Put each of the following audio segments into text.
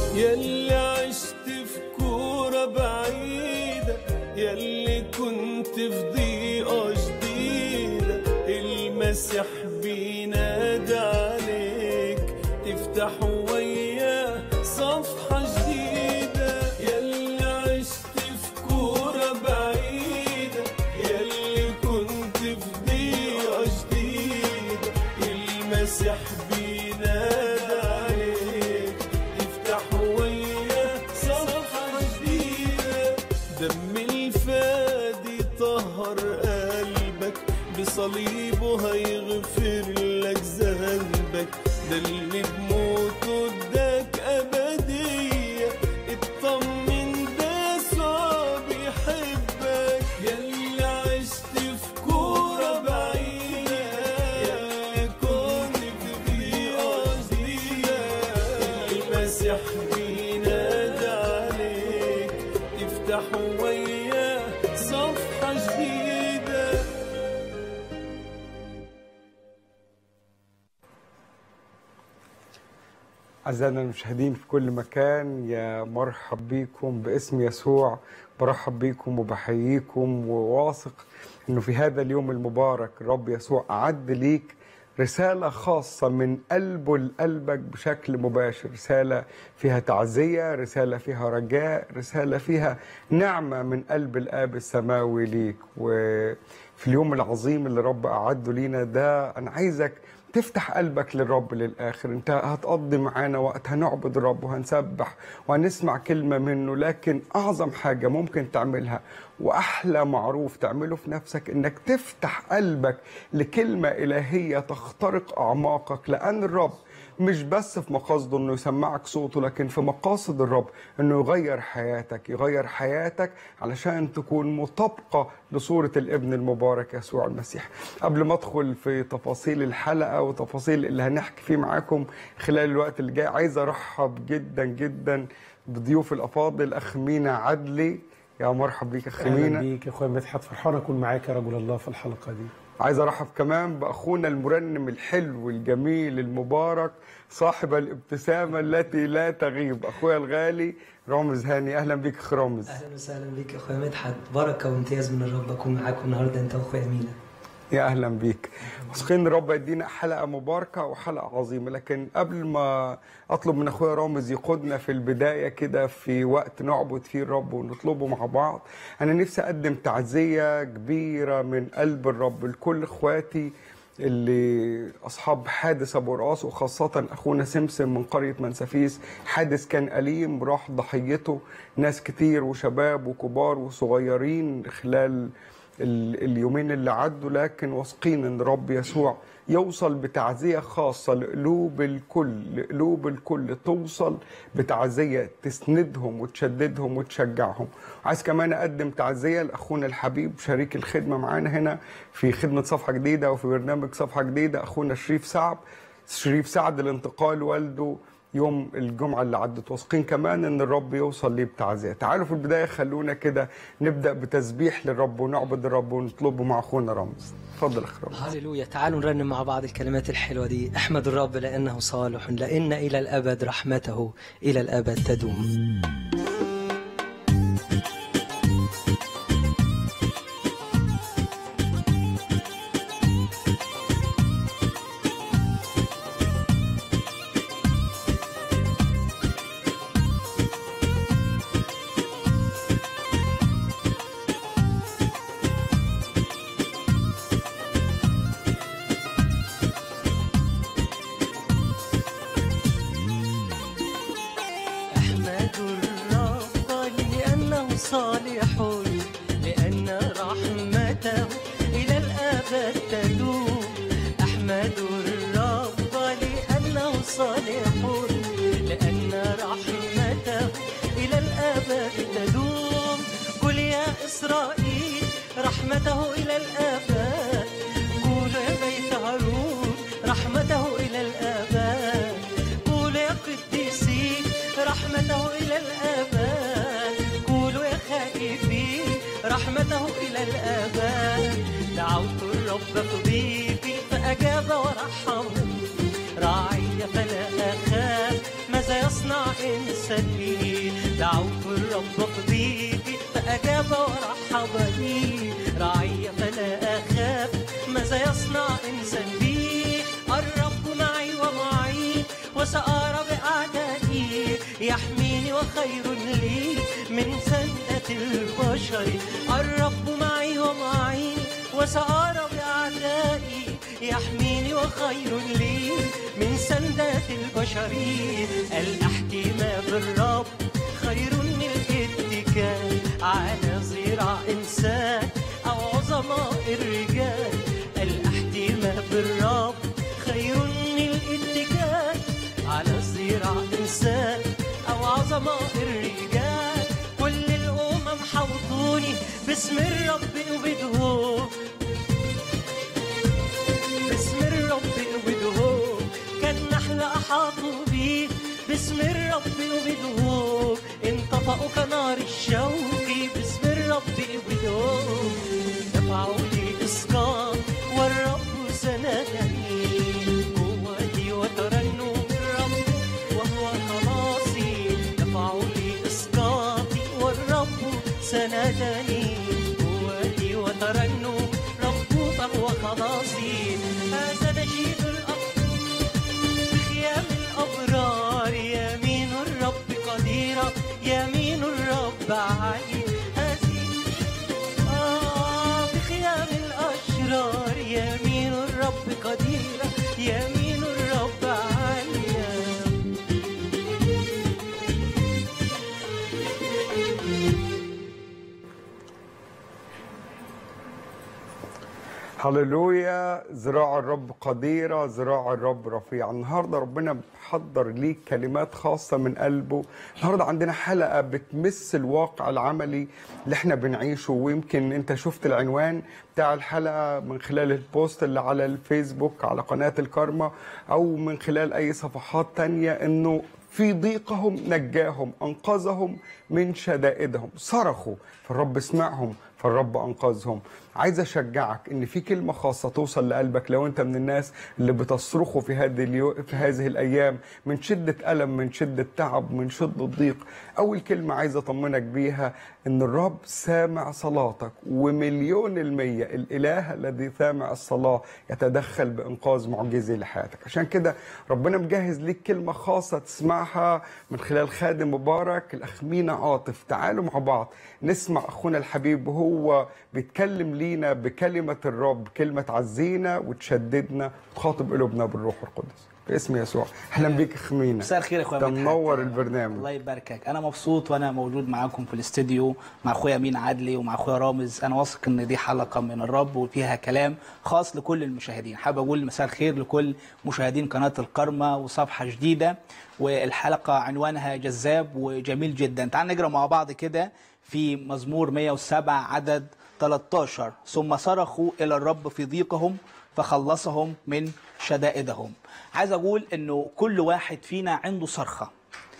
يلي عشت في كورة بعيدة يلي كنت في ضيقة جديدة المسيح بينادى عليك تفتح وياه صفحة جديدة يلي عشت في كورة بعيدة يلي كنت في ضيقة جديدة المسيح بينادى عليك تفتح وياه صفحة جديدة دم الفادي طهر قلبك بصليبه هيغفر لك ذنبك ده اللي بموته اداك أبدية اطمن ده يسوع بيحبك يلي عشت في كورة بعيدة يلي كنت في ضيقة جديدة المسيح بينادى عليك تفتح وياه صفحة جديدة أعزائنا المشاهدين في كل مكان يا مرحب بيكم باسم يسوع برحب بيكم وبحييكم وواثق انه في هذا اليوم المبارك الرب يسوع أعد ليك رسالة خاصة من قلبه لقلبك بشكل مباشر رسالة فيها تعزية رسالة فيها رجاء رسالة فيها نعمة من قلب الآب السماوي ليك وفي اليوم العظيم اللي رب أعده لينا ده أنا عايزك تفتح قلبك للرب للآخر انت هتقضي معانا وقت هنعبد الرب وهنسبح وهنسمع كلمة منه لكن أعظم حاجة ممكن تعملها وأحلى معروف تعمله في نفسك انك تفتح قلبك لكلمة إلهية تخترق أعماقك لأن الرب مش بس في مقاصده انه يسمعك صوته لكن في مقاصد الرب انه يغير حياتك يغير حياتك علشان تكون مطابقة لصورة الابن المبارك يسوع المسيح قبل ما ادخل في تفاصيل الحلقة وتفاصيل اللي هنحكي فيه معاكم خلال الوقت اللي جاي عايز ارحب جدا جدا بضيوف الافاضل اخ مينا عدلي يا مرحب بيك اخ اهلا مينا بيك يا اخويا مدحت فرحان اكون معاك يا رجل الله في الحلقه دي عايز ارحب كمان باخونا المرنم الحلو الجميل المبارك صاحب الابتسامه التي لا تغيب اخويا الغالي رامز هاني اهلا بيك اخ رامز اهلا وسهلا بيك يا اخويا مدحت بركه وامتياز من الرب اكون معاكم النهارده انت واخويا مينا يا اهلا بيك واثقين ان الرب يدينا حلقه مباركه وحلقه عظيمه لكن قبل ما اطلب من اخويا رامز يقودنا في البدايه كده في وقت نعبد فيه الرب ونطلبه مع بعض انا نفسي اقدم تعزيه كبيره من قلب الرب لكل اخواتي اللي اصحاب حادث ابو راس وخاصه اخونا سمسم من قريه منسفيس حادث كان اليم راح ضحيته ناس كتير وشباب وكبار وصغيرين خلال ال- اليومين اللي عدوا لكن واثقين ان رب يسوع يوصل بتعزيه خاصه لقلوب الكل لقلوب الكل توصل بتعزيه تسندهم وتشددهم وتشجعهم عايز كمان اقدم تعزيه لاخونا الحبيب شريك الخدمه معانا هنا في خدمه صفحه جديده وفي برنامج صفحه جديده اخونا شريف سعد شريف سعد الانتقال والده يوم الجمعة اللي عدت واثقين كمان ان الرب يوصل ليه بتعزية تعالوا في البداية خلونا كده نبدأ بتسبيح للرب ونعبد الرب ونطلبه مع اخونا رامز اتفضل اخ رامز هللويا تعالوا نرنم مع بعض الكلمات الحلوه دي احمد الرب لانه صالح لان الى الابد رحمته الى الابد تدوم أحمد الرب لأنه صالح لأن رحمته إلى الأبد تدوم أحمد الرب لأنه صالح لأن رحمته إلى الأبد تدوم قل يا إسرائيل رحمته إلى الأبد قولوا يا بيت هارون رحمته إلى الأبد قولوا يا قديسين رحمته إلى الأبد قولوا يا خائفين رحمته إلى الأبد دعوت الرب طبيبي فأجاب ورحمني راعي فلا أخاف ماذا يصنع إن إنساني دعوت الرب في ضيقي فأجاب ورحب بي رعي فلا أخاف ماذا يصنع إنسان بي الرب معي ومعي وسأرى بأعدائي يحميني وخير لي من سنة البشر الرب معي ومعي وسأرى بأعدائي يحميني وخير لي من سندة البشر الاحتماء بالرب خير من الاتكال على ذراع إنسان أو عظماء الرجال الاحتماء بالرب خير من الاتكال على ذراع إنسان أو عظماء الرجال كل الأمم حوطوني باسم الرب أبدهم باسم الرب أبدهم كالنحل أحاطوا بي باسم الرب أبدهم انطفأوا كنار الشوك باسم الرب أبدهم دفعوا لي إسقاط والرب سندني قوتي وترنم الرب وهو خلاصي دفعوا لي إسقاطي والرب سندني قوتي وترنم رب فهو خلاصي هذا نشيد الأرض بخيام الأبرار يمين الرب قديرة يمين الرب عالي هذه آه بخيام الأشرار يمين الرب قديرة يمين الرب عالية هللويا ذراع الرب قديرة ذراع الرب رفيعة النهاردة ربنا محضر ليك كلمات خاصة من قلبه النهاردة عندنا حلقة بتمس الواقع العملي اللي احنا بنعيشه ويمكن انت شفت العنوان بتاع الحلقة من خلال البوست اللي على الفيسبوك على قناة الكارما او من خلال اي صفحات تانية انه في ضيقهم نجاهم انقذهم من شدائدهم صرخوا فالرب سمعهم فالرب انقذهم عايز اشجعك ان في كلمه خاصه توصل لقلبك لو انت من الناس اللي بتصرخوا في هذه اليو... في هذه الايام من شده الم من شده تعب من شده ضيق اول كلمه عايز اطمنك بيها ان الرب سامع صلاتك ومليون المية الاله الذي سامع الصلاه يتدخل بانقاذ معجزي لحياتك عشان كده ربنا مجهز ليك كلمه خاصه تسمعها من خلال خادم مبارك الاخ مينا عاطف تعالوا مع بعض نسمع اخونا الحبيب وهو بيتكلم لينا بكلمه الرب كلمه تعزينا وتشددنا وتخاطب قلوبنا بالروح القدس باسم يسوع اهلا بيك اخ مينا مساء الخير يا اخويا ده مدحت. منور البرنامج الله يباركك انا مبسوط وانا موجود معاكم في الاستديو مع اخويا مين عدلي ومع اخويا رامز انا واثق ان دي حلقه من الرب وفيها كلام خاص لكل المشاهدين حابب اقول مساء الخير لكل مشاهدين قناه الكرمه وصفحه جديده والحلقه عنوانها جذاب وجميل جدا تعال نقرا مع بعض كده في مزمور 107 عدد 13 ثم صرخوا الى الرب في ضيقهم فخلصهم من شدائدهم عايز اقول انه كل واحد فينا عنده صرخه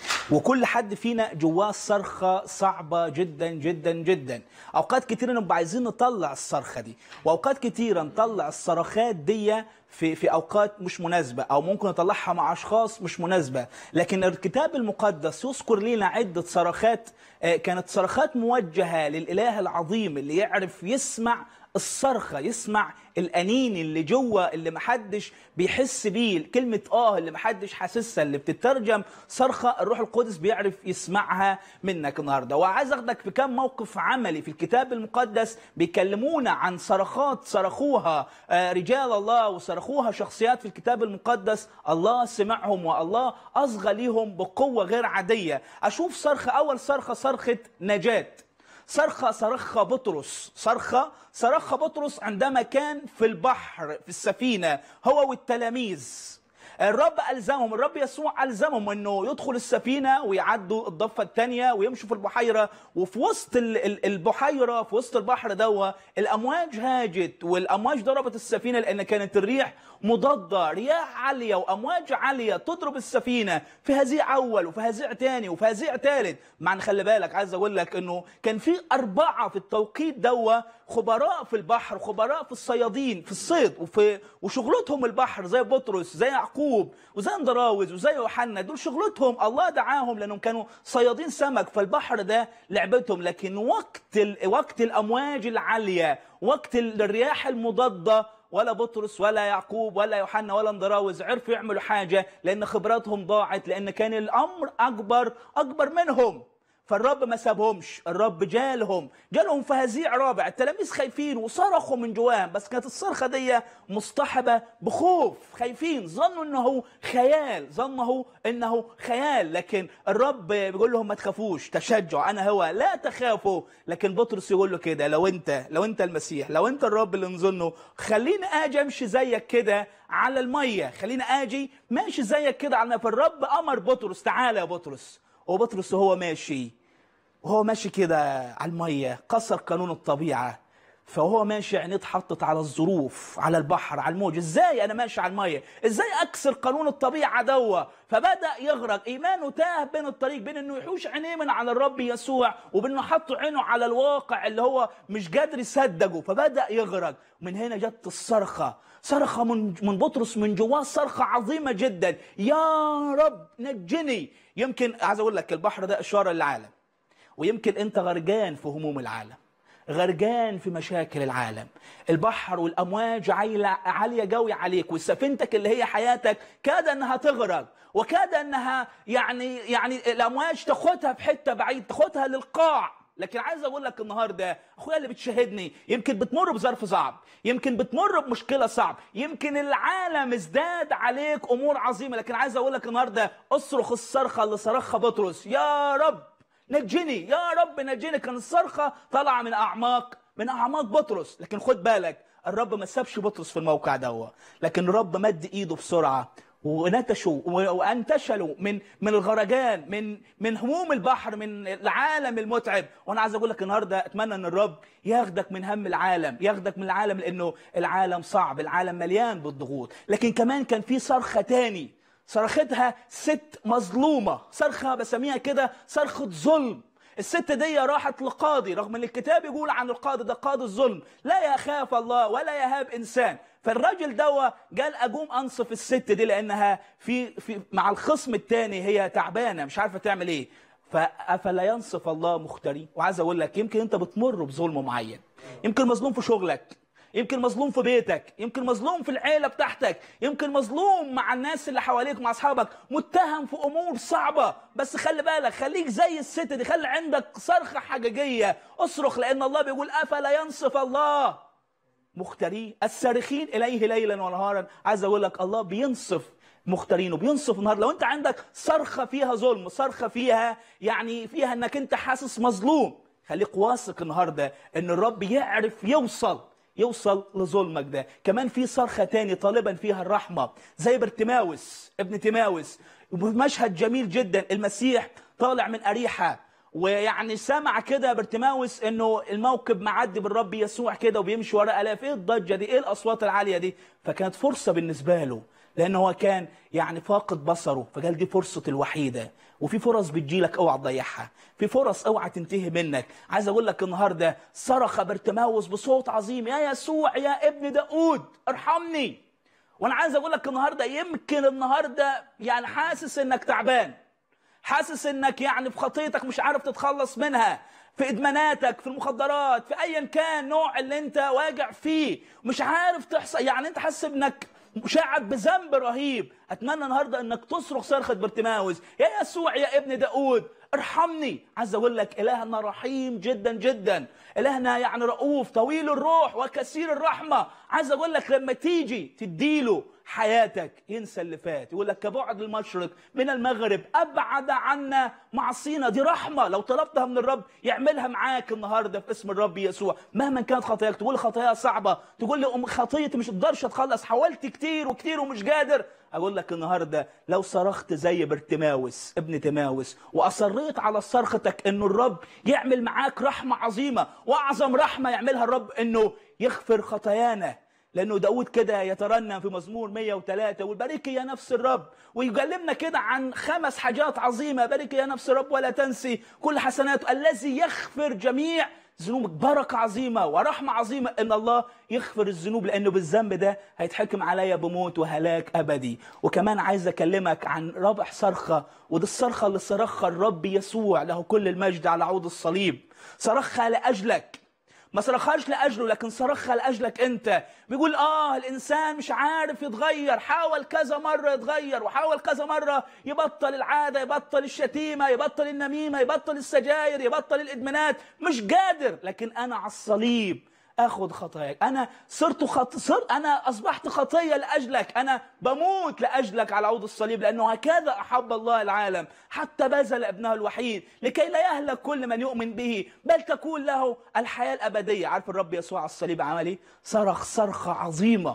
وكل حد فينا جواه صرخة صعبة جدا جدا جدا أوقات كتيرة نبقى عايزين نطلع الصرخة دي وأوقات كتيرة نطلع الصرخات دي في في أوقات مش مناسبة أو ممكن نطلعها مع أشخاص مش مناسبة لكن الكتاب المقدس يذكر لنا عدة صرخات آه، كانت صرخات موجهة للإله العظيم اللي يعرف يسمع الصرخة يسمع الأنين اللي جوه اللي محدش بيحس بيه كلمة آه اللي محدش حاسسها اللي بتترجم صرخة الروح القدس بيعرف يسمعها منك النهاردة وعايز أخدك في كام موقف عملي في الكتاب المقدس بيكلمونا عن صرخات صرخوها آه، رجال الله وصرخوها شخصيات في الكتاب المقدس الله سمعهم والله أصغى ليهم بقوة غير عادية أشوف صرخة أول صرخة صرخة نجاة صرخة صرخها بطرس صرخة صرخها بطرس عندما كان في البحر في السفينة هو والتلاميذ الرب ألزمهم الرب يسوع ألزمهم أنه يدخل السفينة ويعدوا الضفة الثانية ويمشوا في البحيرة وفي وسط ال- ال- البحيرة في وسط البحر دوا الأمواج هاجت والأمواج ضربت السفينة لأن كانت الريح مضاده رياح عاليه وامواج عاليه تضرب السفينه في هزيع اول وفي هزيع تاني وفي هزيع تالت مع ان خلي بالك عايز اقول لك انه كان في اربعه في التوقيت دوا خبراء في البحر خبراء في الصيادين في الصيد وفي وشغلتهم البحر زي بطرس زي يعقوب وزي اندراوز وزي يوحنا دول شغلتهم الله دعاهم لانهم كانوا صيادين سمك فالبحر ده لعبتهم لكن وقت ال... وقت الامواج العاليه وقت الرياح المضاده ولا بطرس ولا يعقوب ولا يوحنا ولا اندراوز عرفوا يعملوا حاجه لان خبراتهم ضاعت لان كان الامر اكبر اكبر منهم فالرب ما سابهمش الرب جالهم جالهم في هزيع رابع التلاميذ خايفين وصرخوا من جواهم بس كانت الصرخه دي مصطحبه بخوف خايفين ظنوا انه خيال ظنوا انه خيال لكن الرب بيقول لهم ما تخافوش تشجعوا انا هو لا تخافوا لكن بطرس يقول له كده لو انت لو انت المسيح لو انت الرب اللي نظنه خليني اجي امشي زيك كده على الميه خليني اجي ماشي زيك كده على الميه فالرب امر بطرس تعالى يا بطرس وبطرس وهو ماشي وهو ماشي كده على الميه كسر قانون الطبيعه فهو ماشي عينيه اتحطت على الظروف على البحر على الموج ازاي انا ماشي على الميه ازاي اكسر قانون الطبيعه دوا فبدا يغرق ايمانه تاه بين الطريق بين انه يحوش عينيه من على الرب يسوع وبانه حط عينه على الواقع اللي هو مش قادر يصدقه فبدا يغرق من هنا جت الصرخه صرخه من من بطرس من جواه صرخه عظيمه جدا يا رب نجني يمكن عايز اقول لك البحر ده اشاره للعالم ويمكن انت غرقان في هموم العالم غرقان في مشاكل العالم البحر والامواج عايلة عاليه قوي عليك وسفينتك اللي هي حياتك كاد انها تغرق وكاد انها يعني يعني الامواج تاخدها في حته بعيد تاخدها للقاع لكن عايز اقول لك النهارده اخويا اللي بتشاهدني يمكن بتمر بظرف صعب يمكن بتمر بمشكله صعب يمكن العالم ازداد عليك امور عظيمه لكن عايز اقول لك النهارده اصرخ الصرخه اللي صرخها بطرس يا رب نجني يا رب نجني كان الصرخة طالعة من أعماق من أعماق بطرس لكن خد بالك الرب ما سابش بطرس في الموقع دوا لكن الرب مد إيده بسرعة ونتشوا وانتشلوا من من الغرقان من من هموم البحر من العالم المتعب وانا عايز اقول لك النهارده اتمنى ان الرب ياخدك من هم العالم ياخدك من العالم لانه العالم صعب العالم مليان بالضغوط لكن كمان كان في صرخه تاني صرختها ست مظلومة صرخة بسميها كده صرخة ظلم الست دي راحت لقاضي رغم ان الكتاب يقول عن القاضي ده قاضي الظلم لا يخاف الله ولا يهاب انسان فالراجل دوا قال اقوم انصف الست دي لانها في, في مع الخصم الثاني هي تعبانه مش عارفه تعمل ايه فافلا ينصف الله مختارين وعايز اقول لك يمكن انت بتمر بظلم معين يمكن مظلوم في شغلك يمكن مظلوم في بيتك يمكن مظلوم في العيله بتاعتك يمكن مظلوم مع الناس اللي حواليك مع اصحابك متهم في امور صعبه بس خلي بالك خليك زي الست دي خلي عندك صرخه حقيقيه اصرخ لان الله بيقول افلا ينصف الله مختارين الصارخين اليه ليلا ونهارا عايز اقول لك الله بينصف مختارين وبينصف النهارده لو انت عندك صرخه فيها ظلم صرخه فيها يعني فيها انك انت حاسس مظلوم خليك واثق النهارده ان الرب يعرف يوصل يوصل لظلمك ده كمان في صرخة تاني طالبا فيها الرحمة زي برتماوس ابن تيماوس مشهد جميل جدا المسيح طالع من أريحة ويعني سمع كده برتماوس انه الموكب معدي بالرب يسوع كده وبيمشي ورا الاف ايه الضجه دي ايه الاصوات العاليه دي فكانت فرصه بالنسبه له لان هو كان يعني فاقد بصره فقال دي فرصه الوحيده وفي فرص بتجيلك اوعى تضيعها في فرص اوعى تنتهي منك عايز اقول لك النهارده صرخ برتماوس بصوت عظيم يا يسوع يا ابن داود ارحمني وانا عايز اقول لك النهارده يمكن النهارده يعني حاسس انك تعبان حاسس انك يعني في خطيتك مش عارف تتخلص منها في ادماناتك في المخدرات في ايا كان نوع اللي انت واجع فيه مش عارف تحصل يعني انت حاسس انك مشعب بذنب رهيب اتمنى النهارده انك تصرخ صرخه برتماوس يا يسوع يا ابن داود ارحمني عايز اقول لك الهنا رحيم جدا جدا الهنا يعني رؤوف طويل الروح وكثير الرحمه عايز اقول لك لما تيجي تديله حياتك ينسى اللي فات يقول لك كبعد المشرق من المغرب ابعد عنا معصينا دي رحمه لو طلبتها من الرب يعملها معاك النهارده في اسم الرب يسوع مهما كانت خطاياك تقول خطايا صعبه تقول لي أم خطيتي مش قدرش اتخلص حاولت كتير وكتير ومش قادر اقول لك النهارده لو صرخت زي برتماوس ابن تماوس واصريت على صرختك انه الرب يعمل معاك رحمه عظيمه واعظم رحمه يعملها الرب انه يغفر خطايانا لانه داود كده يترنم في مزمور 103 يقول باركي يا نفس الرب ويكلمنا كده عن خمس حاجات عظيمه باركي يا نفس الرب ولا تنسي كل حسناته الذي يغفر جميع ذنوبك بركه عظيمه ورحمه عظيمه ان الله يغفر الذنوب لانه بالذنب ده هيتحكم عليا بموت وهلاك ابدي وكمان عايز اكلمك عن رابع صرخه ودي الصرخه اللي صرخها الرب يسوع له كل المجد على عود الصليب صرخها لاجلك ما صرخهاش لاجله لكن صرخها لاجلك انت بيقول اه الانسان مش عارف يتغير حاول كذا مره يتغير وحاول كذا مره يبطل العاده يبطل الشتيمه يبطل النميمه يبطل السجاير يبطل الادمانات مش قادر لكن انا على الصليب اخذ خطاياك انا صرت خط... صر... انا اصبحت خطيه لاجلك انا بموت لاجلك على عود الصليب لانه هكذا احب الله العالم حتى بذل ابنه الوحيد لكي لا يهلك كل من يؤمن به بل تكون له الحياه الابديه عارف الرب يسوع على الصليب عمل ايه صرخ صرخه عظيمه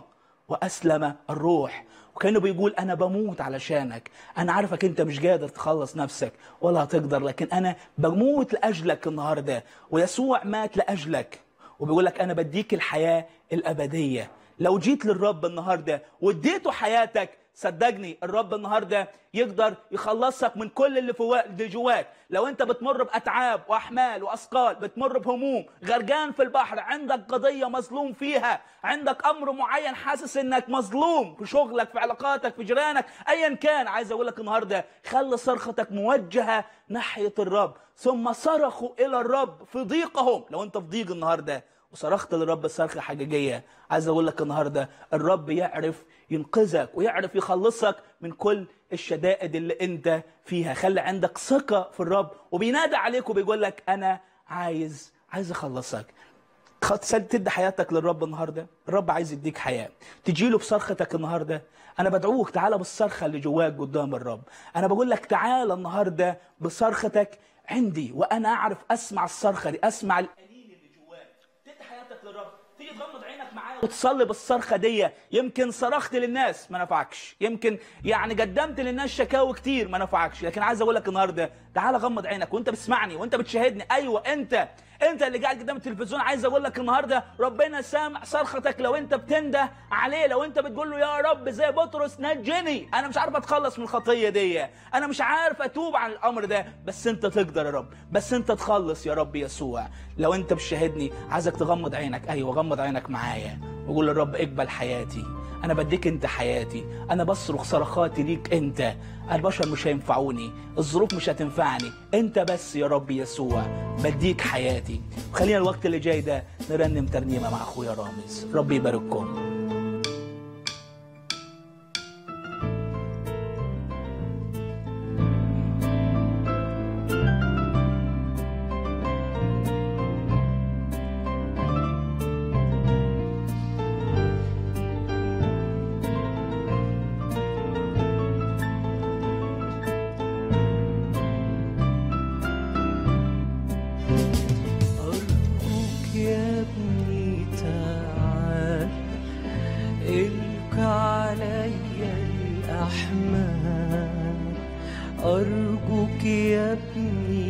واسلم الروح وكانه بيقول انا بموت علشانك انا عارفك انت مش قادر تخلص نفسك ولا هتقدر لكن انا بموت لاجلك النهارده ويسوع مات لاجلك وبيقول لك انا بديك الحياه الابديه لو جيت للرب النهارده واديته حياتك صدقني الرب النهارده يقدر يخلصك من كل اللي فوا- اللي جواك لو انت بتمر باتعاب واحمال واثقال بتمر بهموم غرقان في البحر عندك قضيه مظلوم فيها عندك امر معين حاسس انك مظلوم في شغلك في علاقاتك في جيرانك ايا كان عايز اقول لك النهارده خلي صرختك موجهه ناحيه الرب ثم صرخوا الى الرب في ضيقهم لو انت في ضيق النهارده وصرخت للرب صرخه حقيقيه عايز اقول لك النهارده الرب يعرف ينقذك ويعرف يخلصك من كل الشدائد اللي انت فيها خلي عندك ثقه في الرب وبينادى عليك وبيقول لك انا عايز عايز اخلصك خ- تسل- تدي حياتك للرب النهارده الرب عايز يديك حياه تجي له بصرختك النهارده انا بدعوك تعالى بالصرخه اللي جواك قدام الرب انا بقول لك تعالى النهارده بصرختك عندي وانا اعرف اسمع الصرخه دي اسمع القليل اللي جواك تدي حياتك للرب تيجي تغمض عينك معايا وتصلي بالصرخه دي يمكن صرخت للناس ما نفعكش يمكن يعني قدمت للناس شكاوي كتير ما نفعكش لكن عايز اقول لك النهارده تعالى غمض عينك وانت بتسمعني وانت بتشاهدني ايوه انت انت اللي قاعد قدام التلفزيون عايز اقول لك النهارده ربنا سامع صرختك لو انت بتنده عليه لو انت بتقول له يا رب زي بطرس نجني انا مش عارف اتخلص من الخطيه دي انا مش عارف اتوب عن الامر ده بس انت تقدر يا رب بس انت تخلص يا رب يسوع لو انت بتشاهدني عايزك تغمض عينك ايوه غمض عينك معايا وقول للرب اقبل حياتي انا بديك انت حياتي انا بصرخ صرخاتي ليك انت البشر مش هينفعوني الظروف مش هتنفعني انت بس يا رب يسوع بديك حياتي وخلينا الوقت اللي جاي ده نرنم ترنيمه مع اخويا رامز ربي يبارككم أرجوك يا ابني تعال إلك علي الأحمال أرجوك يا ابني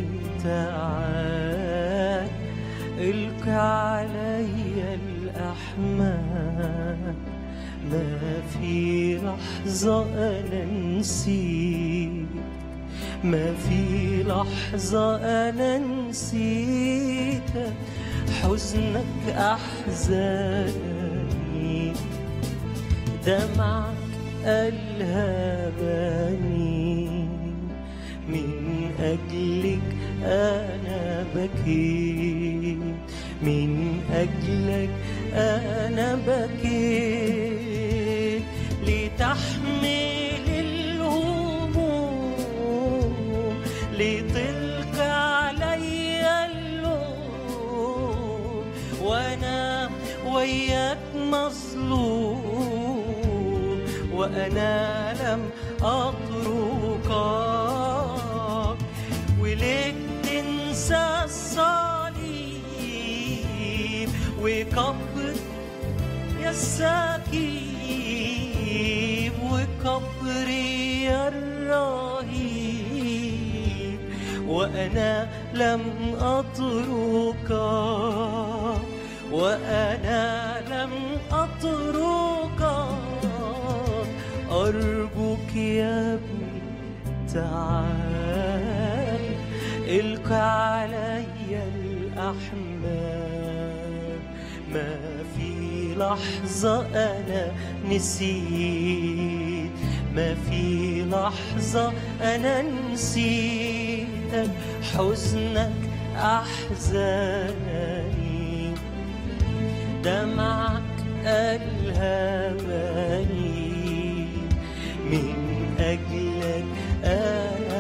تعال إلك علي الأحمال ما في لحظة أنا نسيت ما في لحظة أنا نسيتك حزنك أحزاني دمعك ألهمني من أجلك أنا بكيت من أجلك أنا بكيت لتحمل الهموم لتلقى علي اللوم وانا وياك مظلوم وانا لم اتركك وليك تنسى الصليب وكبر يا السكيب وكبري يا الرهيب وأنا لم أتركك وأنا لم أتركك أرجوك يا ابني تعال الق علي الأحمال ما في لحظة أنا نسيت ما في لحظة أنا نسيتك حزنك أحزاني دمعك ألهمني من أجلك أنا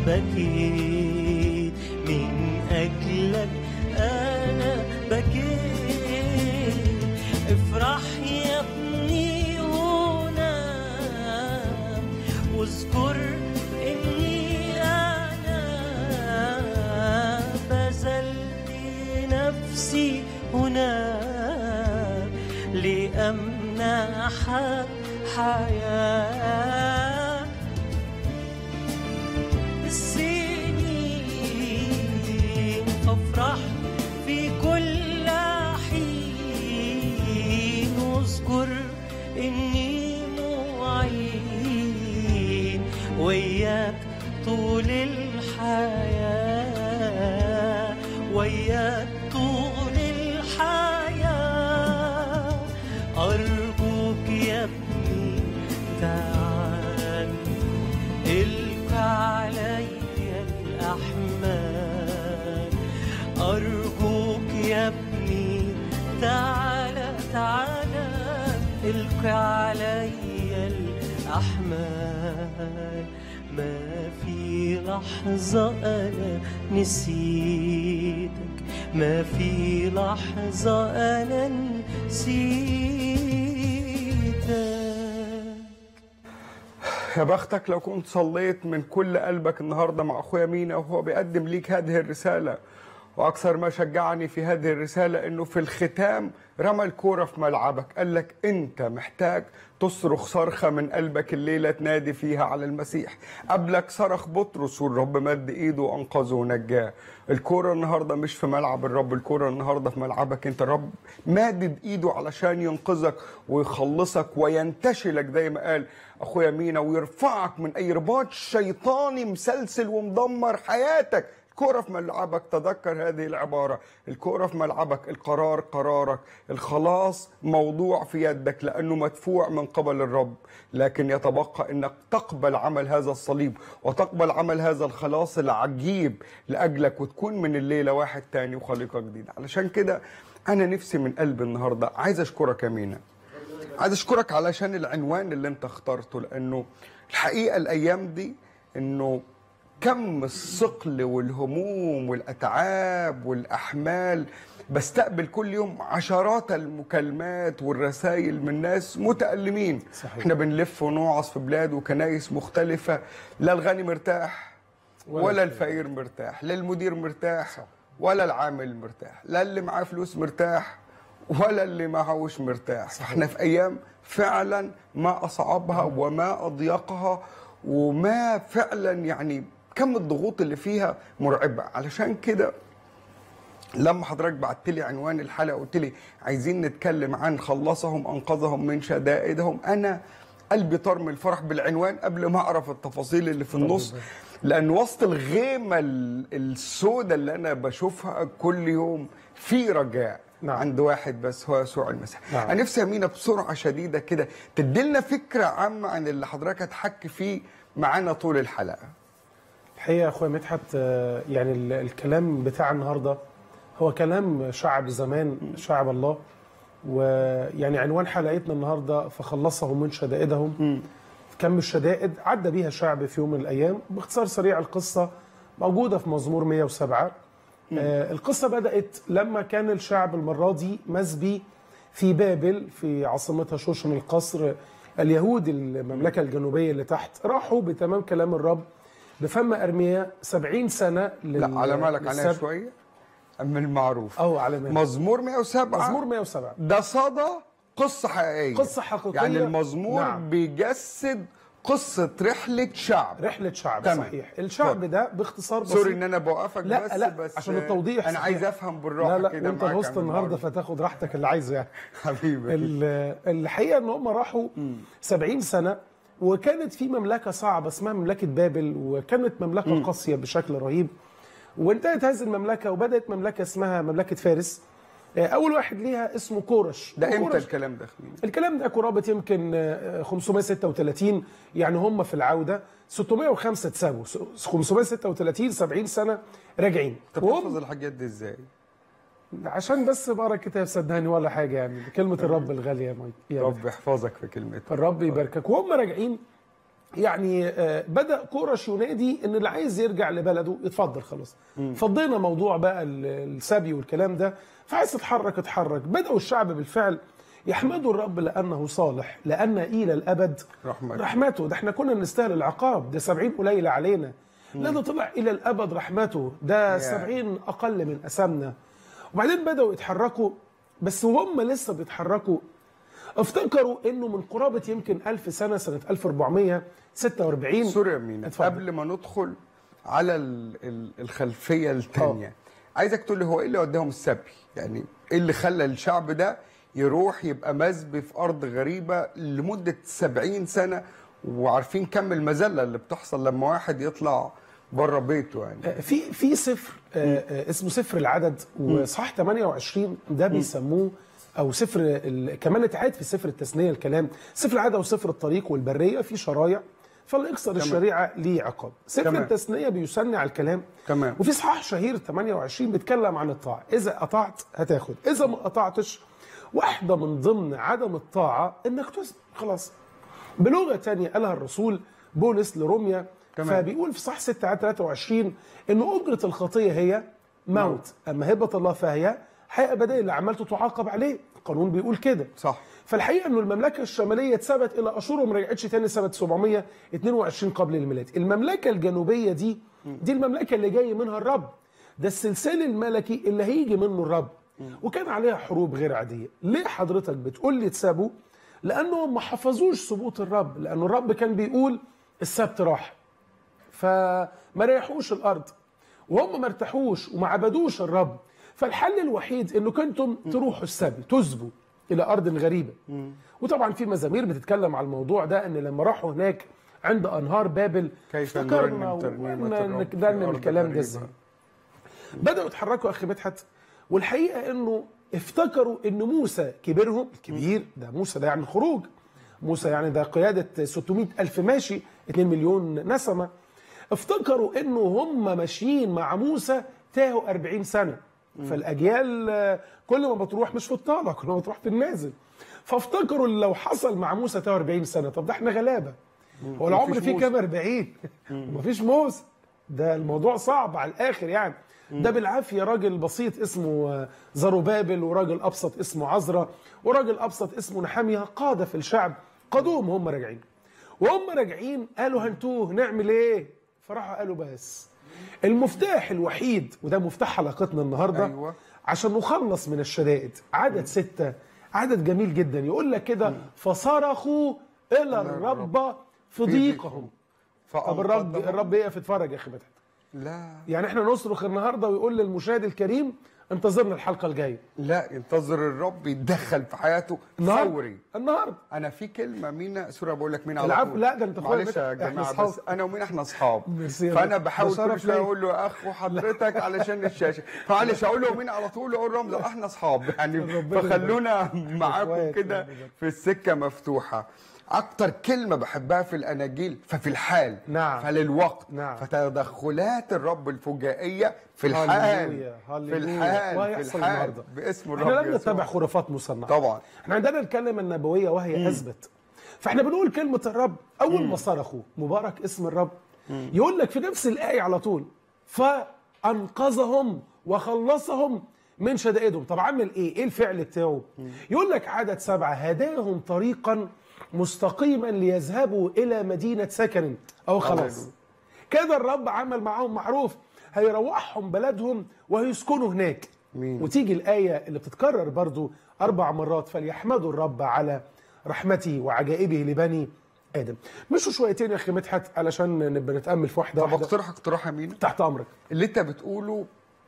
بكيت من أجلك أنا بكيت افرح يا ابني هنا واذكر إني أنا بذلت نفسي هنا لأمنحك حياة السنين فافرح في كل حين واذكر إني معين وياك طول الحياة وياك طول الحياة أرجوك يا ابني تعال الق علي الأحمال أرجوك يا ابني تعال تعال الق علي الأحمال ما في لحظة أنا نسيتك ما في لحظة أنا نسيتك يا بختك لو كنت صليت من كل قلبك النهارده مع اخويا مينا وهو بيقدم ليك هذه الرساله واكثر ما شجعني في هذه الرساله انه في الختام رمى الكوره في ملعبك قال لك انت محتاج تصرخ صرخه من قلبك الليله تنادي فيها على المسيح قبلك صرخ بطرس والرب مد ايده وانقذه ونجاه الكوره النهارده مش في ملعب الرب الكوره النهارده في ملعبك انت الرب مادد ايده علشان ينقذك ويخلصك وينتشلك زي ما قال اخويا مينا ويرفعك من اي رباط شيطاني مسلسل ومدمر حياتك الكرة في ملعبك تذكر هذه العبارة الكرة في ملعبك القرار قرارك الخلاص موضوع في يدك لأنه مدفوع من قبل الرب لكن يتبقى أنك تقبل عمل هذا الصليب وتقبل عمل هذا الخلاص العجيب لأجلك وتكون من الليلة واحد تاني وخليقة جديدة علشان كده أنا نفسي من قلبي النهاردة عايز أشكرك يا مينا عايز أشكرك علشان العنوان اللي أنت اخترته لأنه الحقيقة الأيام دي أنه كم الثقل والهموم والاتعاب والاحمال بستقبل كل يوم عشرات المكالمات والرسائل من ناس متألمين صحيح. احنا بنلف ونوعظ في بلاد وكنايس مختلفة لا الغني مرتاح ولا ولا الفقير مرتاح لا المدير مرتاح ولا العامل مرتاح لا اللي معاه فلوس مرتاح ولا اللي معهوش مرتاح فاحنا في ايام فعلا ما اصعبها وما اضيقها وما فعلا يعني كم الضغوط اللي فيها مرعبه علشان كده لما حضرتك بعت لي عنوان الحلقه قلت لي عايزين نتكلم عن خلصهم انقذهم من شدائدهم انا قلبي طار من الفرح بالعنوان قبل ما اعرف التفاصيل اللي في النص لان وسط الغيمه ال- السوداء اللي انا بشوفها كل يوم في رجاء نعم. عند واحد بس هو يسوع المسيح نعم. انا نفسي يا مينا بسرعه شديده كده تديلنا فكره عامه عن اللي حضرتك هتحكي فيه معانا طول الحلقه الحقيقه يا اخويا مدحت آه، يعني ال- الكلام بتاع النهارده هو كلام شعب زمان شعب الله ويعني عنوان حلقتنا النهارده فخلصهم من شدائدهم كم الشدائد عدى بيها الشعب في يوم من الايام باختصار سريع القصه موجوده في مزمور 107 آه القصه بدات لما كان الشعب المره دي مسبي في بابل في عاصمتها شوشن القصر اليهود المملكه الجنوبيه اللي تحت راحوا بتمام كلام الرب بفم ارميا 70 سنه لل... لا على مالك عليها للسبت. شويه من المعروف اه على مالك مزمور 107 مزمور 107 ده صدى قصة حقيقية قصة حقيقية. يعني المزمور نعم. نعم. بيجسد قصه رحله شعب رحله شعب تمام. صحيح الشعب اتفضل. ده باختصار بسيط سوري ان انا بوقفك لا بس لا بس عشان التوضيح انا صحيح. عايز افهم بالراحه لا لا كده وانت معاك الهوست عن النهارده الموضوع. فتاخد راحتك اللي عايزه يعني حبيبي ال- الحقيقه ان هم راحوا 70 سنه وكانت في مملكه صعبه اسمها مملكه بابل وكانت مملكه قاسيه بشكل رهيب وانتهت هذه المملكه وبدات مملكه اسمها مملكه فارس آه، اول واحد ليها اسمه كورش ده امتى وكورش- الكلام ده خلينا الكلام ده قرابه يمكن آه، 536 يعني هم في العوده 605 اتسابوا 536 70 سنه راجعين انت وهم- بتحفظ الحاجات دي ازاي؟ عشان بس بقرا الكتاب صدقني ولا حاجه يعني كلمه الرب الغاليه يا مايك يا رب يحفظك في كلمته الرب يباركك وهم راجعين يعني آه، بدا كورش ينادي ان اللي عايز يرجع لبلده يتفضل خلاص فضينا موضوع بقى ال- السبي والكلام ده فعايز تتحرك اتحرك بداوا الشعب بالفعل يحمدوا الرب لانه صالح لان الى الابد رحمته. رحمته ده احنا كنا نستاهل العقاب ده سبعين قليل علينا لا ده طلع الى الابد رحمته ده سبعين اقل من اسامنا وبعدين بداوا يتحركوا بس وهم لسه بيتحركوا افتكروا انه من قرابه يمكن ألف سنه سنه 1446 سوري يا مينا اتفضل. قبل ما ندخل على ال- ال- الخلفيه الثانيه عايزك تقول لي هو ايه اللي وداهم السبي؟ يعني ايه اللي خلى الشعب ده يروح يبقى مسبي في ارض غريبه لمده 70 سنه وعارفين كم المذله اللي بتحصل لما واحد يطلع بره بيته يعني في في سفر آه، آه، اسمه سفر العدد وصح 28 ده بيسموه او سفر ال- كمان اتعاد في سفر التثنيه الكلام سفر العدد وسفر الطريق والبريه في شرايع فاللي يكسر الشريعه ليه عقاب سفر تمام. التثنيه بيثني على الكلام تمام. وفي صحاح شهير 28 بيتكلم عن الطاعه اذا اطعت هتاخد اذا ما قطعتش واحده من ضمن عدم الطاعه انك تسلم خلاص بلغه تانية قالها الرسول بولس لروميا تمام. فبيقول في صح 6 عدد 23 ان اجره الخطيه هي موت اما هبه الله فهي حياه ابديه اللي عملته تعاقب عليه القانون بيقول كده صح فالحقيقه انه المملكه الشماليه اتثبت الى اشور وما رجعتش تاني سنه 722 قبل الميلاد المملكه الجنوبيه دي دي المملكه اللي جاي منها الرب ده السلسال الملكي اللي هيجي منه الرب وكان عليها حروب غير عاديه ليه حضرتك بتقول لي اتسابوا لانهم ما حفظوش ثبوت الرب لانه الرب كان بيقول السبت راح فما ريحوش الارض وهم ما ارتاحوش وما عبدوش الرب فالحل الوحيد انه كنتم تروحوا السبي تسبوا الى ارض غريبه وطبعا في مزامير بتتكلم على الموضوع ده ان لما راحوا هناك عند انهار بابل كيف افتكرنا نرنم ترنيمة وقلنا الرب في نرنم أرض الكلام ده غريبة. ازاي بداوا يتحركوا اخي مدحت والحقيقه انه افتكروا ان موسى كبيرهم الكبير ده موسى ده يعني خروج موسى يعني ده قياده 600 الف ماشي 2 مليون نسمه افتكروا انه هم ماشيين مع موسى تاهوا 40 سنه فالاجيال آه، كل ما بتروح مش في الطالع كل ما بتروح في النازل فافتكروا إن لو حصل مع موسى تاهوا 40 سنه طب ده احنا غلابه هو العمر مفيش فيه موسى. كام 40 مفيش موسى ده الموضوع صعب على الاخر يعني ده بالعافيه راجل بسيط اسمه آه، زروبابل وراجل ابسط اسمه عزرا وراجل ابسط اسمه نحاميه قاده في الشعب قادوهم وهم راجعين وهم راجعين قالوا هنتوه نعمل ايه فراحوا قالوا بس المفتاح الوحيد وده مفتاح حلقتنا النهارده أيوة. عشان نخلص من الشدائد عدد ستة عدد جميل جدا يقول لك كده فصرخوا الى الرب في ضيقهم طب الرب فأنقذهم. الرب يقف يتفرج يا اخي مدحت لا يعني احنا نصرخ النهارده ويقول للمشاهد الكريم انتظرنا الحلقه الجايه لا ينتظر الرب يتدخل في حياته النهارده فوري النهارده انا في كلمه مينا سوري بقول لك مينا على العفو، طول لا، ده أنت أخويا معلش يا مدحت، إحنا جماعه أصحاب. بس انا ومين احنا اصحاب ميرسي يا فانا مدحت. بحاول ده كل شرف شويه ليا. اقول له يا اخ وحضرتك علشان الشاشه معلش اقول له مين على طول اقول رمزه احنا اصحاب يعني ربنا فخلونا معاكم إخوات كده ربنا. في السكه مفتوحه اكتر كلمه بحبها في الاناجيل ففي الحال نعم. فللوقت نعم. فتدخلات الرب الفجائيه في الحال هللويا، في هللويا. الحال في وهيحصل الحال النهارده. باسم الرب احنا لم يسوع. نتبع خرافات مصنعه طبعا احنا عندنا الكلمه النبويه وهي اثبت فاحنا بنقول كلمه الرب اول ما صرخوا مبارك اسم الرب يقول لك في نفس الايه على طول فانقذهم وخلصهم من شدائدهم طب عمل ايه ايه الفعل بتاعه يقول لك عدد سبعة هداهم طريقا مستقيما ليذهبوا الى مدينه سكن او خلاص هللويا. كده الرب عمل معاهم معروف هيروحهم بلدهم وهيسكنوا هناك مين؟ وتيجي الآية اللي بتتكرر برضو أربع مرات فليحمدوا الرب على رحمته وعجائبه لبني ادم مشوا شويتين يا اخي مدحت علشان نبقى نتامل في واحده طب واحده اقترح اقتراح يا مينا تحت امرك اللي انت بتقوله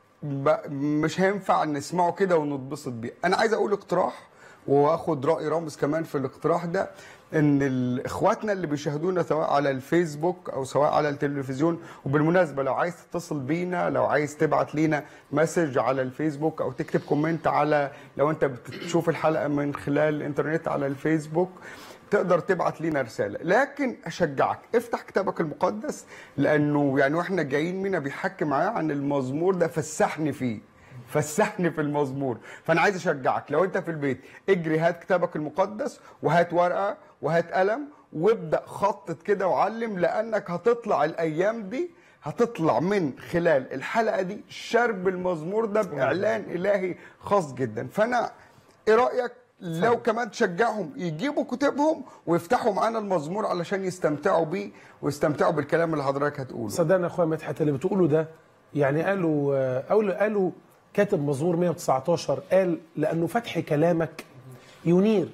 ب- مش هينفع نسمعه كده ونتبسط بيه انا عايز اقول اقتراح واخد راي رامز كمان في الاقتراح ده ان ال- اخواتنا اللي بيشاهدونا سواء على الفيسبوك او سواء على التلفزيون وبالمناسبه لو عايز تتصل بينا لو عايز تبعت لينا مسج على الفيسبوك او تكتب كومنت على لو انت بتشوف الحلقه من خلال الانترنت على الفيسبوك تقدر تبعت لينا رسالة لكن أشجعك افتح كتابك المقدس لأنه يعني وإحنا جايين مينا بيحكي معايا عن المزمور ده فسحني فيه فسحني في المزمور فأنا عايز أشجعك لو أنت في البيت اجري هات كتابك المقدس وهات ورقة وهات قلم وابدأ خطط كده وعلم لأنك هتطلع الأيام دي هتطلع من خلال الحلقة دي شرب المزمور ده بإعلان إلهي خاص جدا فأنا ايه رايك لو كمان تشجعهم يجيبوا كتبهم ويفتحوا معانا المزمور علشان يستمتعوا بيه ويستمتعوا بالكلام اللي حضرتك هتقوله صدقني يا اخويا مدحت اللي بتقوله ده يعني قالوا او قالوا كاتب مزمور 119 قال لانه فتح كلامك ينير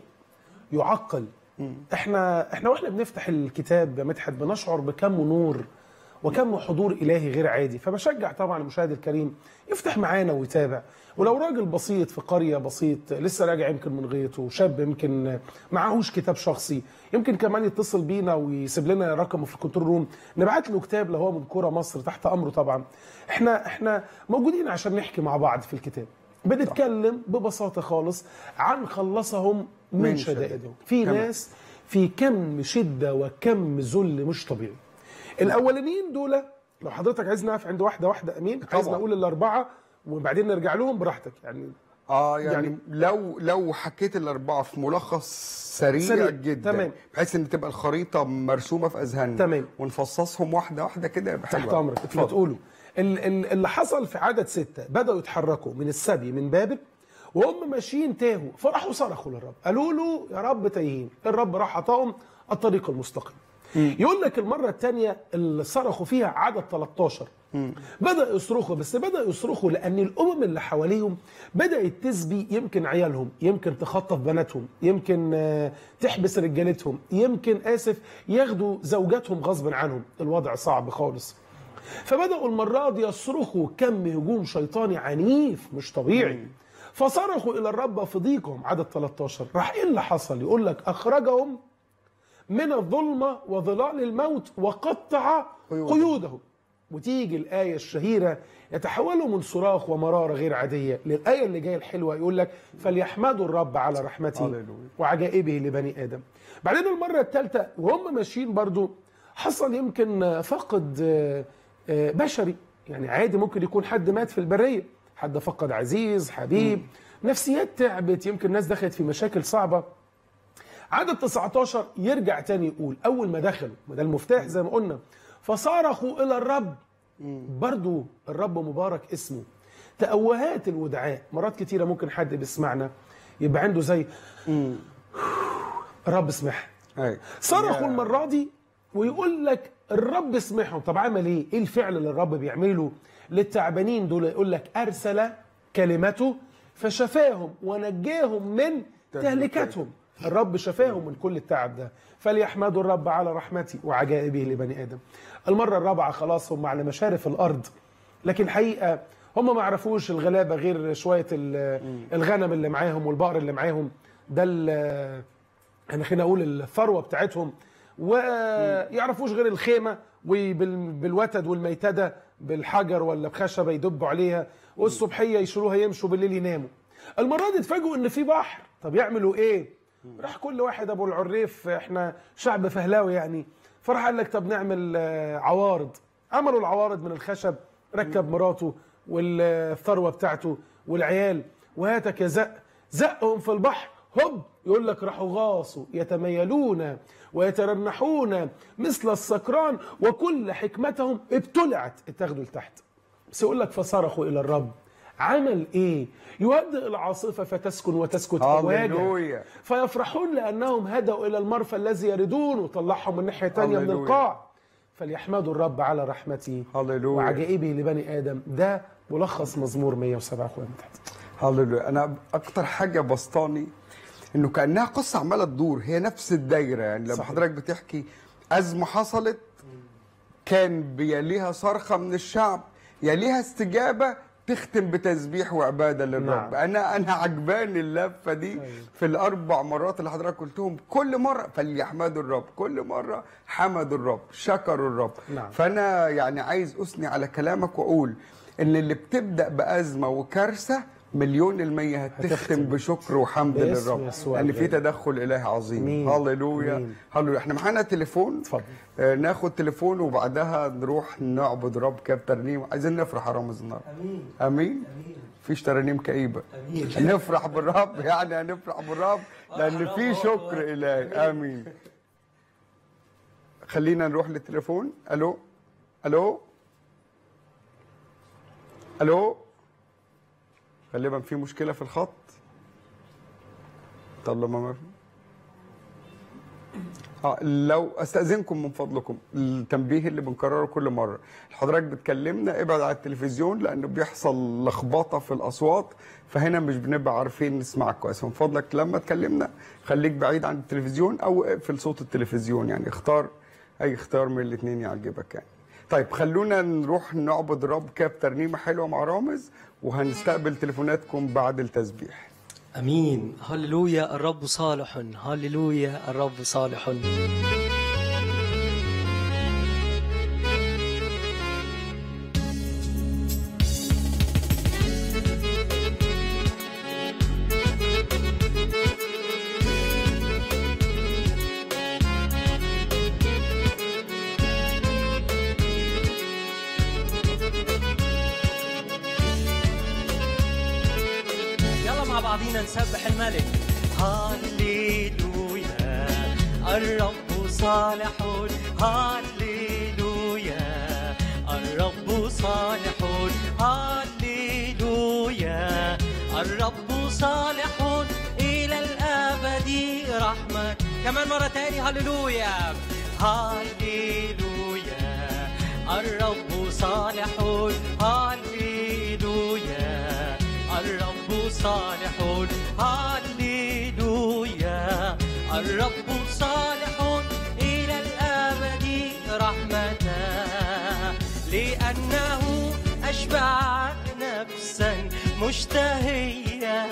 يعقل احنا احنا واحنا بنفتح الكتاب يا مدحت بنشعر بكم نور وكم حضور الهي غير عادي فبشجع طبعا المشاهد الكريم يفتح معانا ويتابع ولو راجل بسيط في قريه بسيط لسه راجع يمكن من غيطه شاب يمكن معهوش كتاب شخصي يمكن كمان يتصل بينا ويسيب لنا رقمه في الكنترول روم نبعت له كتاب لو هو من كوره مصر تحت امره طبعا احنا احنا موجودين عشان نحكي مع بعض في الكتاب بنتكلم ببساطه خالص عن خلصهم من, من شدائدهم في تمام. ناس في كم شده وكم ذل مش طبيعي الاولانيين دول لو حضرتك عايز نقف عند واحده واحده امين عايز طبعا. نقول الاربعه وبعدين نرجع لهم براحتك يعني اه يعني, يعني- يعني لو لو حكيت الاربعه في ملخص سريع, سريع. سريع جدا تمام. بحيث ان تبقى الخريطه مرسومه في اذهاننا تمام. ونفصصهم واحده واحده كده يبقى حلو تحت أوي. امرك اتفضل. تقولوا ال- ال- اللي حصل في عدد ستة بدأوا يتحركوا من السبي من بابل وهم ماشيين تاهوا فراحوا صرخوا للرب قالوا له يا رب تايهين الرب راح عطاهم الطريق المستقيم يقول لك المرة الثانية اللي صرخوا فيها عدد 13 بدأ يصرخوا بس بدأ يصرخوا لأن الأمم اللي حواليهم بدأت تسبي يمكن عيالهم يمكن تخطف بناتهم يمكن آه، تحبس رجالتهم يمكن آسف ياخدوا زوجاتهم غصب عنهم الوضع صعب خالص فبدأوا المرة دي يصرخوا كم هجوم شيطاني عنيف مش طبيعي فصرخوا إلى الرب في ضيقهم عدد 13 راح إيه اللي حصل يقول لك أخرجهم من الظلمة وظلال الموت وقطع قيودهم. قيودهم وتيجي الآية الشهيرة يتحولوا من صراخ ومرارة غير عادية للآية اللي جاية الحلوة يقول لك فليحمدوا الرب على رحمته هللويا. وعجائبه لبني آدم بعدين المرة الثالثة وهم ماشيين برضو حصل يمكن فقد آه، آه، بشري يعني عادي ممكن يكون حد مات في البرية حد فقد عزيز حبيب نفسيات تعبت يمكن ناس دخلت في مشاكل صعبة عدد 19 يرجع تاني يقول اول ما دخلوا ما ده المفتاح زي ما قلنا فصرخوا الى الرب برضو الرب مبارك اسمه تأوهات الودعاء مرات كتيرة ممكن حد بيسمعنا يبقى عنده زي الرب اسمح أيوة. صرخوا يا- المرة دي ويقول لك الرب اسمحهم طب عمل ايه ايه الفعل اللي الرب بيعمله للتعبانين دول يقول لك ارسل كلمته فشفاهم ونجاهم من تهلكتهم الرب شفاهم من كل التعب ده فليحمدوا الرب على رحمته وعجائبه لبني ادم المره الرابعه خلاص هم على مشارف الارض لكن الحقيقه هم ما يعرفوش الغلابه غير شويه ال- الغنم اللي معاهم والبقر اللي معاهم ده ال- يعني خلينا اقول الثروه بتاعتهم ويعرفوش غير الخيمه وبالوتد والميتده بالحجر ولا بخشبه يدبوا عليها والصبحيه يشيلوها يمشوا بالليل يناموا المره دي اتفاجئوا ان في بحر طب يعملوا ايه راح كل واحد ابو العريف احنا شعب فهلاوي يعني فراح قال لك طب نعمل آه، عوارض عملوا العوارض من الخشب ركب مراته والثروه بتاعته والعيال وهاتك يا زق زقهم في البحر هوب يقول لك راحوا غاصوا يتميلون ويترنحون مثل السكران وكل حكمتهم ابتلعت اتاخدوا لتحت بس يقول لك فصرخوا الى الرب عمل ايه يودئ العاصفه فتسكن وتسكت امواجها هللويا. فيفرحون لانهم هدوا الى المرفى الذي يردون وطلعهم من الناحيه الثانيه من هللويا. القاع فليحمدوا الرب على رحمته هللويا. وعجائبه لبني ادم ده ملخص مزمور 107 اخويا مدحت هللويا انا اكتر حاجه بسطاني انه كانها قصه عماله تدور هي نفس الدايره يعني لما صحيح. حضرتك بتحكي ازمه حصلت كان بيليها صرخه من الشعب يليها استجابه تختم بتسبيح وعباده للرب نعم. انا انا عجباني اللفه دي في الاربع مرات اللي حضرتك قلتهم كل مره فليحمدوا الرب كل مره حمدوا الرب شكروا الرب نعم. فانا يعني عايز اثني على كلامك واقول ان اللي بتبدا بازمه وكارثه مليون المية هتختم هتختم. بشكر وحمد باسم للرب يسوع لان في الغالي. تدخل الهي عظيم مين. هللويا مين. هللويا احنا معانا تليفون اتفضل. آه، ناخد تليفون وبعدها نروح نعبد رب كده بترنيم عايزين نفرح يا رامز النهارده امين امين فيش ترانيم كئيبه امين نفرح بالرب يعني هنفرح بالرب لان في شكر الهي امين خلينا نروح للتليفون الو الو الو غالبا في مشكله في الخط طالما ما في اه لو استاذنكم من فضلكم التنبيه اللي بنكرره كل مره حضرتك بتكلمنا ابعد عن التلفزيون لانه بيحصل لخبطه في الاصوات فهنا مش بنبقى عارفين نسمعك كويس من فضلك لما تكلمنا خليك بعيد عن التلفزيون او اقفل صوت التلفزيون يعني اختار اي اختيار من الاثنين يعجبك يعني طيب خلونا نروح نعبد الرب كده بترنيمه حلوه مع رامز وهنستقبل تليفوناتكم بعد التسبيح امين هللويا الرب صالح هللويا الرب صالح يلا مع بعضينا نسبح الملك هللويا الرب صالح هللويا الرب صالح هللويا الرب صالح إلى الأبد رحمة كمان مرة تاني هللويا هللويا الرب صالح هللويا الرب صالح هللويا الرب صالح إلى الأبد رحمة لأنه أشبع نفسا مشتهية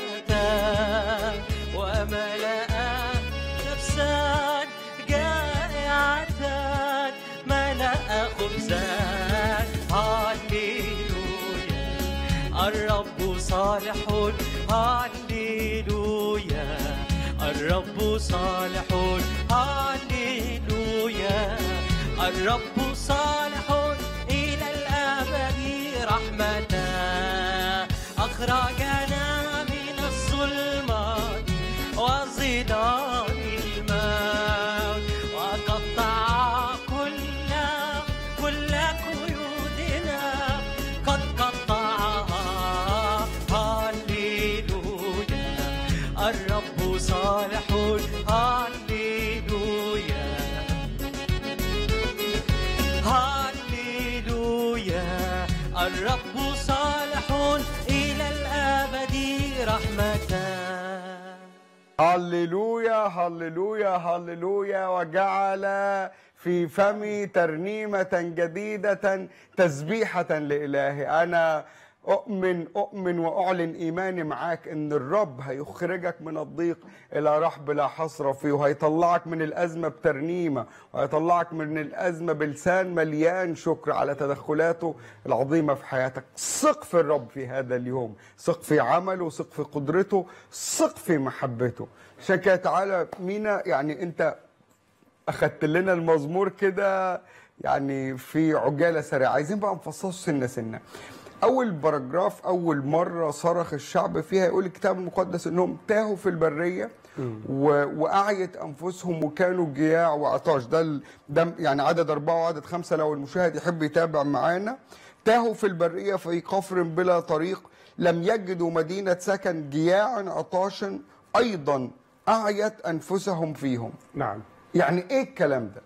وملأ نفسا جائعة ملأ خبزا هللويا الرب صالح هللويا الرب صالح هللويا الرب صالح إلى الأبد رحمة أخرجنا من الظلمات وظلال الموت وقطع كل كل قيودنا قد قطعها هللويا الرب صالح هللويا هللويا الرب صالح إلى الأبد رحمة هللويا هللويا هللويا وجعل في فمي ترنيمة جديدة تسبيحة لإلهي أنا أؤمن أؤمن وأعلن إيماني معاك إن الرب هيخرجك من الضيق إلى رحب لا حصر فيه وهيطلعك من الأزمة بترنيمة وهيطلعك من الأزمة بلسان مليان شكر على تدخلاته العظيمة في حياتك ثق في الرب في هذا اليوم ثق في عمله ثق في قدرته ثق في محبته عشان كده تعالى مينا يعني أنت اخدت لنا المزمور كده يعني في عجاله سريعه عايزين بقى نفصصه سنه سنه اول باراجراف اول مره صرخ الشعب فيها يقول الكتاب المقدس انهم تاهوا في البريه و... واعيت انفسهم وكانوا جياع وعطاش ده ال... ده يعني عدد اربعه وعدد خمسه لو المشاهد يحب يتابع معانا تاهوا في البريه في قفر بلا طريق لم يجدوا مدينه سكن جياع عطاش ايضا اعيت انفسهم فيهم نعم يعني ايه الكلام ده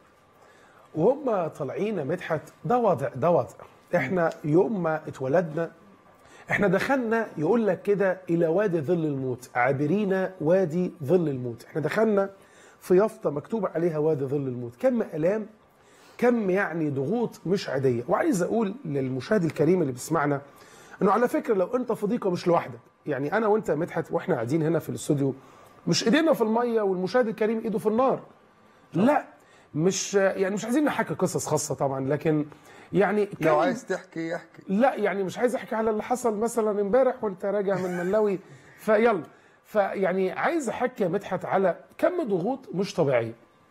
وهم طالعين يا مدحت ده وضع ده وضع احنا يوم ما اتولدنا احنا دخلنا يقول لك كده الى وادي ظل الموت عابرين وادي ظل الموت احنا دخلنا في يافطه مكتوب عليها وادي ظل الموت كم الام كم يعني ضغوط مش عاديه وعايز اقول للمشاهد الكريم اللي بيسمعنا انه على فكره لو انت في ضيقه مش لوحدك يعني انا وانت يا مدحت واحنا قاعدين هنا في الاستوديو مش ايدينا في الميه والمشاهد الكريم ايده في النار لا مش يعني مش عايزين نحكي قصص خاصه طبعا لكن يعني كم- لو عايز تحكي احكي لا يعني مش عايز احكي على اللي حصل مثلا امبارح وانت راجع من ملاوي فيلا فيعني عايز احكي يا مدحت على كم ضغوط مش طبيعيه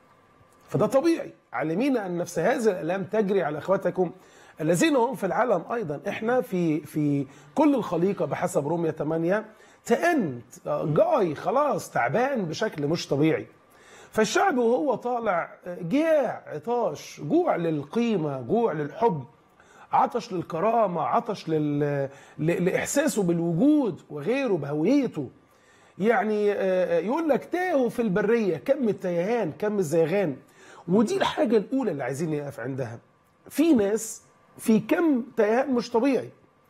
فده طبيعي علمين ان نفس هذه الالام تجري على اخواتكم الذين هم في العالم ايضا احنا في في كل الخليقه بحسب رومية 8 تأنت جاي خلاص تعبان بشكل مش طبيعي فالشعب وهو طالع جاع عطاش جوع للقيمه جوع للحب عطش للكرامه عطش لل... ل... لاحساسه بالوجود وغيره بهويته يعني آه، يقول لك تاهوا في البريه كم التيهان كم الزيغان ودي الحاجه الاولى اللي عايزين نقف عندها في ناس في كم تيهان مش طبيعي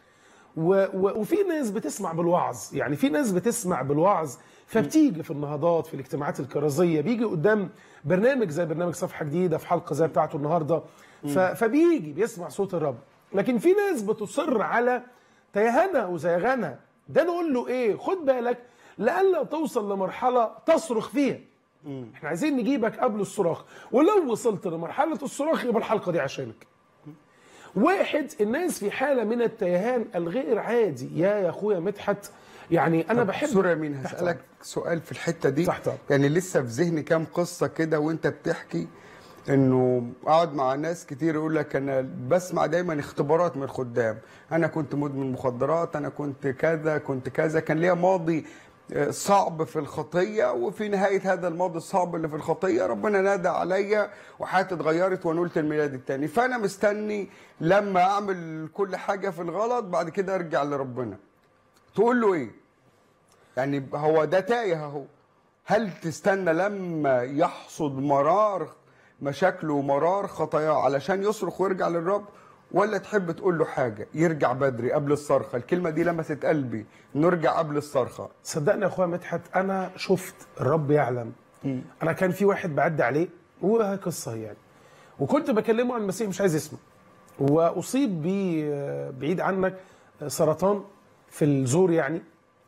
و و وفي ناس بتسمع بالوعظ يعني في ناس بتسمع بالوعظ فبتيجي في النهضات في الاجتماعات الكرازيه بيجي قدام برنامج زي برنامج صفحه جديده في حلقه زي بتاعته النهارده ف فبيجي بيسمع صوت الرب لكن في ناس بتصر على تيهانها وزيغانها ده نقول له ايه خد بالك لئلا توصل لمرحله تصرخ فيها احنا عايزين نجيبك قبل الصراخ ولو وصلت لمرحله الصراخ يبقى الحلقه دي عشانك واحد الناس في حاله من التيهان الغير عادي يا يا اخويا مدحت يعني انا بحب سوري يا مين تحت هسألك سؤال في الحتة دي تحت أمرك. يعني لسه في ذهني كام قصة كده وانت بتحكي انه اقعد مع ناس كتير يقول لك انا بسمع دايما اختبارات من الخدام انا كنت مدمن مخدرات انا كنت كذا كنت كذا كان ليا ماضي آه، صعب في الخطية وفي نهاية هذا الماضي الصعب اللي في الخطية ربنا نادى عليا وحياتي اتغيرت ونولت الميلاد التاني فأنا مستني لما أعمل كل حاجة في الغلط بعد كده أرجع لربنا تقول له إيه؟ يعني هو ده تايه اهو هل تستنى لما يحصد مرار مشاكله ومرار خطاياه علشان يصرخ ويرجع للرب ولا تحب تقول له حاجه يرجع بدري قبل الصرخه الكلمه دي لمست قلبي نرجع قبل الصرخه صدقني يا اخويا مدحت انا شفت الرب يعلم انا كان في واحد بعدي عليه وهي قصه يعني وكنت بكلمه عن المسيح مش عايز يسمع واصيب ب بعيد عنك سرطان في الزور يعني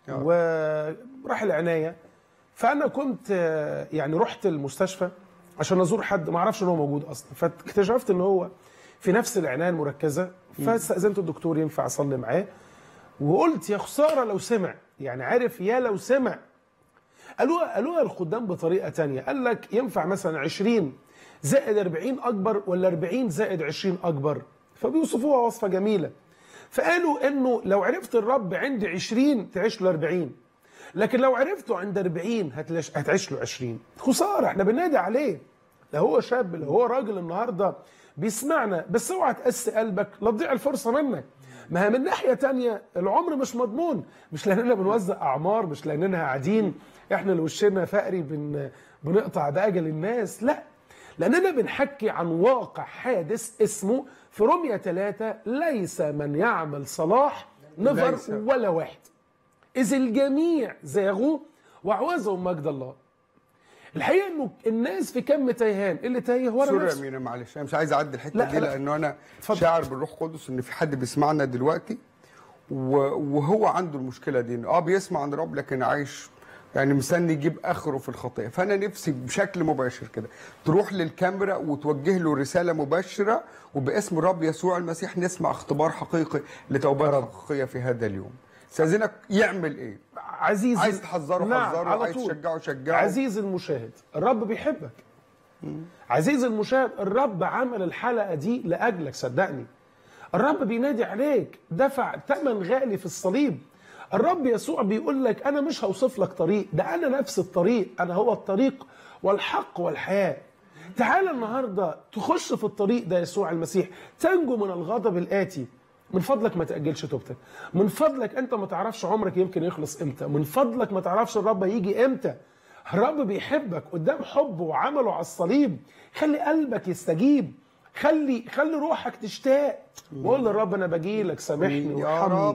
وراح العنايه فانا كنت آه، يعني رحت المستشفى عشان ازور حد ما اعرفش ان هو موجود اصلا فاكتشفت ان هو في نفس العنايه المركزه فاستاذنت الدكتور ينفع اصلي معاه وقلت يا خساره لو سمع يعني عارف يا لو سمع قالوها قالوها الخدام بطريقه تانية قال لك ينفع مثلا 20 زائد 40 اكبر ولا 40 زائد 20 اكبر فبيوصفوها وصفه جميله فقالوا انه لو عرفت الرب عند 20 تعيش له 40 لكن لو عرفته عند 40 هتلاش هتعيش له 20 خساره احنا بننادي عليه لو هو شاب لو هو راجل النهارده بيسمعنا بس اوعى تقسي قلبك لا تضيع الفرصه منك ما هي من ناحيه تانية العمر مش مضمون مش لاننا بنوزع اعمار مش لاننا قاعدين احنا اللي وشنا فقري بن بنقطع باجل الناس لا لاننا بنحكي عن واقع حادث اسمه في رومية ثلاثة ليس من يعمل صلاح نفر ليس. ولا واحد إذ الجميع زاغوا وعوزهم مجد الله الحقيقة إنه الناس في كم تيهان اللي تايه ورا سوري يا نفسه مينا معلش انا مش عايز اعدي الحته لا، دي لا. لانه انا اتفضل. شاعر بالروح القدس ان في حد بيسمعنا دلوقتي و- وهو عنده المشكله دي إنه اه بيسمع عن الرب لكن عايش يعني مستني يجيب اخره في الخطيه فانا نفسي بشكل مباشر كده تروح للكاميرا وتوجه له رساله مباشره وباسم الرب يسوع المسيح نسمع اختبار حقيقي لتوبه حقيقيه في هذا اليوم استاذنك يعمل ايه عزيزي عايز تحذره نعم حذره على عايز طول. تشجعه شجعه عزيزي المشاهد الرب بيحبك عزيزي المشاهد الرب عمل الحلقة دي لأجلك صدقني الرب بينادي عليك دفع ثمن غالي في الصليب الرب يسوع بيقول لك أنا مش هوصف لك طريق ده أنا نفس الطريق أنا هو الطريق والحق والحياة تعال النهاردة تخش في الطريق ده يسوع المسيح تنجو من الغضب الآتي من فضلك ما تأجلش توبتك من فضلك أنت ما تعرفش عمرك يمكن يخلص إمتى من فضلك ما تعرفش الرب هيجي إمتى الرب بيحبك قدام حبه وعمله على الصليب خلي قلبك يستجيب خلي خلي روحك تشتاق وقول للرب انا باجي لك سامحني يا وارحمني رب.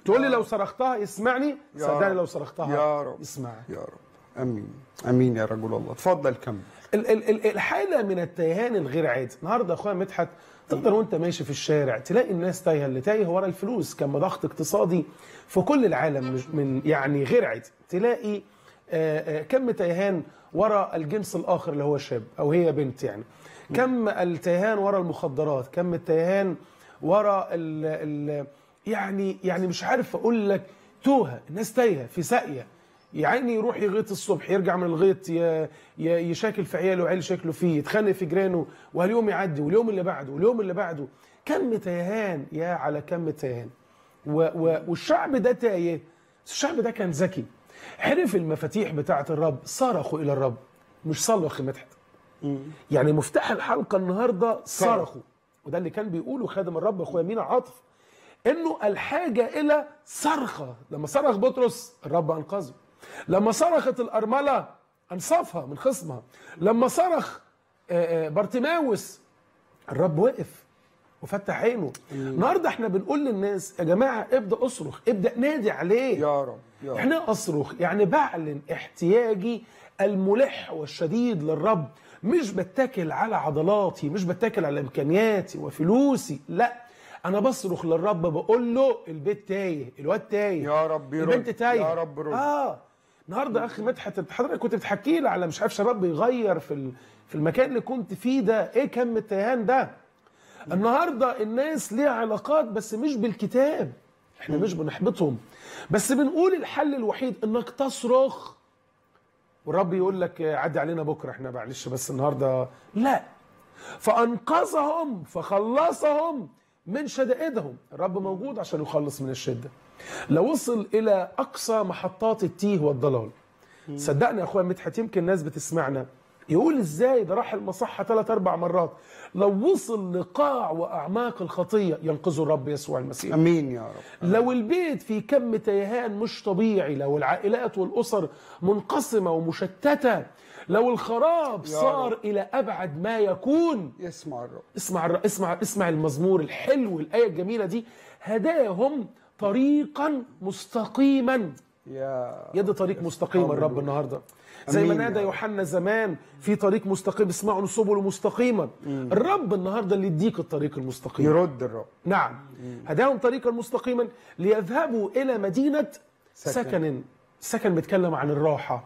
تقول لي لو صرختها يسمعني يا صدقني رب. لو صرختها يا رب يسمعك يا رب امين امين يا رجل الله اتفضل كمل ال- ال- ال- الحاله من التيهان الغير عادي النهارده يا اخويا مدحت تقدر وانت ماشي في الشارع تلاقي الناس تايهه اللي تايه ورا الفلوس كان ضغط اقتصادي في كل العالم مش- من يعني غير عادي تلاقي آه، آه، كم تيهان ورا الجنس الاخر اللي هو شاب او هي بنت يعني كم التيهان ورا المخدرات كم التيهان ورا ال ال يعني يعني مش عارف اقول لك توهه الناس تايهه في ساقيه يعني يروح يغيط الصبح يرجع من الغيط ي- ي- يشاكل في عياله وعيال شكله فيه يتخانق في جيرانه وهاليوم يعدي واليوم اللي بعده واليوم اللي بعده كم تيهان يا على كم تيهان و و والشعب ده تايه الشعب ده كان ذكي عرف المفاتيح بتاعه الرب صرخوا الى الرب مش صلوا يا اخي مدحت يعني مفتاح الحلقه النهارده صرخوا وده اللي كان بيقوله خادم الرب اخويا مينا عاطف انه الحاجه الى صرخه لما صرخ بطرس الرب انقذه لما صرخت الارمله انصفها من خصمها لما صرخ آه، آه، بارتيماوس الرب وقف وفتح عينه النهارده احنا بنقول للناس يا جماعه ابدا اصرخ ابدا نادي عليه يا رب يا رب يعني ايه اصرخ يعني بعلن احتياجي الملح والشديد للرب مش بتكل على عضلاتي مش بتكل على امكانياتي وفلوسي لا انا بصرخ للرب بقول له البيت تايه الواد تايه يا رب يرد. البنت تايه يا رب رد. اه النهارده يا اخي مدحت انت حضرتك كنت بتحكي لي على مش عارف شباب بيغير في ال- في المكان اللي كنت فيه ده ايه كم التيهان ده النهارده الناس ليها علاقات بس مش بالكتاب احنا مش بنحبطهم بس بنقول الحل الوحيد انك تصرخ والرب يقول لك عدي علينا بكره احنا معلش بس النهارده لا فانقذهم فخلصهم من شدائدهم الرب موجود عشان يخلص من الشده لو وصل الى اقصى محطات التيه والضلال صدقني يا اخويا مدحت يمكن الناس بتسمعنا يقول ازاي ده راح المصحه ثلاث اربع مرات لو وصل لقاع واعماق الخطيه ينقذه الرب يسوع المسيح امين يا رب لو البيت في كم تيهان مش طبيعي لو العائلات والأسر منقسمة ومشتتة لو الخراب يا صار رب. إلى أبعد ما يكون يسمع الرب اسمع الر- اسمع اسمع المزمور الحلو الآية الجميلة دي هداهم طريقا مستقيما يا يد طريق مستقيم الرب النهارده زي ما أمين نادى يا رب. يوحنا زمان في طريق مستقيم اسمعوا سبل مستقيما الرب النهارده اللي يديك الطريق المستقيم يرد الرب نعم هداهم طريقا مستقيما ليذهبوا الى مدينه سكن. سكن سكن بيتكلم عن الراحه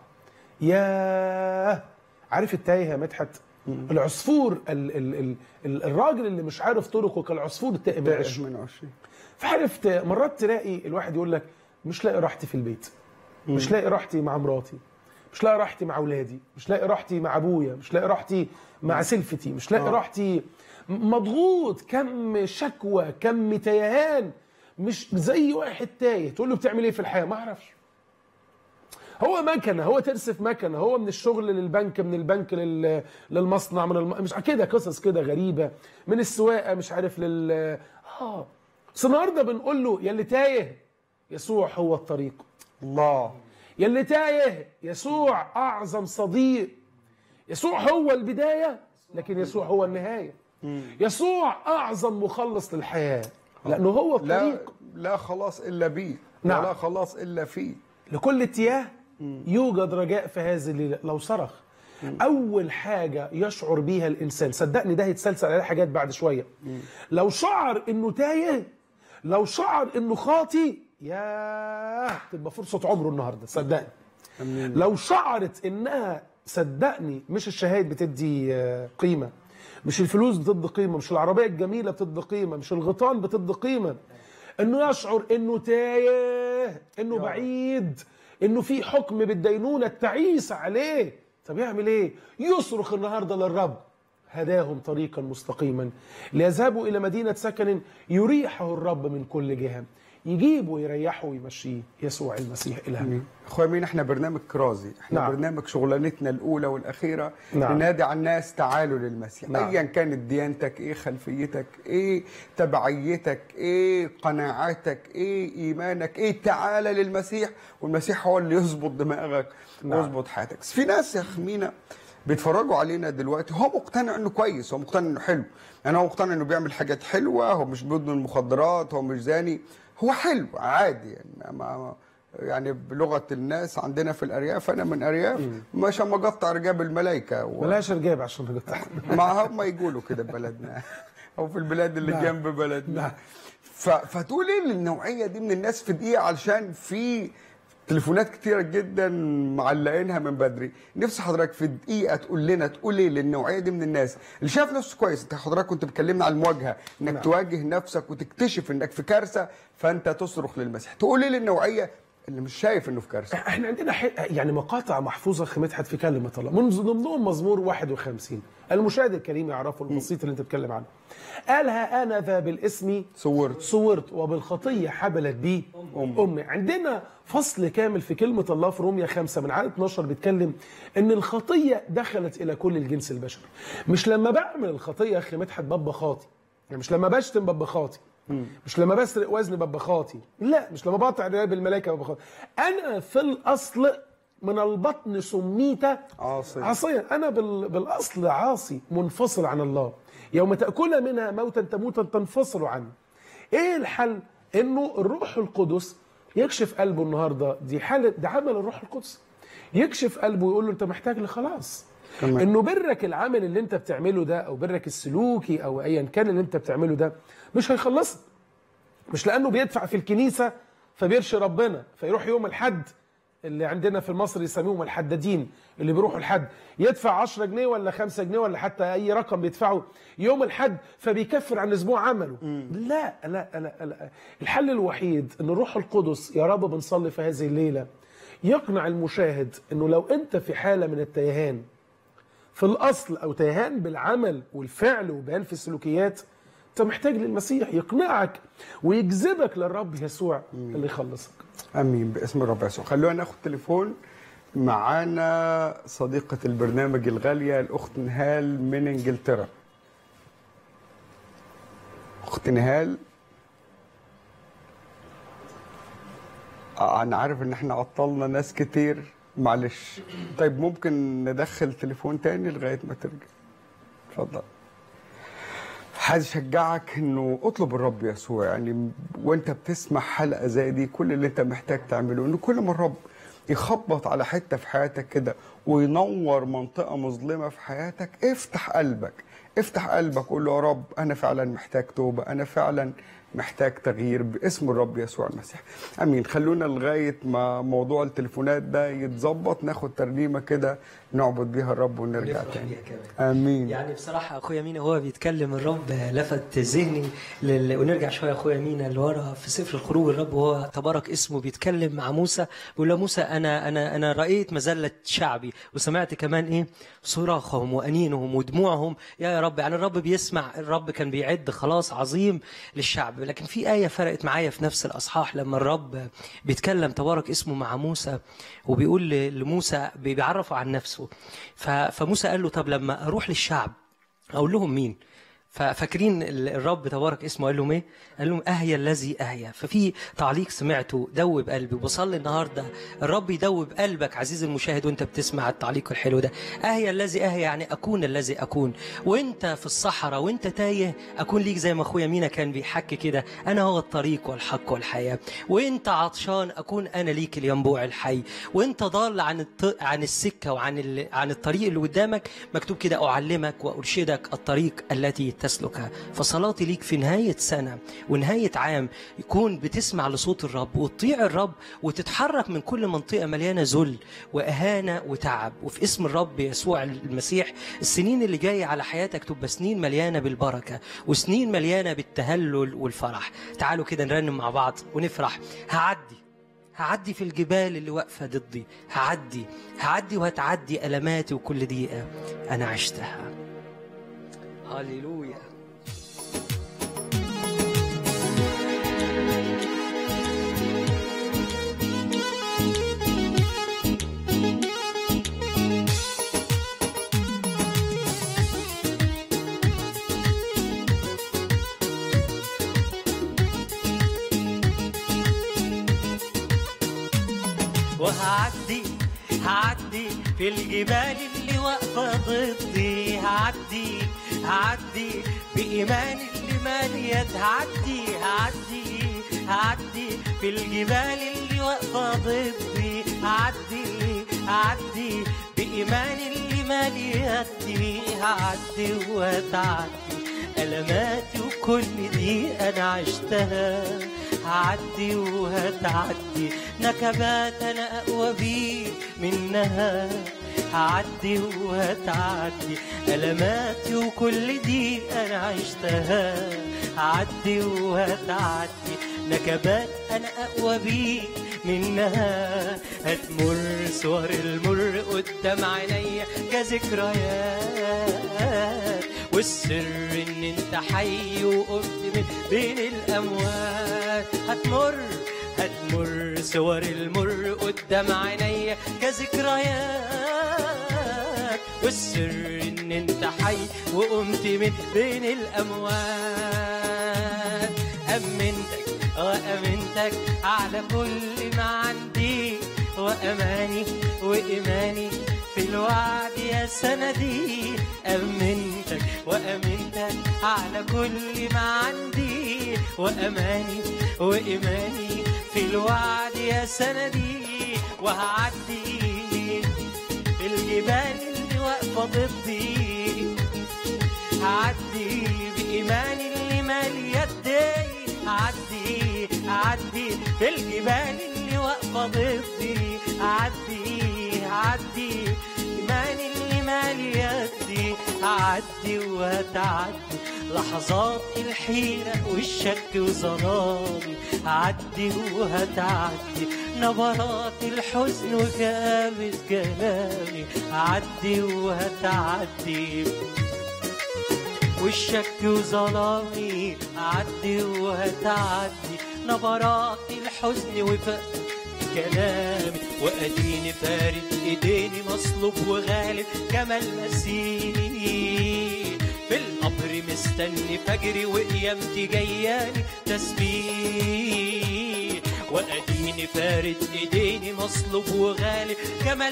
يا عارف التايه يا مدحت العصفور ال ال ال ال الراجل اللي مش عارف طرقه كالعصفور التائب تعب العش من عشرين فعرفت مرات تلاقي الواحد يقول لك مش لاقي راحتي في البيت مش لاقي راحتي مع مراتي مش لاقي راحتي مع اولادي مش لاقي راحتي مع ابويا مش لاقي راحتي مع سلفتي مش لاقي آه. راحتي مضغوط كم شكوى كم تيهان مش زي واحد تايه تقول له بتعمل ايه في الحياه ما اعرفش هو مكنه هو ترسف مكنه هو من الشغل للبنك من البنك لل... للمصنع من الم... مش كده قصص كده غريبه من السواقه مش عارف لل اه بس النهارده بنقول له يا اللي تايه يسوع هو الطريق الله يا اللي تايه يسوع اعظم صديق يسوع هو البدايه لكن يسوع هو النهايه يسوع اعظم مخلص للحياه لانه هو لا الطريق لا خلاص الا بيه نعم. ولا خلاص الا فيه لكل اتياه يوجد رجاء في هذه الليله لو صرخ اول حاجه يشعر بيها الانسان صدقني ده هيتسلسل عليه حاجات بعد شويه لو شعر انه تايه لو شعر انه خاطي يا تبقى فرصه عمره النهارده صدقني لو شعرت انها صدقني مش الشهايد بتدي آه، قيمه مش الفلوس بتدي قيمه مش العربيه الجميله بتدي قيمه مش الغيطان بتدي قيمه انه يشعر انه تايه انه بعيد انه في حكم بالدينونه التعيس عليه طب يعمل ايه يصرخ النهارده للرب هداهم طريقا مستقيما ليذهبوا الى مدينه سكن يريحه الرب من كل جهه يجيب ويريحه ويمشيه يسوع المسيح الهنا اخويا مين احنا برنامج كرازي احنا نعم. نعم. برنامج شغلانتنا الاولى والاخيره نعم. نعم. ننادي على الناس تعالوا للمسيح نعم. نعم. ايا كانت ديانتك ايه خلفيتك ايه تبعيتك ايه قناعاتك ايه ايمانك ايه تعالى للمسيح والمسيح هو اللي يظبط دماغك نعم. نعم. ويظبط حياتك بس في ناس يا اخ مينا بيتفرجوا علينا دلوقتي هو مقتنع انه كويس هو مقتنع انه حلو يعني هو مقتنع انه بيعمل حاجات حلوه هو مش بيدمن مخدرات هو مش زاني هو حلو عادي يعني ما ما- يعني بلغه الناس عندنا في الارياف انا من ارياف مش اما اقطع رجاب الملائكه و... بلاش رجاب عشان نقطع ما هم يقولوا كده في بلدنا او في البلاد اللي نعم. جنب بلدنا نعم. ف... فتقول ايه للنوعيه دي من الناس في دقيقه علشان في تليفونات كتيرة جدا معلقينها من بدري نفسي حضرتك في دقيقة تقول لنا تقول ايه للنوعية دي من الناس اللي شايف نفسه كويس انت حضرتك كنت بتكلمنا عن المواجهة انك نعم. تواجه نفسك وتكتشف انك في كارثة فانت تصرخ للمسيح تقول ايه للنوعية اللي مش شايف انه في كارثة احنا عندنا حي... يعني مقاطع محفوظه اخ مدحت في كلمه الله من ضمنهم مزمور 51 المشاهد الكريم يعرفه البسيط اللي انت بتتكلم عنه قالها انا ذا بالاسم صورت صورت وبالخطيه حبلت بي أمي. امي عندنا فصل كامل في كلمه الله في روميا 5 من عدد 12 بيتكلم ان الخطيه دخلت الى كل الجنس البشري مش لما بعمل الخطيه يا اخي مدحت ببقى خاطي يعني مش لما بشتم ببقى خاطي مش لما بسرق وزن ببقى خاطي لا مش لما بقطع رقاب الملائكه ببقى خاطي انا في الاصل من البطن سميت عاصي. عصيا انا بال... بالاصل عاصي منفصل عن الله يوم تاكل منها موتا تموتا تنفصل عنه ايه الحل انه الروح القدس يكشف قلبه النهارده دي حاله ده عمل الروح القدس يكشف قلبه ويقول له انت محتاج لخلاص تمام. انه برك العمل اللي انت بتعمله ده او برك السلوكي او ايا كان اللي انت بتعمله ده مش هيخلصك مش لانه بيدفع في الكنيسه فبيرشي ربنا فيروح يوم الحد اللي عندنا في مصر يسميهم الحدادين اللي بيروحوا الحد يدفع 10 جنيه ولا 5 جنيه ولا حتى اي رقم بيدفعه يوم الحد فبيكفر عن اسبوع عمله لا لا لا لا الحل الوحيد ان الروح القدس يا رب بنصلي في هذه الليله يقنع المشاهد انه لو انت في حاله من التيهان في الاصل او تيهان بالعمل والفعل وبيان في السلوكيات انت محتاج للمسيح يقنعك ويجذبك للرب يسوع اللي يخلصك امين باسم الرب يسوع خلونا ناخد تليفون معانا صديقة البرنامج الغالية الأخت نهال من إنجلترا أخت نهال آه، أنا عارف إن إحنا عطلنا ناس كتير معلش طيب ممكن ندخل تليفون تاني لغاية ما ترجع اتفضل عايز اشجعك انه اطلب الرب يسوع يعني وانت بتسمع حلقه زي دي كل اللي انت محتاج تعمله انه كل ما الرب يخبط على حته في حياتك كده وينور منطقه مظلمه في حياتك افتح قلبك افتح قلبك قول له يا رب انا فعلا محتاج توبه انا فعلا محتاج تغيير باسم الرب يسوع المسيح امين خلونا لغايه ما موضوع التليفونات ده يتظبط ناخد ترنيمه كده نعبد بيها الرب ونرجع ونفرح تاني بيها كمان. امين يعني بصراحة أخويا مينا هو بيتكلم الرب لفت ذهني لل... ونرجع شوية أخويا مينا لورا في سفر الخروج الرب وهو تبارك اسمه بيتكلم مع موسى بيقول له موسى أنا أنا أنا رأيت مذلة شعبي وسمعت كمان إيه صراخهم وأنينهم ودموعهم يا يا رب يعني الرب بيسمع الرب كان بيعد خلاص عظيم للشعب لكن في آية فرقت معايا في نفس الأصحاح لما الرب بيتكلم تبارك اسمه مع موسى وبيقول ل- لموسى بيعرفه عن نفسه ف- فموسى قال له طب لما اروح للشعب اقول لهم مين ففاكرين ال- الرب تبارك اسمه قال لهم ايه؟ قال لهم اهيا الذي اهيا ففي تعليق سمعته دوب قلبي وبصلي النهارده الرب يدوب قلبك عزيزي المشاهد وانت بتسمع التعليق الحلو ده اهيا الذي اهيا يعني اكون الذي اكون وانت في الصحراء وانت تايه اكون ليك زي ما اخويا مينا كان بيحكي كده انا هو الطريق والحق والحياه وانت عطشان اكون انا ليك الينبوع الحي وانت ضال عن الط... عن السكه وعن ال... عن الطريق اللي قدامك مكتوب كده اعلمك وارشدك الطريق التي تسلكها فصلاتي ليك في نهايه سنه ونهايه عام يكون بتسمع لصوت الرب وتطيع الرب وتتحرك من كل منطقه مليانه ذل واهانه وتعب وفي اسم الرب يسوع المسيح السنين اللي جايه على حياتك تبقى سنين مليانه بالبركه وسنين مليانه بالتهلل والفرح تعالوا كده نرنم مع بعض ونفرح هعدي هعدي في الجبال اللي واقفة ضدي هعدي هعدي وهتعدي ألماتي وكل دقيقة أنا عشتها هللويا وهعدي هعدي في الجبال اللي اللي واقفة ضدي هعدي هعدي بإيمان اللي مالية هعدي هعدي هعدي في الجبال اللي واقفة ضدي هعدي هعدي بإيمان اللي ماليتي هعدي وهتعدي ألماتي وكل دي أنا عشتها هعدي وهتعدي نكبات أنا أقوى بيه منها هعدي وهتعدي ألماتي وكل دي أنا عشتها هعدي وهتعدي نكبات أنا أقوى بيه منها هتمر صور المر قدام عينيا كذكريات والسر ان انت حي وقمت من بين الاموات هتمر هتمر صور المر قدام عينيا كذكريات والسر ان انت حي وقمت من بين الاموات امنتك وامنتك على كل ما عندي واماني وايماني في الوعد يا سندي امنتك وامنتك على كل ما عندي واماني وايماني في الوعد يا سندي وهعدي الجبال اللي واقفه ضدي هعدي بإيماني اللي مالي يدي هعدي هعدي في الجبال اللي واقفة ضدي هعدي هعدي إيماني اللي مالي يدي هعدي وهتعدي لحظات الحيرة والشك وظلامي هعدي وهتعدي نبرات الحزن وكابت كلامي هعدي وهتعدي والشك وظلامي عدي وهتعدي نبرات الحزن وفق كلامي واديني فارد ايديني مصلوب وغالب كما المسيح في القبر مستني فجري وقيامتي جياني تسبيح واديني فارد ايديني مصلوب وغالب كما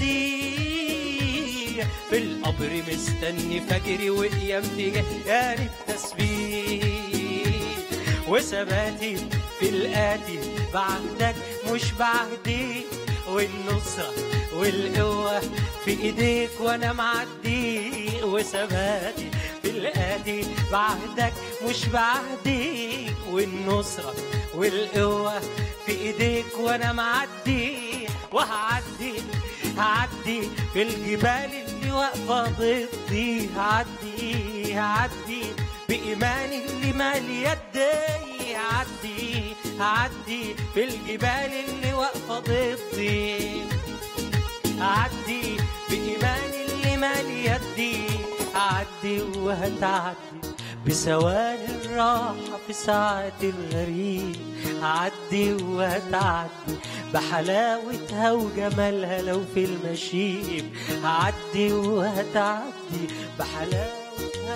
المسيح في القبر مستني فجري وقيامتي جياني تسبيح وثباتي في الآتي بعهدك مش بعهدي والنصرة والقوة في إيديك وأنا معدي وثباتي في الآتي بعهدك مش بعهدي والنصرة والقوة في إيديك وأنا معدي وهعدي هعدي في الجبال اللي واقفة ضدي هعدي هعدي بإيماني اللي مالي يدي هعدي هعدي في الجبال اللي واقفة ضدي هعدي بإيماني اللي مالي يدي هعدي وهتعدي بثواني الراحة في ساعة الغريب هعدي وهتعدي بحلاوتها وجمالها لو في المشيب هعدي وهتعدي بحلاوتها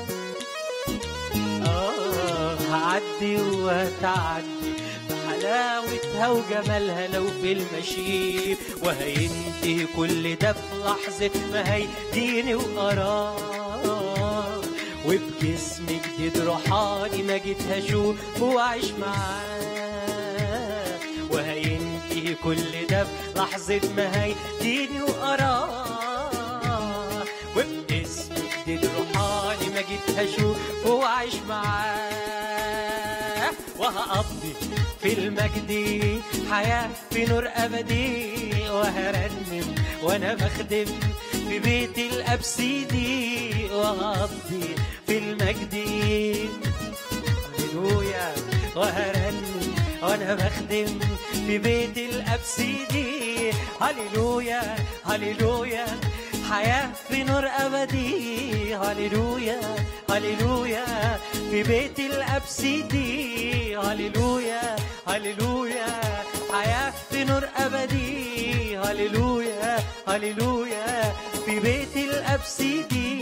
آه هعدي وهتعدي بحلاوتها وجمالها لو في المشيب وهينتهي كل ده في لحظة ما هيديني وقرار وبجسم جديد روحاني ما جيت هشوف واعيش معاه وهينتهي كل ده في لحظة ما هيديني وقرار وباسم جديد روحاني ما جيت هشوف واعيش معاه وهقضي في المجد حياة في نور أبدي وهرنم وأنا بخدم في بيت الأبسيدي وهقضي في المجد هللويا وهرنم وانا بخدم في بيت الابسيدي هللويا هللويا حياة في نور أبدي هللويا هللويا في بيت الأبسيدي هللويا هللويا حياة في نور أبدي هللويا هللويا في بيت الأبسيدي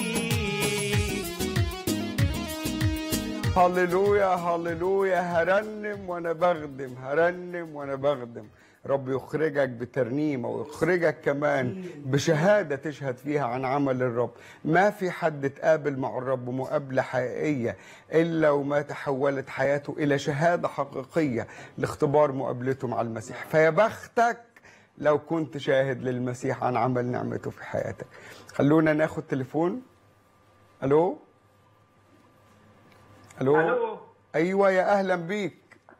هللويا هللويا هرنم وانا بخدم هرنم وانا بخدم رب يخرجك بترنيمة ويخرجك كمان بشهادة تشهد فيها عن عمل الرب ما في حد تقابل مع الرب مقابلة حقيقية إلا وما تحولت حياته إلى شهادة حقيقية لاختبار مقابلته مع المسيح فيا بختك لو كنت شاهد للمسيح عن عمل نعمته في حياتك خلونا ناخد تليفون الو الو الو ايوه يا اهلا بيك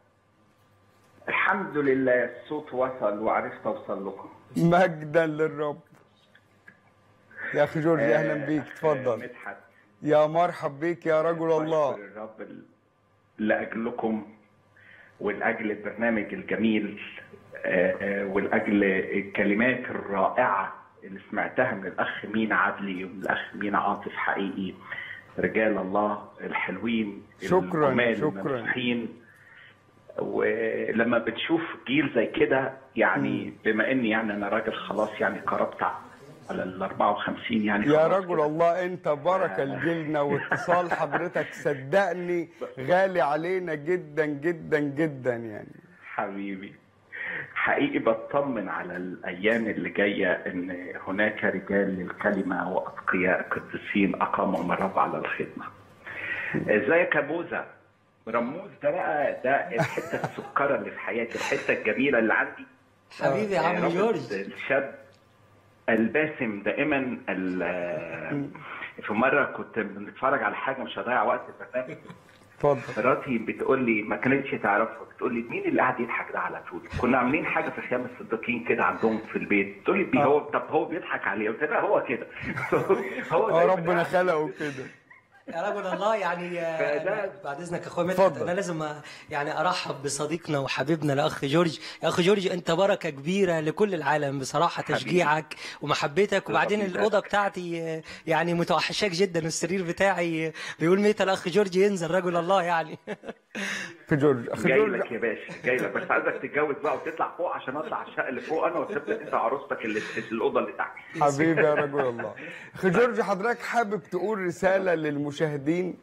الحمد لله الصوت وصل وعرفت اوصل لكم مجدا للرب يا اخي جورج اهلا بيك آه، اتفضل مدحت يا مرحب بيك يا رجل الله بشكر الرب ل- لاجلكم ولاجل البرنامج الجميل آه، آه، ولاجل الكلمات الرائعه اللي سمعتها من الاخ مين عدلي ومن الاخ مين عاطف حقيقي رجال الله الحلوين شكراً، الجمال شكراً. الممسوحين ولما بتشوف جيل زي كده يعني بما اني يعني انا راجل خلاص يعني قربت على ال 54 يعني يا خلاص رجل كده. الله انت بركه لجيلنا واتصال حضرتك صدقني غالي علينا جدا جدا جدا يعني حبيبي حقيقي بطمن على الايام اللي جايه ان هناك رجال للكلمه واتقياء قديسين اقامهم الرب على الخدمه. ازيك يا بوزه؟ رموز ده بقى ده الحته السكره اللي في حياتي، الحته الجميله اللي عندي حبيبي يا عم رمز جورج الشاب الباسم دائما ال- في مره كنت بنتفرج على حاجه مش هضيع وقت البرنامج اتفضل مراتي بتقول لي ما كانتش تعرفه بتقول لي مين اللي قاعد يضحك ده على طول كنا عاملين حاجه في خيام الصديقين كده عندهم في البيت تقول لي بي هو طب هو بيضحك عليه قلت لها هو كده هو اه دايماً ربنا قاعد- خلقه كده يا رجل الله يعني آه، فده- أنا- بعد اذنك يا اخويا مدحت اتفضل. انا لازم آه، يعني ارحب بصديقنا وحبيبنا الاخ جورج يا اخ جورج انت بركه كبيره لكل العالم بصراحه تشجيعك ومحبتك وبعدين يخليك. الاوضه بتاعتي آه، يعني متوحشاك جدا والسرير بتاعي آه، بيقول متى الاخ جورج ينزل رجل الله يعني في جورج اخي جاي جورج لك يا باشا جاي لك بس عايزك تتجوز بقى وتطلع فوق عشان اطلع على الشقه اللي فوق انا واسيب لك انت عروستك اللي في الاوضه اللي تحت حبيبي يا رجل الله اخي جورج حضرتك حابب تقول رساله للمشاهدين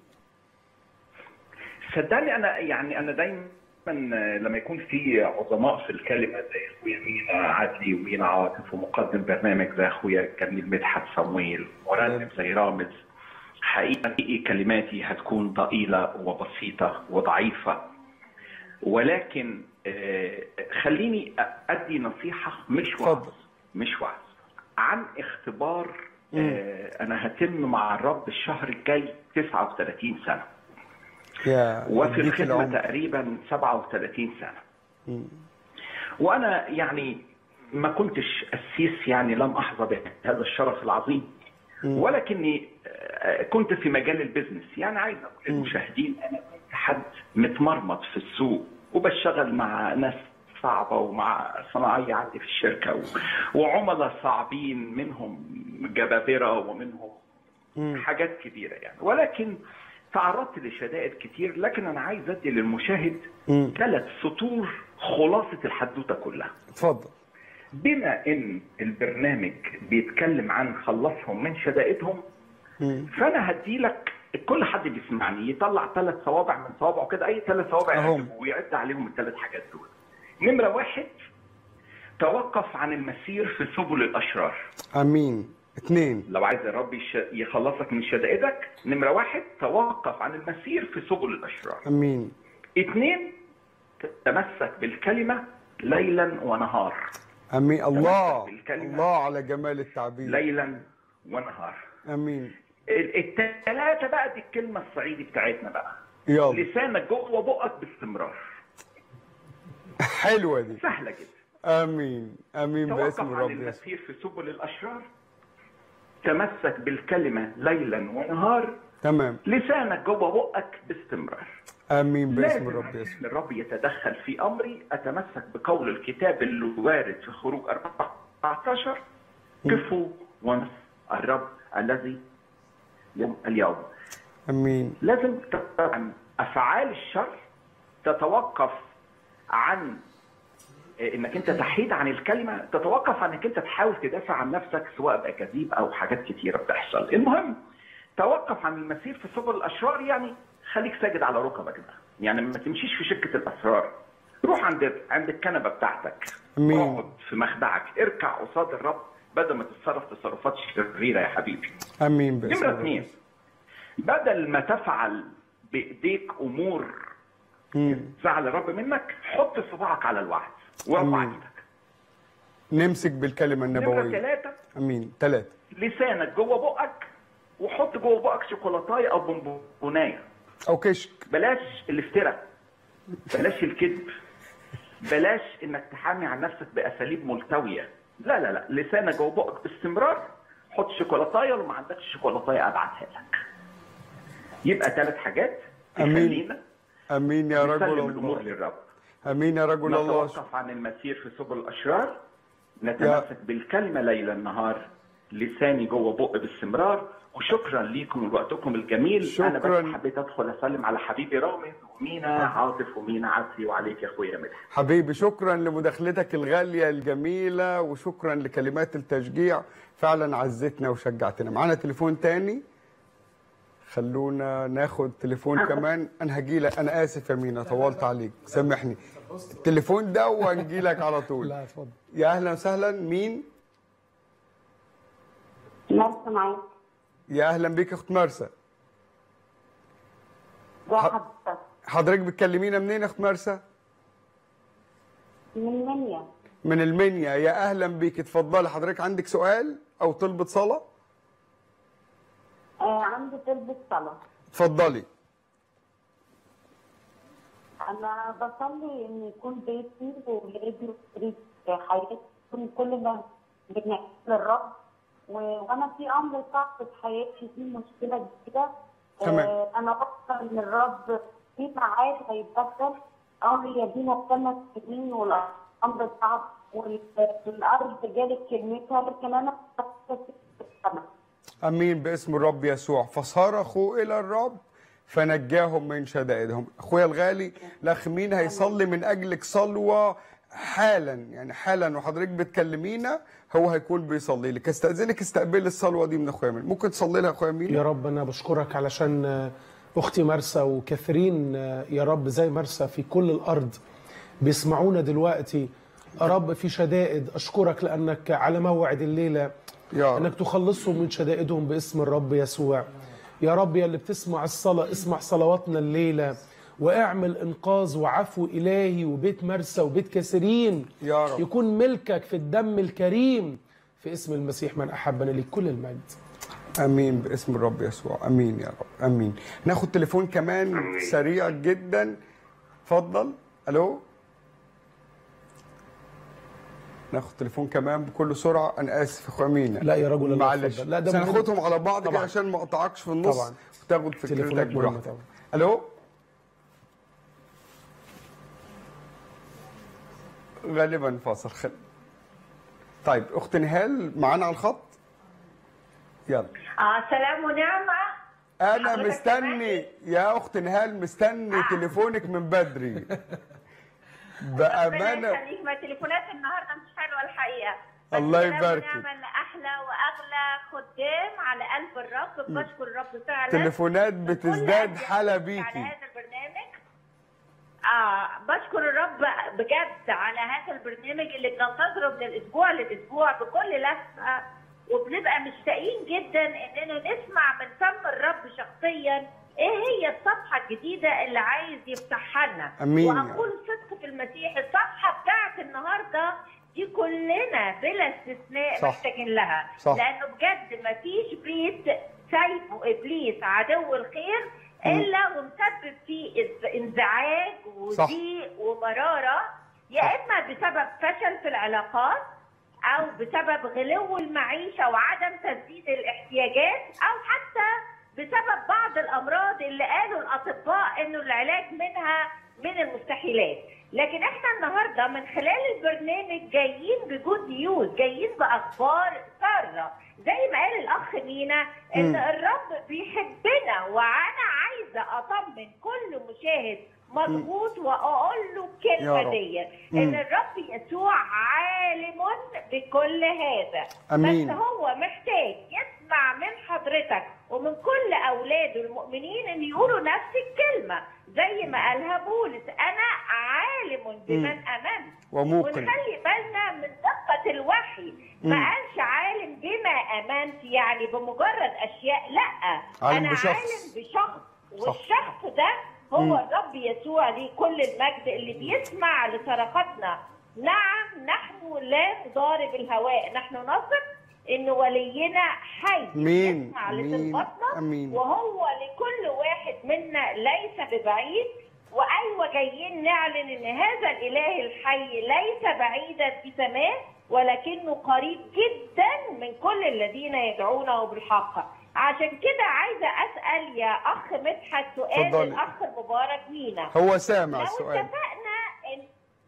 صدقني انا يعني انا دايما لما يكون في عظماء في الكلمه زي اخويا مينا عدلي ومينا عاطف ومقدم برنامج زي اخويا جميل مدحت صمويل مرنم زي رامز حقيقي كلماتي هتكون ضئيله وبسيطه وضعيفه ولكن آه، خليني ادي نصيحه مش وعظ اتفضل. مش وعظ عن اختبار آه، انا هتم مع الرب الشهر الجاي 39 سنه يا وفي يديك الخدمة العمر تقريبا 37 سنة وأنا يعني ما كنتش أسيس يعني لم أحظى بهذا الشرف العظيم ولكني آه، كنت في مجال البزنس يعني عايز أقول للمشاهدين أنا كنت حد متمرمط في السوق وبشتغل مع ناس صعبة ومع صناعية عندي في الشركة و- وعملاء صعبين منهم جبابرة ومنهم حاجات كبيره يعني ولكن تعرضت لشدائد كتير لكن انا عايز ادي للمشاهد ثلاث سطور خلاصه الحدوته كلها اتفضل بما ان البرنامج بيتكلم عن خلصهم من شدائدهم فانا هدي لك كل حد بيسمعني يطلع ثلاث صوابع من صوابعه كده اي ثلاث صوابع أهم. يعجبه ويعد عليهم الثلاث حاجات دول نمره واحد توقف عن المسير في سبل الاشرار امين اثنين لو عايز الرب يش- يخلصك من شدائدك نمرة واحد توقف عن المسير في سبل الأشرار امين اثنين تمسك بالكلمة ليلا ونهار امين الله بالكلمة. الله على جمال التعبير ليلا ونهار امين ال- التلاتة بقى دي الكلمة الصعيدي بتاعتنا بقى يلا لسانك جوه بقك باستمرار حلوه دي سهلة جدا امين امين توقف باسم عن الرب يسوع المسير في سبل الأشرار تمسك بالكلمة ليلا ونهار تمام لسانك جوه بقك باستمرار امين باسم لازم الرب عشان يسوع الرب يتدخل في امري اتمسك بقول الكتاب اللي وارد في خروج 14 كفوا ونس الرب الذي يوم اليوم امين لازم طبعا افعال الشر تتوقف عن انك انت تحيد عن الكلمه تتوقف عن انك انت تحاول تدافع عن نفسك سواء باكاذيب او حاجات كتيره بتحصل المهم توقف عن المسير في سبل الاشرار يعني خليك ساجد على ركبك بقى يعني ما تمشيش في شركه الاسرار روح عند عند الكنبه بتاعتك امين اقعد في مخدعك اركع قصاد الرب بدل ما تتصرف تصرفات شريره يا حبيبي امين باسم نمرة الرب. اثنين بدل ما تفعل بايديك امور مم. تزعل الرب منك حط صباعك على الوعد وارفع أمين. ايدك نمسك بالكلمه نمرة النبويه ثلاثة امين ثلاثه لسانك جوه بقك وحط جوه بقك شوكولاتايه او بونبونايه او كشك بلاش الافتراء بلاش الكذب بلاش انك تحامي عن نفسك باساليب ملتويه لا لا لا لسانك جوه بقك باستمرار حط شوكولاتايه ولو ما عندكش شوكولاتايه ابعتها لك يبقى ثلاث حاجات أمين. تخلينا امين يا رجل نسلم الامور الله للرب امين يا رجل الله نتوقف عن المسير في سبل الاشرار نتمسك بالكلمه ليل نهار لساني جوه بق باستمرار وشكرا ليكم ولوقتكم الجميل انا شكراً. بس حبيت ادخل اسلم على حبيبي رامز ومينا عاطف ومينا عزي وعليك يا اخويا مدحت حبيبي شكرا لمداخلتك الغاليه الجميله وشكرا لكلمات التشجيع فعلا عزتنا وشجعتنا معانا تليفون تاني خلونا ناخد تليفون كمان انا هجيلك انا اسف يا مينا طولت عليك سامحني التليفون ده وهنجيلك على طول لا اتفضل يا اهلا وسهلا مين مرسى معاك يا اهلا بيك يا اخت مرسى ده ح- حضرتك حضرتك بتكلمينا منين يا اخت مرسى من منيا من المنيا يا اهلا بيك اتفضلي حضرتك عندك سؤال او طلبة صلاة آه عندي طلبة صلاة اتفضلي أنا بصلي إن يكون بيتي وولادي وأسرتي في حياتي يكون كل ما بنعمل للرب و- وأنا في أمر صعب في حياتي في مشكلة جديدة تمام. آه أنا بفكر إن الرب في معاد هيتبدل أه هي دينا ثلاث سنين والأمر صعب والأرض جالت كلمتها لكن أنا بفكر في السماء امين باسم الرب يسوع فصرخوا الى الرب فنجاهم من شدائدهم اخويا الغالي الاخ مين هيصلي من اجلك صلوه حالا يعني حالا وحضرتك بتكلمينا هو هيكون بيصلي لك استاذنك استقبلي الصلوه دي من اخويا مين ممكن تصلي لها اخويا مين يا رب انا بشكرك علشان آه، اختي مرسى وكثيرين آه، يا رب زي مرسى في كل الارض بيسمعونا دلوقتي يا رب في شدائد اشكرك لانك على موعد الليله يا رب. انك تخلصهم من شدائدهم باسم الرب يسوع يا رب يا اللي بتسمع الصلاه اسمع صلواتنا الليله واعمل انقاذ وعفو الهي وبيت مرسى وبيت كثيرين يا رب. يكون ملكك في الدم الكريم في اسم المسيح من احبنا لك كل المجد امين باسم الرب يسوع امين يا رب امين ناخد تليفون كمان سريع جدا اتفضل الو ناخد تليفون كمان بكل سرعه انا اسف يا اخويا مينا لا يا رجل الله معلش اتفضل. لا ده بس مهم. هناخدهم على بعض كده طبعاً. عشان ما اقطعكش في النص طبعاً. وتاخد فكرتك تليفونات مهمة براحتك طبعاً. الو غالبا فاصل خل... طيب اخت نهال معانا على الخط يلا اه سلام ونعمة انا حضرتك مستني يا اخت نهال مستني تليفونك من بدري ربنا بامانه يخليك ما تليفونات النهارده مش حلوه الحقيقه بس الله سلام يبارك ونعمة لاحلى واغلى خدام على قلب الرب بشكر الرب فعلا تليفونات بكل بتزداد قلبي حلا على بيكي هذا البرنامج اه بشكر الرب بجد على هذا البرنامج اللي بننتظره من الاسبوع للاسبوع بكل لفه وبنبقى مشتاقين جدا اننا نسمع من فم الرب شخصيا ايه هي الصفحه الجديده اللي عايز يفتحها لنا أمين يا واقول صدق في المسيح الصفحه بتاعت النهارده دي كلنا بلا استثناء صح. محتاجين لها صح. لانه بجد مفيش بيت سايبه ابليس عدو الخير الا ومسبب فيه إز- انزعاج وضيق ومراره يا اما بسبب فشل في العلاقات او بسبب غلو المعيشه وعدم تسديد الاحتياجات او حتى بسبب بعض الامراض اللي قالوا الاطباء انه العلاج منها من المستحيلات لكن احنا النهارده من خلال البرنامج جايين بجود نيوز جايين باخبار ساره زي ما قال الاخ مينا ان مم. الرب بيحبنا وانا عايزه اطمن كل مشاهد مضغوط واقول له يا الكلمه رب. دي مم. ان الرب يسوع عالم بكل هذا أمين. بس هو محتاج يسمع من حضرتك ومن كل اولاده المؤمنين ان يقولوا نفس الكلمه زي ما قالها بولس انا عالم بمن امنت وموقن. ونخلي بالنا ما قالش عالم بما امنت يعني بمجرد اشياء لا عالم انا بشخص. عالم بشخص والشخص ده هو الرب يسوع ليه كل المجد اللي بيسمع لصرخاتنا نعم نحن لا نضارب الهواء نحن نثق ان ولينا حي مين؟ يسمع مين؟ لطلباتنا أمين. وهو لكل واحد منا ليس ببعيد وايوه جايين نعلن ان هذا الاله الحي ليس بعيدا في سماه ولكنه قريب جدا من كل الذين يدعونه بالحق عشان كده عايزه اسال يا اخ مدحت سؤال اتفضلي. الاخ المبارك لينا هو سامع لو السؤال اتفقنا ان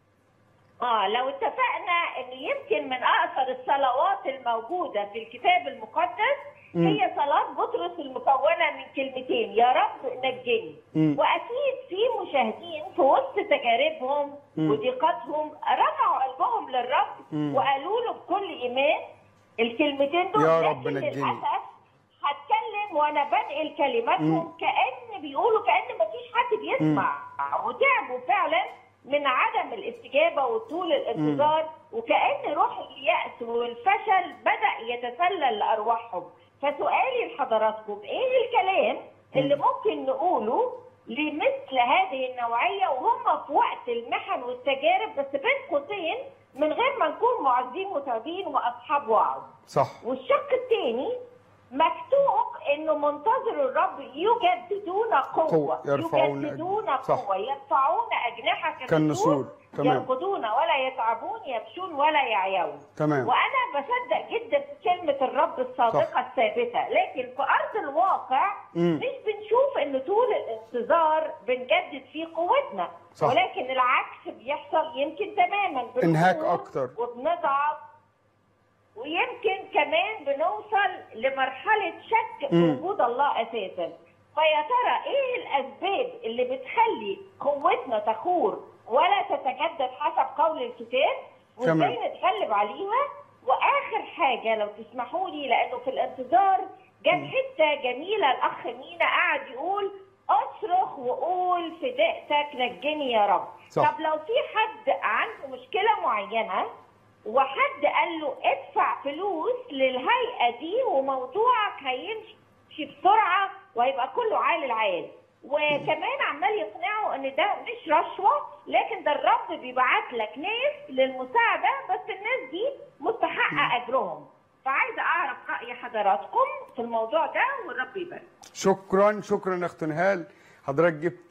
اه لو اتفقنا ان يمكن من اقصر الصلوات الموجوده في الكتاب المقدس هي صلاة بطرس المكونة من كلمتين يا رب نجني مم. وأكيد في مشاهدين في وسط تجاربهم وضيقاتهم رفعوا قلبهم للرب وقالوا له بكل إيمان الكلمتين دول يا رب لكن نجني. للأسف هتكلم وانا بنقل كلماتهم كان بيقولوا كان مفيش حد بيسمع وتعبوا فعلا من عدم الاستجابه وطول الانتظار وكان روح الياس والفشل بدا يتسلل لارواحهم فسؤالي لحضراتكم ايه الكلام اللي ممكن نقوله لمثل هذه النوعيه وهم في وقت المحن والتجارب بس بين قوسين من غير ما نكون معزين متعبين واصحاب وعظ صح والشق الثاني مكتوب انه منتظر الرب يجددون قوه, قوة، يرفعون يجددون أجنحة. صح. قوه يرفعون اجنحه كالنسور. كالنسور تمام. يرقدون ولا يتعبون يمشون ولا يعيون تمام وانا بصدق جدا في كلمه الرب الصادقه صح. الثابته لكن في ارض الواقع مم. مش بنشوف ان طول الانتظار بنجدد فيه قوتنا صح. ولكن العكس بيحصل يمكن تماما بنخور انهاك أكتر. وبنضعف ويمكن كمان بنوصل لمرحله شك في مم. وجود الله اساسا فيا ترى ايه الاسباب اللي بتخلي قوتنا تخور ولا تتجدد حسب قول الكتاب تمام. وازاي نتغلب عليها واخر حاجه لو تسمحوا لي لانه في الانتظار جت حته جميله الاخ مينا قاعد يقول اصرخ وقول فدائتك نجني يا رب صح. طب لو في حد عنده مشكله معينه وحد قال له ادفع فلوس للهيئه دي وموضوعك هيمشي بسرعه وهيبقى كله عال العال وكمان عمال يقنعه ان ده مش رشوه لكن ده الرب بيبعت لك ناس للمساعده بس الناس دي مستحقه اجرهم فعايزه اعرف راي حضراتكم في الموضوع ده والرب يبارك شكرا شكرا يا اخت نهال حضرتك جبت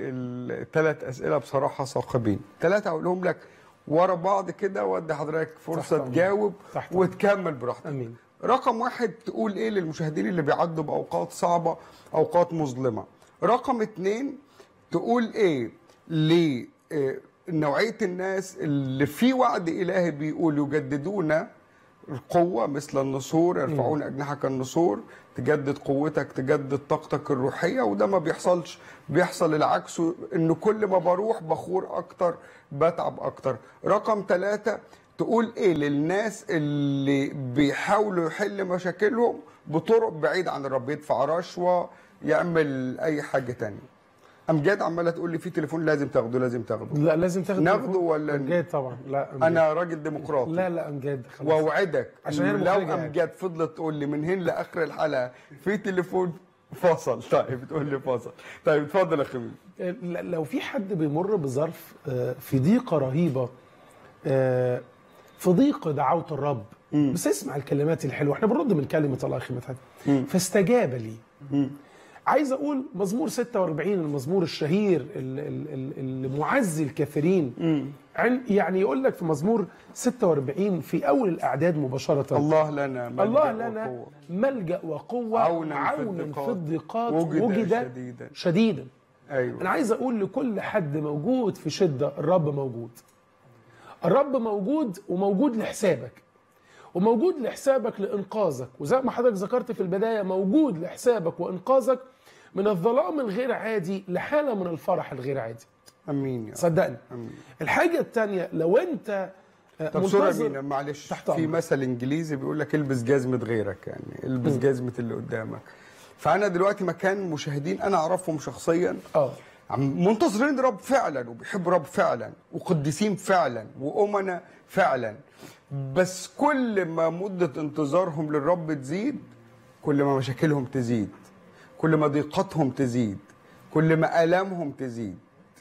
الثلاث اسئله بصراحه ثاقبين ثلاثه اقولهم لك ورا بعض كده وادي حضرتك فرصه تحت تجاوب تحت وتكمل براحتك امين رقم واحد تقول ايه للمشاهدين اللي بيعدوا باوقات صعبه اوقات مظلمه رقم اتنين تقول ايه ل آه، نوعيه الناس اللي في وعد الهي بيقول يجددون القوة مثل النسور يرفعون أجنحة كالنسور تجدد قوتك تجدد طاقتك الروحية وده ما بيحصلش بيحصل العكس إن كل ما بروح بخور أكتر بتعب أكتر رقم ثلاثة تقول إيه للناس اللي بيحاولوا يحل مشاكلهم بطرق بعيد عن الرب يدفع رشوة يعمل أي حاجة تانية أمجاد عمالة تقول لي في تليفون لازم تاخده لازم تاخده لا لازم تاخد ناخده تليفون. ولا امجاد طبعا لا أمجاد. أنا راجل ديمقراطي لا لا امجاد خلاص واوعدك عشان هي إنه لو المخرجة يعني. امجاد فضلت تقول لي من هنا لاخر الحلقه في تليفون فصل طيب تقول لي فصل طيب اتفضل يا خميس ل- لو في حد بيمر بظرف آه، في ضيقه رهيبه آه، في ضيق دعوت الرب بس اسمع الكلمات الحلوه احنا بنرد من كلمه الله اخي مدحت فاستجاب لي عايز اقول مزمور 46 المزمور الشهير ال- ال- ال- اللي معزي الكثيرين عن- يعني يقول لك في مزمور 46 في اول الاعداد مباشره الله لنا ملجأ الله لنا وقوة. ملجا وقوه عونا في عونا الضيقات. في الضيقات وجد وجد شديدا. شديدا انا ايوه عايز اقول لكل حد موجود في شده الرب موجود الرب موجود وموجود لحسابك وموجود لحسابك لانقاذك وزي ما حضرتك ذكرت في البدايه موجود لحسابك وانقاذك من الظلام الغير عادي لحاله من الفرح الغير عادي امين يا رب. صدقني امين الحاجه الثانيه لو انت آه، طب سورة منتظر- مينا معلش تحت في أمرك. مثل انجليزي بيقول لك البس جزمه غيرك يعني البس جزمه اللي قدامك فانا دلوقتي مكان مشاهدين انا اعرفهم شخصيا اه عم- منتظرين رب فعلا وبيحبوا رب فعلا وقديسين فعلا وأمنا فعلا بس كل ما مدة انتظارهم للرب تزيد كل ما مشاكلهم تزيد كل ما ضيقاتهم تزيد كل ما آلامهم تزيد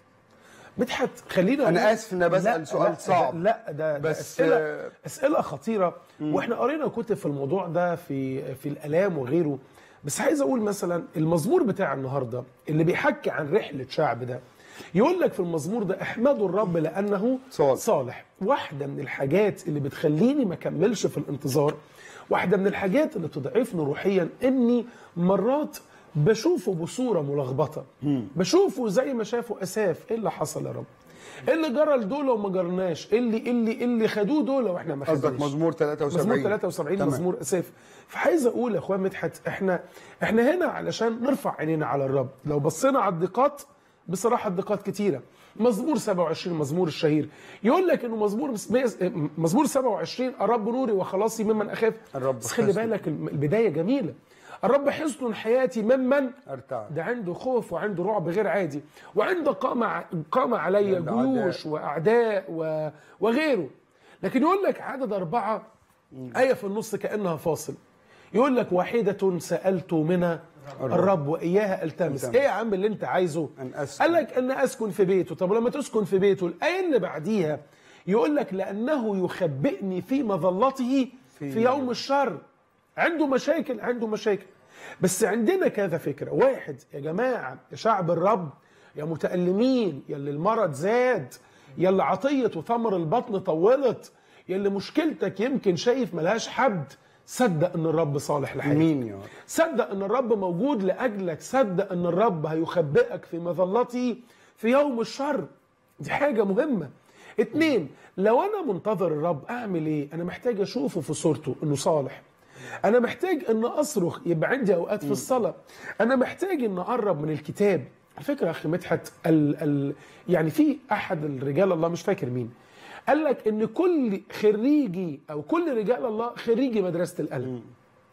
مدحت خلينا أنا نقول- آسف إن أنا بسأل لا، سؤال لا، صعب. لا ده, ده بس، اسئله آه، اسئله خطيره واحنا قرينا كتب في الموضوع ده في في الالام وغيره بس عايز اقول مثلا المزمور بتاع النهارده اللي بيحكي عن رحله شعب ده يقول لك في المزمور ده احمدوا الرب لانه صالح. صالح واحده من الحاجات اللي بتخليني ما اكملش في الانتظار واحده من الحاجات اللي بتضعفني روحيا اني مرات بشوفه بصوره ملخبطه بشوفه زي ما شافوا اساف ايه اللي حصل يا رب ايه اللي جرى لدول وما جرناش ايه اللي إيه اللي إيه اللي خدوه دول واحنا ما قصدك خدناش مزمور 73 مزمور 73 تمام. مزمور اساف فعايز اقول يا اخويا مدحت احنا احنا هنا علشان نرفع عينينا على الرب لو بصينا على الضيقات بصراحه الضيقات كتيره مزمور 27 مزمور الشهير يقول لك انه مزمور مزمور 27 الرب نوري وخلاصي ممن اخاف الرب بس خلي حصن. بالك البدايه جميله الرب حصن حياتي ممن ارتعد ده عنده خوف وعنده رعب غير عادي وعنده قام قام علي عنده جيوش واعداء و... وغيره لكن يقول لك عدد اربعه ايه في النص كانها فاصل يقول لك واحده سالت من الرب واياها التمس التمس. ايه يا عم اللي انت عايزه أن أسكن. قال لك ان اسكن في بيته طب لما تسكن في بيته الايه اللي بعديها يقول لك لانه يخبئني في مظلته في, في يوم الشر عنده مشاكل عنده مشاكل بس عندنا كذا فكرة واحد يا جماعة يا شعب الرب يا متألمين يا اللي المرض زاد يا اللي عطية وثمر البطن طولت يا اللي مشكلتك يمكن شايف ملهاش حد صدق ان الرب صالح لحياتك مين يا رب صدق ان الرب موجود لاجلك صدق ان الرب هيخبئك في مظلته في يوم الشر دي حاجة مهمة اتنين لو انا منتظر الرب اعمل ايه انا محتاج اشوفه في صورته انه صالح انا محتاج ان اصرخ يبقى عندي اوقات في الصلاة انا محتاج ان اقرب من الكتاب على فكرة يا اخي مدحت ال ال يعني في احد الرجال الله مش فاكر مين قال لك ان كل خريجي او كل رجال الله خريجي مدرسة القلم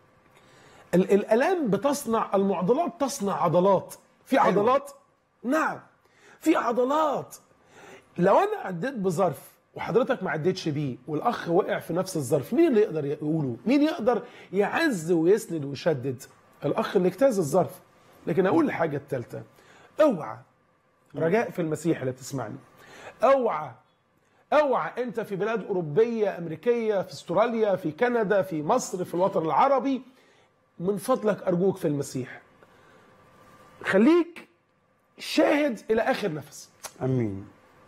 ال- الالام بتصنع المعضلات تصنع عضلات في عضلات نعم في عضلات لو انا عديت بظرف وحضرتك ما عديتش بيه والاخ وقع في نفس الظرف مين اللي يقدر يقوله مين يقدر يعز ويسند ويشدد الاخ اللي اجتاز الظرف لكن اقول الحاجه الثالثه اوعى رجاء في المسيح اللي بتسمعني اوعى اوعى انت في بلاد اوروبيه امريكيه في استراليا في كندا في مصر في الوطن العربي من فضلك ارجوك في المسيح خليك شاهد الى اخر نفس امين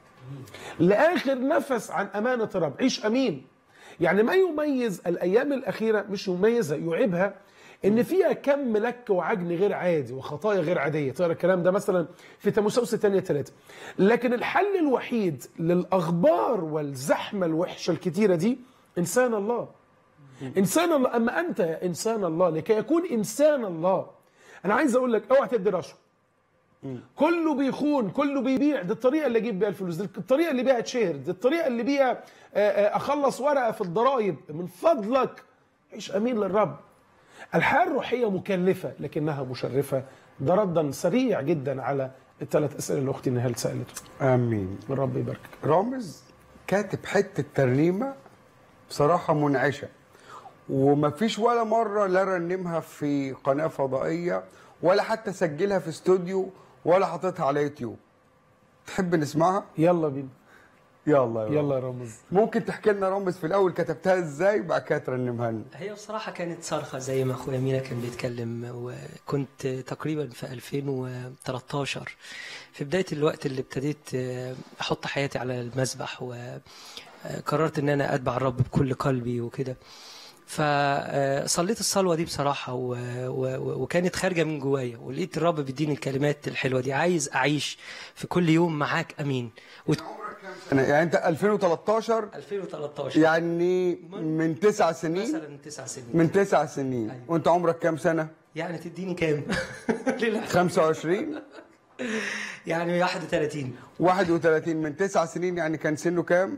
لاخر نفس عن امانه الرب عيش امين يعني ما يميز الايام الاخيره مش يميزها يعيبها ان فيها كم لك وعجن غير عادي وخطايا غير عاديه تقرا الكلام ده مثلا في تيموثاوس الثانيه ثلاثه لكن الحل الوحيد للاخبار والزحمه الوحشه الكتيره دي انسان الله انسان الله اما انت يا انسان الله لكي يكون انسان الله انا عايز اقول لك اوعى تدي رشوه كله بيخون كله بيبيع دي الطريقه اللي اجيب بيها الفلوس دي الطريقه اللي بيها اتشهر دي الطريقه اللي بيها آه، آه، اخلص ورقه في الضرائب من فضلك عيش امين للرب الحياه الروحيه مكلفه لكنها مشرفه ده ردا سريع جدا على الثلاث اسئله اللي اختي نهال سالته امين الرب يباركك رامز كاتب حته ترنيمه بصراحه منعشه ومفيش ولا مره لا رنمها في قناه فضائيه ولا حتى سجلها في استوديو ولا حاططها على يوتيوب تحب نسمعها يلا بينا يلا يا يلا يا رامز ممكن تحكي لنا رامز في الاول كتبتها ازاي وبعد كده ترنمها لنا هي بصراحة كانت صرخة زي ما أخويا مينا كان بيتكلم وكنت تقريبا في 2013 في بداية الوقت اللي ابتديت أحط حياتي على المسبح وقررت إن أنا أتبع الرب بكل قلبي وكده فصليت الصلوة دي بصراحة و... و... وكانت خارجة من جوايا ولقيت الرب بيديني الكلمات الحلوة دي عايز أعيش في كل يوم معاك أمين و... يعني انت 2013 2013 يعني من تسع سنين مثلا تسع سنين من تسع سنين أيوة. وانت عمرك كام سنه يعني تديني كام؟ ليه لا؟ 25 يعني 31 31 من تسع سنين يعني كان سنه كام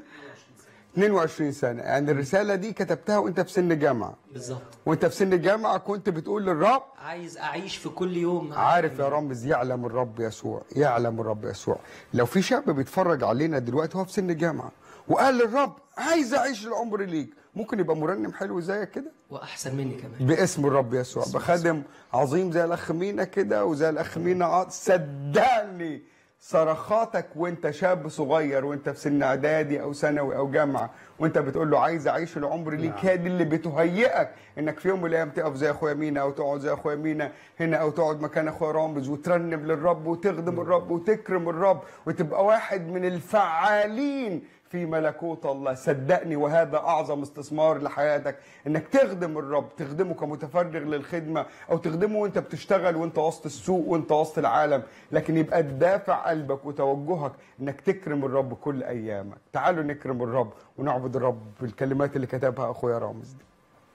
22 سنه يعني الرساله دي كتبتها وانت في سن جامعه بالظبط وانت في سن الجامعه كنت بتقول للرب عايز اعيش في كل يوم معاك. عارف يا رامز يعلم الرب يسوع يعلم الرب يسوع لو في شاب بيتفرج علينا دلوقتي هو في سن الجامعه وقال للرب عايز اعيش العمر ليك ممكن يبقى مرنم حلو زيك كده واحسن مني كمان باسم الرب يسوع بخادم عظيم زي الاخ مينا كده وزي الاخ مينا عاط صدقني صرخاتك وانت شاب صغير وانت في سن اعدادي او ثانوي او جامعه وانت بتقول له عايز اعيش العمر ليك هي دي اللي بتهيئك انك في يوم من الايام تقف زي اخويا مينا او تقعد زي اخويا مينا هنا او تقعد مكان اخويا رامز وترنم للرب وتخدم الرب وتكرم الرب وتبقى واحد من الفعالين في ملكوت الله صدقني وهذا اعظم استثمار لحياتك انك تخدم الرب تخدمه كمتفرغ للخدمه او تخدمه وانت بتشتغل وانت وسط السوق وانت وسط العالم لكن يبقى دافع قلبك وتوجهك انك تكرم الرب كل ايامك تعالوا نكرم الرب ونعبد الرب بالكلمات اللي كتبها اخويا رامز دي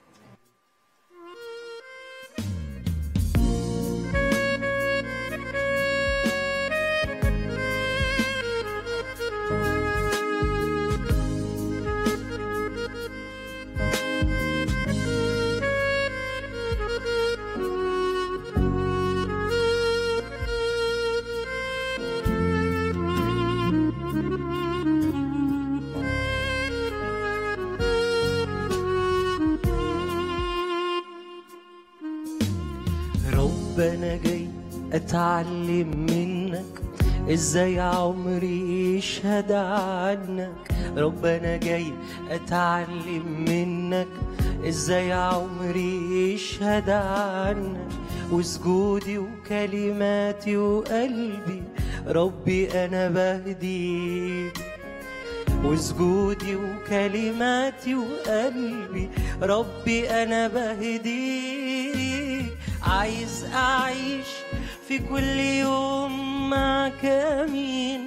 رب انا جاي اتعلم منك ازاي عمري يشهد عنك رب انا جاي اتعلم منك ازاي عمري يشهد عنك وسجودي وكلماتي وقلبي ربي انا بهديك وسجودي وكلماتي وقلبي ربي انا بهديك عايز اعيش في كل يوم معك امين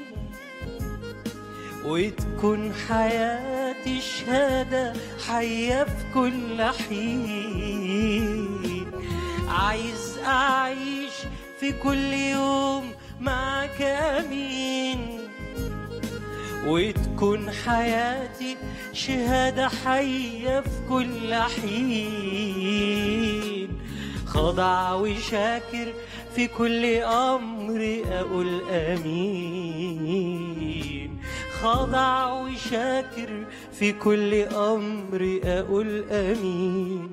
وتكون حياتي شهادة حية في كل حين عايز أعيش في كل يوم معك أمين وتكون حياتي شهادة حية في كل حين خضع وشاكر في كل أمر أقول أمين خضع وشاكر في كل أمر أقول أمين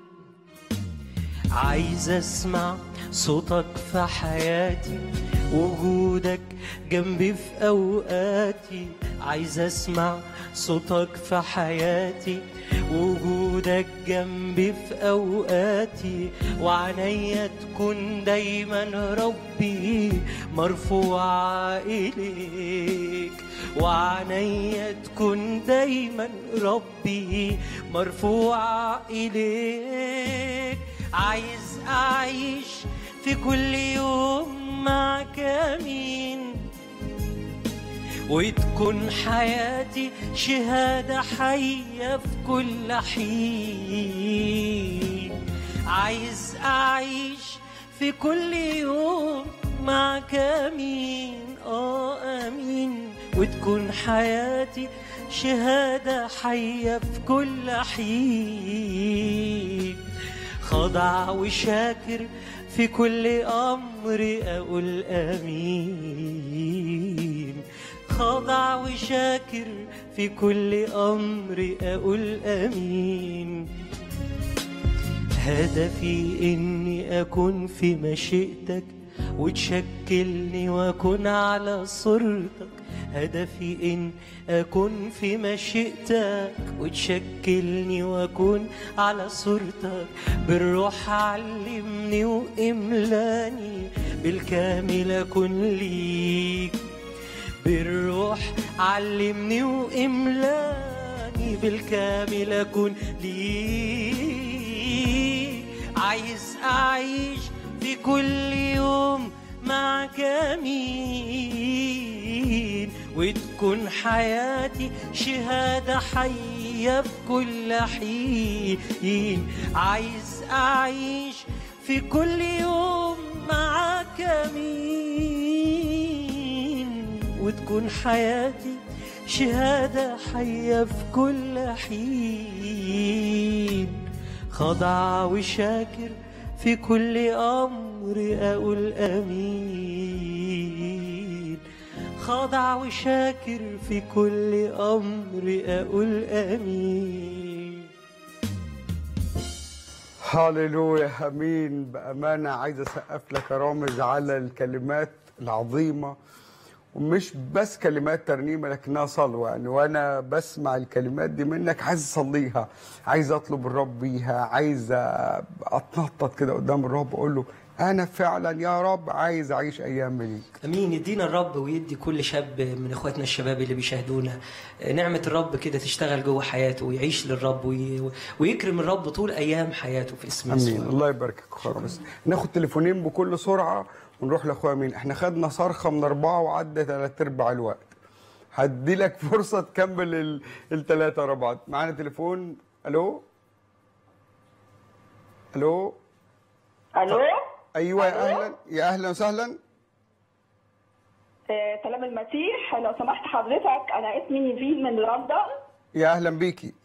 عايز اسمع صوتك في حياتي وجودك جنبي في اوقاتي عايز اسمع صوتك في حياتي وجودك جنبي في اوقاتي وعنيا تكون دايما ربي مرفوعة اليك وعنيا تكون دايما ربي مرفوعة اليك عايز اعيش في كل يوم معك امين وتكون حياتي شهادة حية في كل حين عايز أعيش في كل يوم معك أمين آه أمين وتكون حياتي شهادة حية في كل حين خضع وشاكر في كل أمر أقول أمين خضع وشاكر في كل أمر أقول أمين هدفي إني أكون في مشيئتك وتشكلني وأكون على صورتك هدفي إن أكون في مشيئتك وتشكلني وأكون على صورتك بالروح علمني وإملاني بالكامل أكون ليك بالروح علمني وإملاني بالكامل أكون ليك عايز أعيش في كل يوم معك أمين وتكون حياتي شهادة حية في كل حين عايز أعيش في كل يوم معك أمين وتكون حياتي شهادة حية في كل حين خضع وشاكر في كل أمر أقول أمين خاضع وشاكر في كل أمر أقول أمين هاليلويا امين بامانه عايز اسقف لك يا رامز على الكلمات العظيمه ومش بس كلمات ترنيمه لكنها صلوه يعني وانا بسمع الكلمات دي منك عايز اصليها عايز اطلب الرب بيها عايز اتنطط كده قدام الرب اقول له انا فعلا يا رب عايز اعيش ايام ليك امين يدينا الرب ويدي كل شاب من اخواتنا الشباب اللي بيشاهدونا نعمه الرب كده تشتغل جوه حياته ويعيش للرب وي... ويكرم الرب طول ايام حياته في اسم امين يسوع الله يباركك يا خرمس ناخد تليفونين بكل سرعه ونروح لاخويا مين احنا خدنا صرخه من اربعه وعدى ثلاث ارباع الوقت هدي لك فرصه تكمل ال- الثلاثه ورا بعض معانا تليفون الو الو الو ايوه يا ألو؟ اهلا يا اهلا وسهلا آه، سلام المسيح لو سمحت حضرتك انا اسمي نيفين من لندن يا اهلا بيكي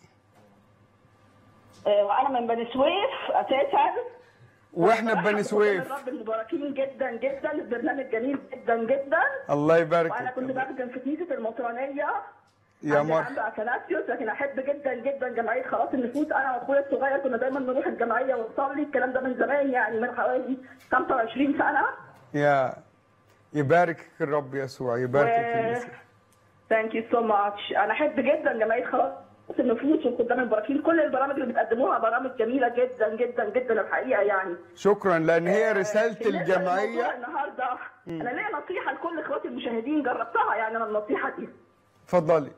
آه، وانا من بني سويف اساسا واحنا في بني برحب سويف بكل الرب المباركين جدا جدا البرنامج جميل جدا جدا الله يبارك وانا كنت فيك. بخدم في كنيسه المطرانيه يا عند- مر عند اثناسيوس لكن احب جدا جدا جمعيه خلاص النفوس انا واخويا الصغير كنا دايما نروح الجمعيه ونصلي الكلام ده من زمان يعني من حوالي 25 سنه يا يباركك الرب يسوع يباركك المسيح ثانك يو سو ماتش انا احب جدا جمعيه خلاص النفوس والخدام المباركين كل البرامج اللي بتقدموها برامج جميله جدا جدا جدا الحقيقه يعني شكرا لان هي رساله بالنسبة للموضوع الجمعيه النهارده انا ليا نصيحه لكل اخواتي المشاهدين جربتها يعني انا النصيحه دي اتفضلي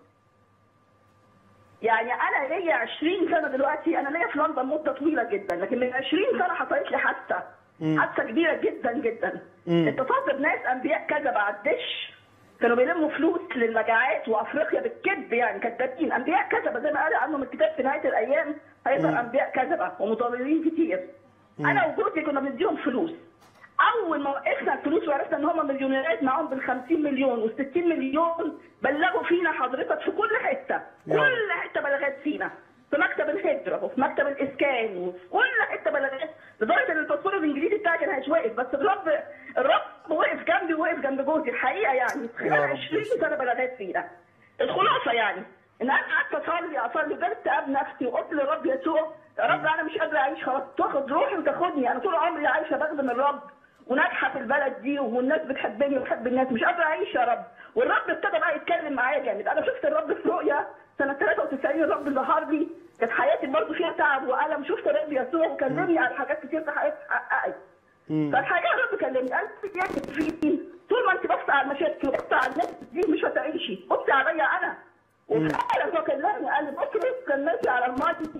يعني انا ليا 20 سنه دلوقتي انا ليا في لندن مده طويله جدا لكن من 20 سنه حصلت لي حادثه حادثه كبيره جدا جدا اتصلت بناس انبياء كذا على الدش كانوا بيلموا فلوس للمجاعات وافريقيا بالكذب يعني كذابين انبياء كذبه زي ما قال عنهم الكتاب في نهايه الايام هيظهر انبياء كذبه ومضللين كتير انا وجوزي كنا بنديهم فلوس اول ما وقفنا الفلوس وعرفنا ان هم مليونيرات معاهم بال 50 مليون وال 60 مليون بلغوا فينا حضرتك في كل حته يا كل حته بلغت فينا في مكتب الهجره وفي مكتب الاسكان وفي كل حته بلغت لدرجه ان الباسبور الانجليزي بتاعي كان هيتوقف بس الرب الرب وقف جنبي ووقف جنب جوزي الحقيقه يعني خلال يا رب 20 سنه بلغت فينا الخلاصه يعني ان انا قعدت اصلي اصلي جبت اب نفسي وقلت للرب يسوع يا رب انا مش قادره اعيش خلاص تاخد روحي وتاخدني انا طول عمري عايشه بخدم الرب وناجحه في البلد دي والناس بتحبني وبحب الناس مش قادره اعيش يا رب والرب ابتدى بقى يتكلم معايا جامد انا شفت الرب في رؤيا سنه 93 الرب ظهر لي كانت حياتي برضه فيها تعب والم شفت الرب يسوع وكلمني على حاجات كتير في حياتي اتحققت فالحقيقه الرب كلمني قال لي يا فين طول ما انت بص على المشاكل وبص على الناس دي مش هتعيشي بصي عليا انا وفعلا هو كلمني قال لي بصي كان ماشي على الماضي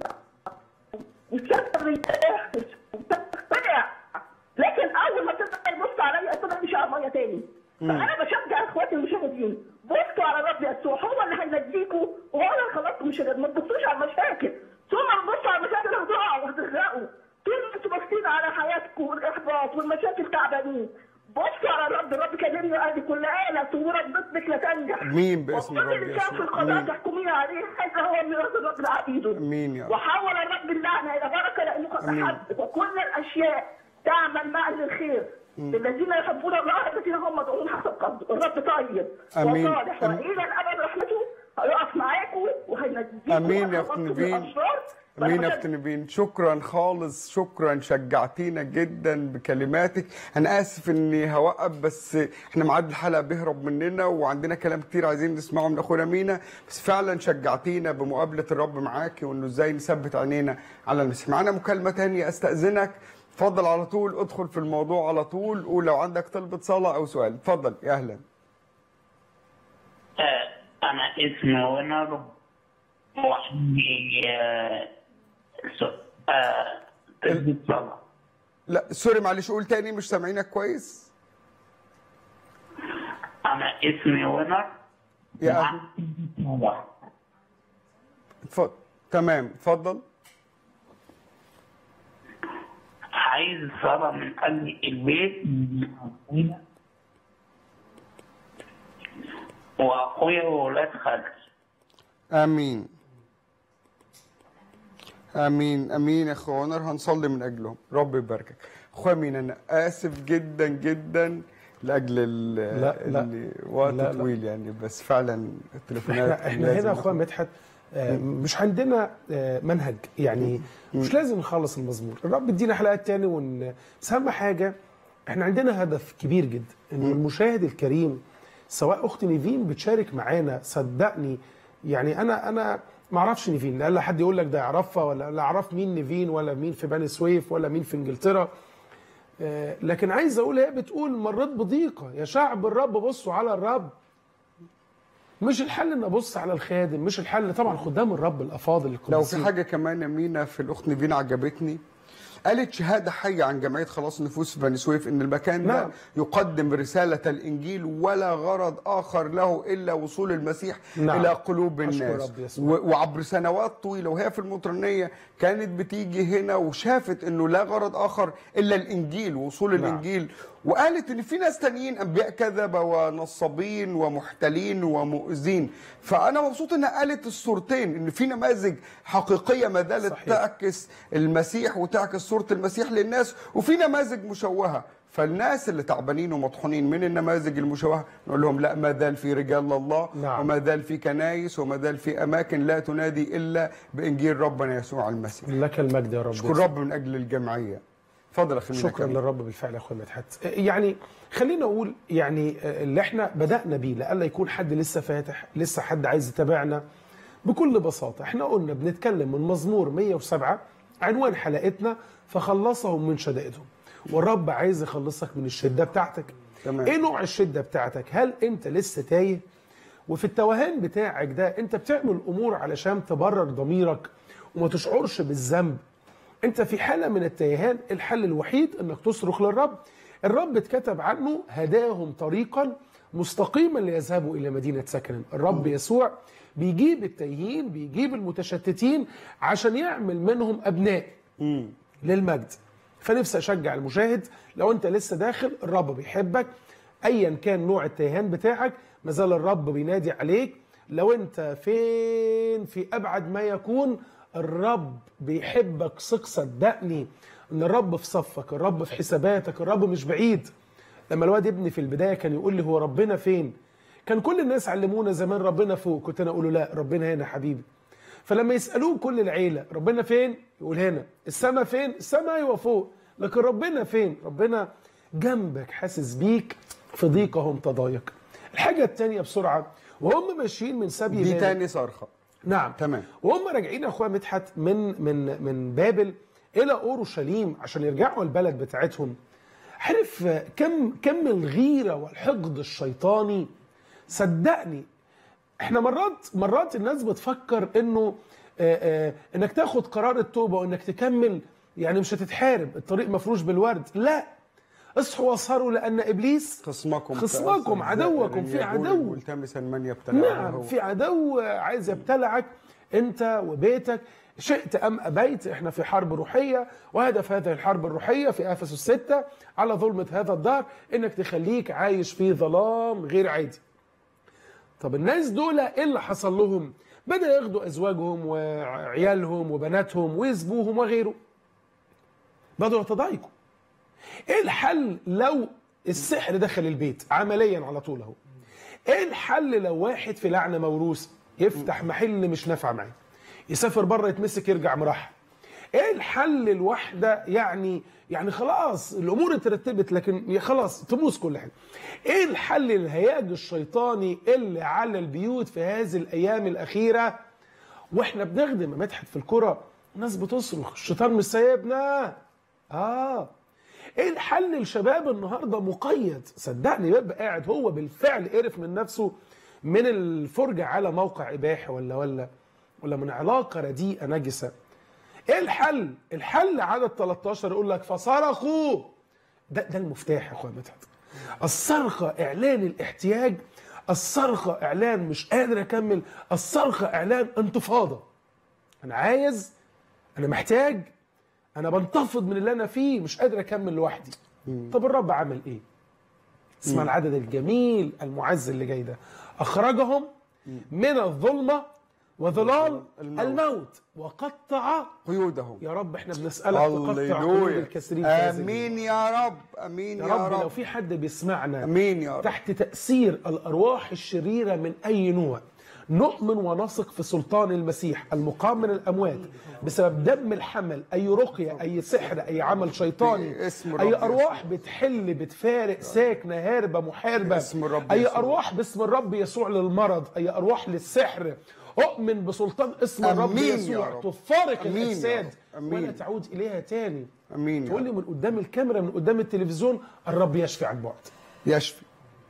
وشكر يرتاح وتقتنع لكن اول ما تبدا يبص عليا ابتدى مش على الميه تاني فانا بشجع اخواتي المشاهدين بصوا على الرب يسوع هو اللي هينجيكوا وهو اللي هيخلصكم من الشدائد ما تبصوش على المشاكل ثم تبصوا على المشاكل هتقعوا وهتغرقوا طول ما انتوا باصين على حياتكم والاحباط والمشاكل تعبانين بصوا على الرب الرب كلمني وقال لي كل آلة صورة ضدك لا تنجح مين باسم وكل الرب اللي كان في يسوع القضاء مين تحكمين عليه هذا هو ميراث الرب لعبيده مين يا رب وحول الرب اللعنة إلى بركة لأنه قد أمين. أحب وكل الأشياء تعمل معا للخير الذين يحبون الله الذين هم مدعوون حسب قصده الرب طيب أمين. وصالح أم- وإلى الأبد رحمته هيقف معاكم وهينجيكم امين يا اخت وهيخلصكم من نبيل الأشرار. امين يا فأنا اخت نبيل شكرا خالص شكرا شجعتينا جدا بكلماتك انا اسف اني هوقف بس احنا ميعاد الحلقه بيهرب مننا وعندنا كلام كتير عايزين نسمعه من اخونا مينا بس فعلا شجعتينا بمقابله الرب معاكي وانه ازاي نثبت عينينا على المسيح معانا مكالمه تانية استاذنك اتفضل على طول ادخل في الموضوع على طول قول لو عندك طلبة صلاة او سؤال اتفضل يا اهلا آه، أنا اسمي ونر وعندي آه، سو- آه، تلبية صلاة لا سوري معلش قول تاني مش سامعينك كويس أنا اسمي ونر يا أهلا وعندي تلبية صلاة اتفضل تمام اتفضل عايز صلاة من أجل البيت وأخويا وولاد خالتي امين امين امين يا اخو عمر هنصلي من اجلهم رب يباركك اخويا مين انا اسف جدا جدا لاجل ال لا، لا. اللي وقت لا، لا. طويل يعني بس فعلا التليفونات احنا احنا لازم هنا يا اخويا ناخد- مدحت آه، مش عندنا آه، منهج يعني مش لازم نخلص المزمور الرب يدينا حلقات تاني ون... بس اهم حاجه احنا عندنا هدف كبير جدا ان المشاهد الكريم سواء اخت نيفين بتشارك معانا صدقني يعني انا انا ما اعرفش نيفين لا حد يقول لك ده يعرفها ولا لا اعرف مين نيفين ولا مين في بني سويف ولا مين في انجلترا آه، لكن عايز اقول هي بتقول مريت بضيقه يا شعب الرب بصوا على الرب مش الحل ان ابص على الخادم مش الحل طبعا خدام الرب الافاضل لو في القديسين حاجه كمان يا مينا في الاخت نيفين عجبتني قالت شهاده حيه عن جمعيه خلاص النفوس في بني سويف ان المكان ده نعم. يقدم رساله الانجيل ولا غرض اخر له الا وصول المسيح نعم. الى قلوب أشكر الناس رب يسوع. و- وعبر سنوات طويله وهي في المطرنيه كانت بتيجي هنا وشافت انه لا غرض اخر الا الانجيل وصول نعم. الانجيل وقالت ان في ناس تانيين انبياء كذبه ونصابين ومحتلين ومؤذين فانا مبسوط انها قالت الصورتين ان في نماذج حقيقيه ما زالت صحيح. تعكس المسيح وتعكس صوره المسيح للناس وفي نماذج مشوهه فالناس اللي تعبانين ومطحونين من النماذج المشوهه نقول لهم لا ما زال في رجال الله نعم. وما زال في كنايس وما زال في اماكن لا تنادي الا بانجيل ربنا يسوع المسيح لك المجد يا رب اشكر رب من اجل الجمعيه اتفضل يا اخي مينا شكرا كمل. للرب بالفعل يا اخويا مدحت يعني خلينا اقول يعني اللي احنا بدانا بيه لألا يكون حد لسه فاتح لسه حد عايز يتابعنا بكل بساطه احنا قلنا بنتكلم من مزمور 107 عنوان حلقتنا فخلصهم من شدائدهم والرب عايز يخلصك من الشده بتاعتك تمام. ايه نوع الشده بتاعتك هل انت لسه تايه وفي التوهان بتاعك ده انت بتعمل امور علشان تبرر ضميرك وما تشعرش بالذنب انت في حاله من التيهان الحل الوحيد انك تصرخ للرب الرب اتكتب عنه هداهم طريقا مستقيما ليذهبوا الى مدينه سكن الرب يسوع بيجيب التايهين بيجيب المتشتتين عشان يعمل منهم ابناء للمجد فنفسي اشجع المشاهد لو انت لسه داخل الرب بيحبك ايا كان نوع التيهان بتاعك مازال الرب بينادي عليك لو انت فين في ابعد ما يكون الرب بيحبك ثق صدقني ان الرب في صفك الرب في حساباتك الرب مش بعيد لما الواد ابني في البدايه كان يقول لي هو ربنا فين كان كل الناس علمونا زمان ربنا فوق كنت انا اقول له لا ربنا هنا حبيبي فلما يسالوه كل العيله ربنا فين يقول هنا السماء فين السماء ايوه فوق لكن ربنا فين ربنا جنبك حاسس بيك في ضيقهم تضايق الحاجه الثانيه بسرعه وهم ماشيين من سبي دي بابل- تاني صرخه نعم تمام. وهم راجعين يا اخويا مدحت من من من بابل الى اورشليم عشان يرجعوا البلد بتاعتهم عارف كم كم الغيره والحقد الشيطاني صدقني احنا مرات مرات الناس بتفكر انه آه، آه، انك تاخد قرار التوبه وانك تكمل يعني مش هتتحارب الطريق مفروش بالورد لا اصحوا واسهروا لان ابليس خصمكم خصمكم كأسد عدوكم زائر في يجول عدو ملتمسا من يبتلعه نعم هو. في عدو عايز يبتلعك انت وبيتك شئت ام ابيت احنا في حرب روحيه وهدف هذه الحرب الروحيه في افسس الستة على ظلمه هذا الدهر انك تخليك عايش في ظلام غير عادي طب الناس دول ايه اللي حصل لهم بدا ياخدوا ازواجهم وعيالهم وبناتهم ويسبوهم وغيره بدأوا يتضايقوا ايه الحل لو السحر دخل البيت عمليا على طول اهو ايه الحل لو واحد في لعنه موروث يفتح محل مش نافع معاه يسافر بره يتمسك يرجع مرحب ايه الحل الواحده يعني يعني خلاص الامور اترتبت لكن يا خلاص تبوظ كل حاجه ايه الحل الهياج الشيطاني اللي على البيوت في هذه الايام الاخيره واحنا بنخدم يا مدحت في الكرة الناس بتصرخ الشيطان مش سايبنا اه ايه الحل الشباب النهارده مقيد صدقني بيبقى قاعد هو بالفعل قرف من نفسه من الفرجه على موقع اباحي ولا ولا ولا من علاقه رديئه نجسه ايه الحل الحل عدد 13 يقول لك فصرخوا ده ده المفتاح يا اخويا مدحت الصرخه اعلان الاحتياج الصرخه اعلان مش قادر اكمل الصرخه اعلان انتفاضه انا عايز انا محتاج انا بنتفض من اللي انا فيه مش قادر اكمل لوحدي طب الرب عمل ايه اسمع مم. العدد الجميل المعز اللي جاي ده اخرجهم من الظلمه وظلال الموت. الموت وقطع قيودهم يا رب احنا بنسالك تقطع قيود هللويا الكاسرين في هذه امين يا رب امين يا يا رب, لو رب في حد بيسمعنا امين يا رب تحت تأثير الأرواح الشريرة من أي نوع نؤمن ونثق في سلطان المسيح المقام من الاموات بسبب دم الحمل اي رقيه اي سحر اي عمل شيطاني باسم الرب اي يسوع. ارواح بتحل بتفارق ساكنه هاربه محاربه باسم الرب اي يسوع. ارواح باسم الرب يسوع للمرض اي ارواح للسحر اؤمن بسلطان اسم الرب أمين يا يسوع رب. تفارق أمين يا الاجساد رب. أمين. ولا تعود اليها تاني امين يا تقول لي رب. من قدام الكاميرا من قدام التلفزيون الرب يشفي عن بعد يشفي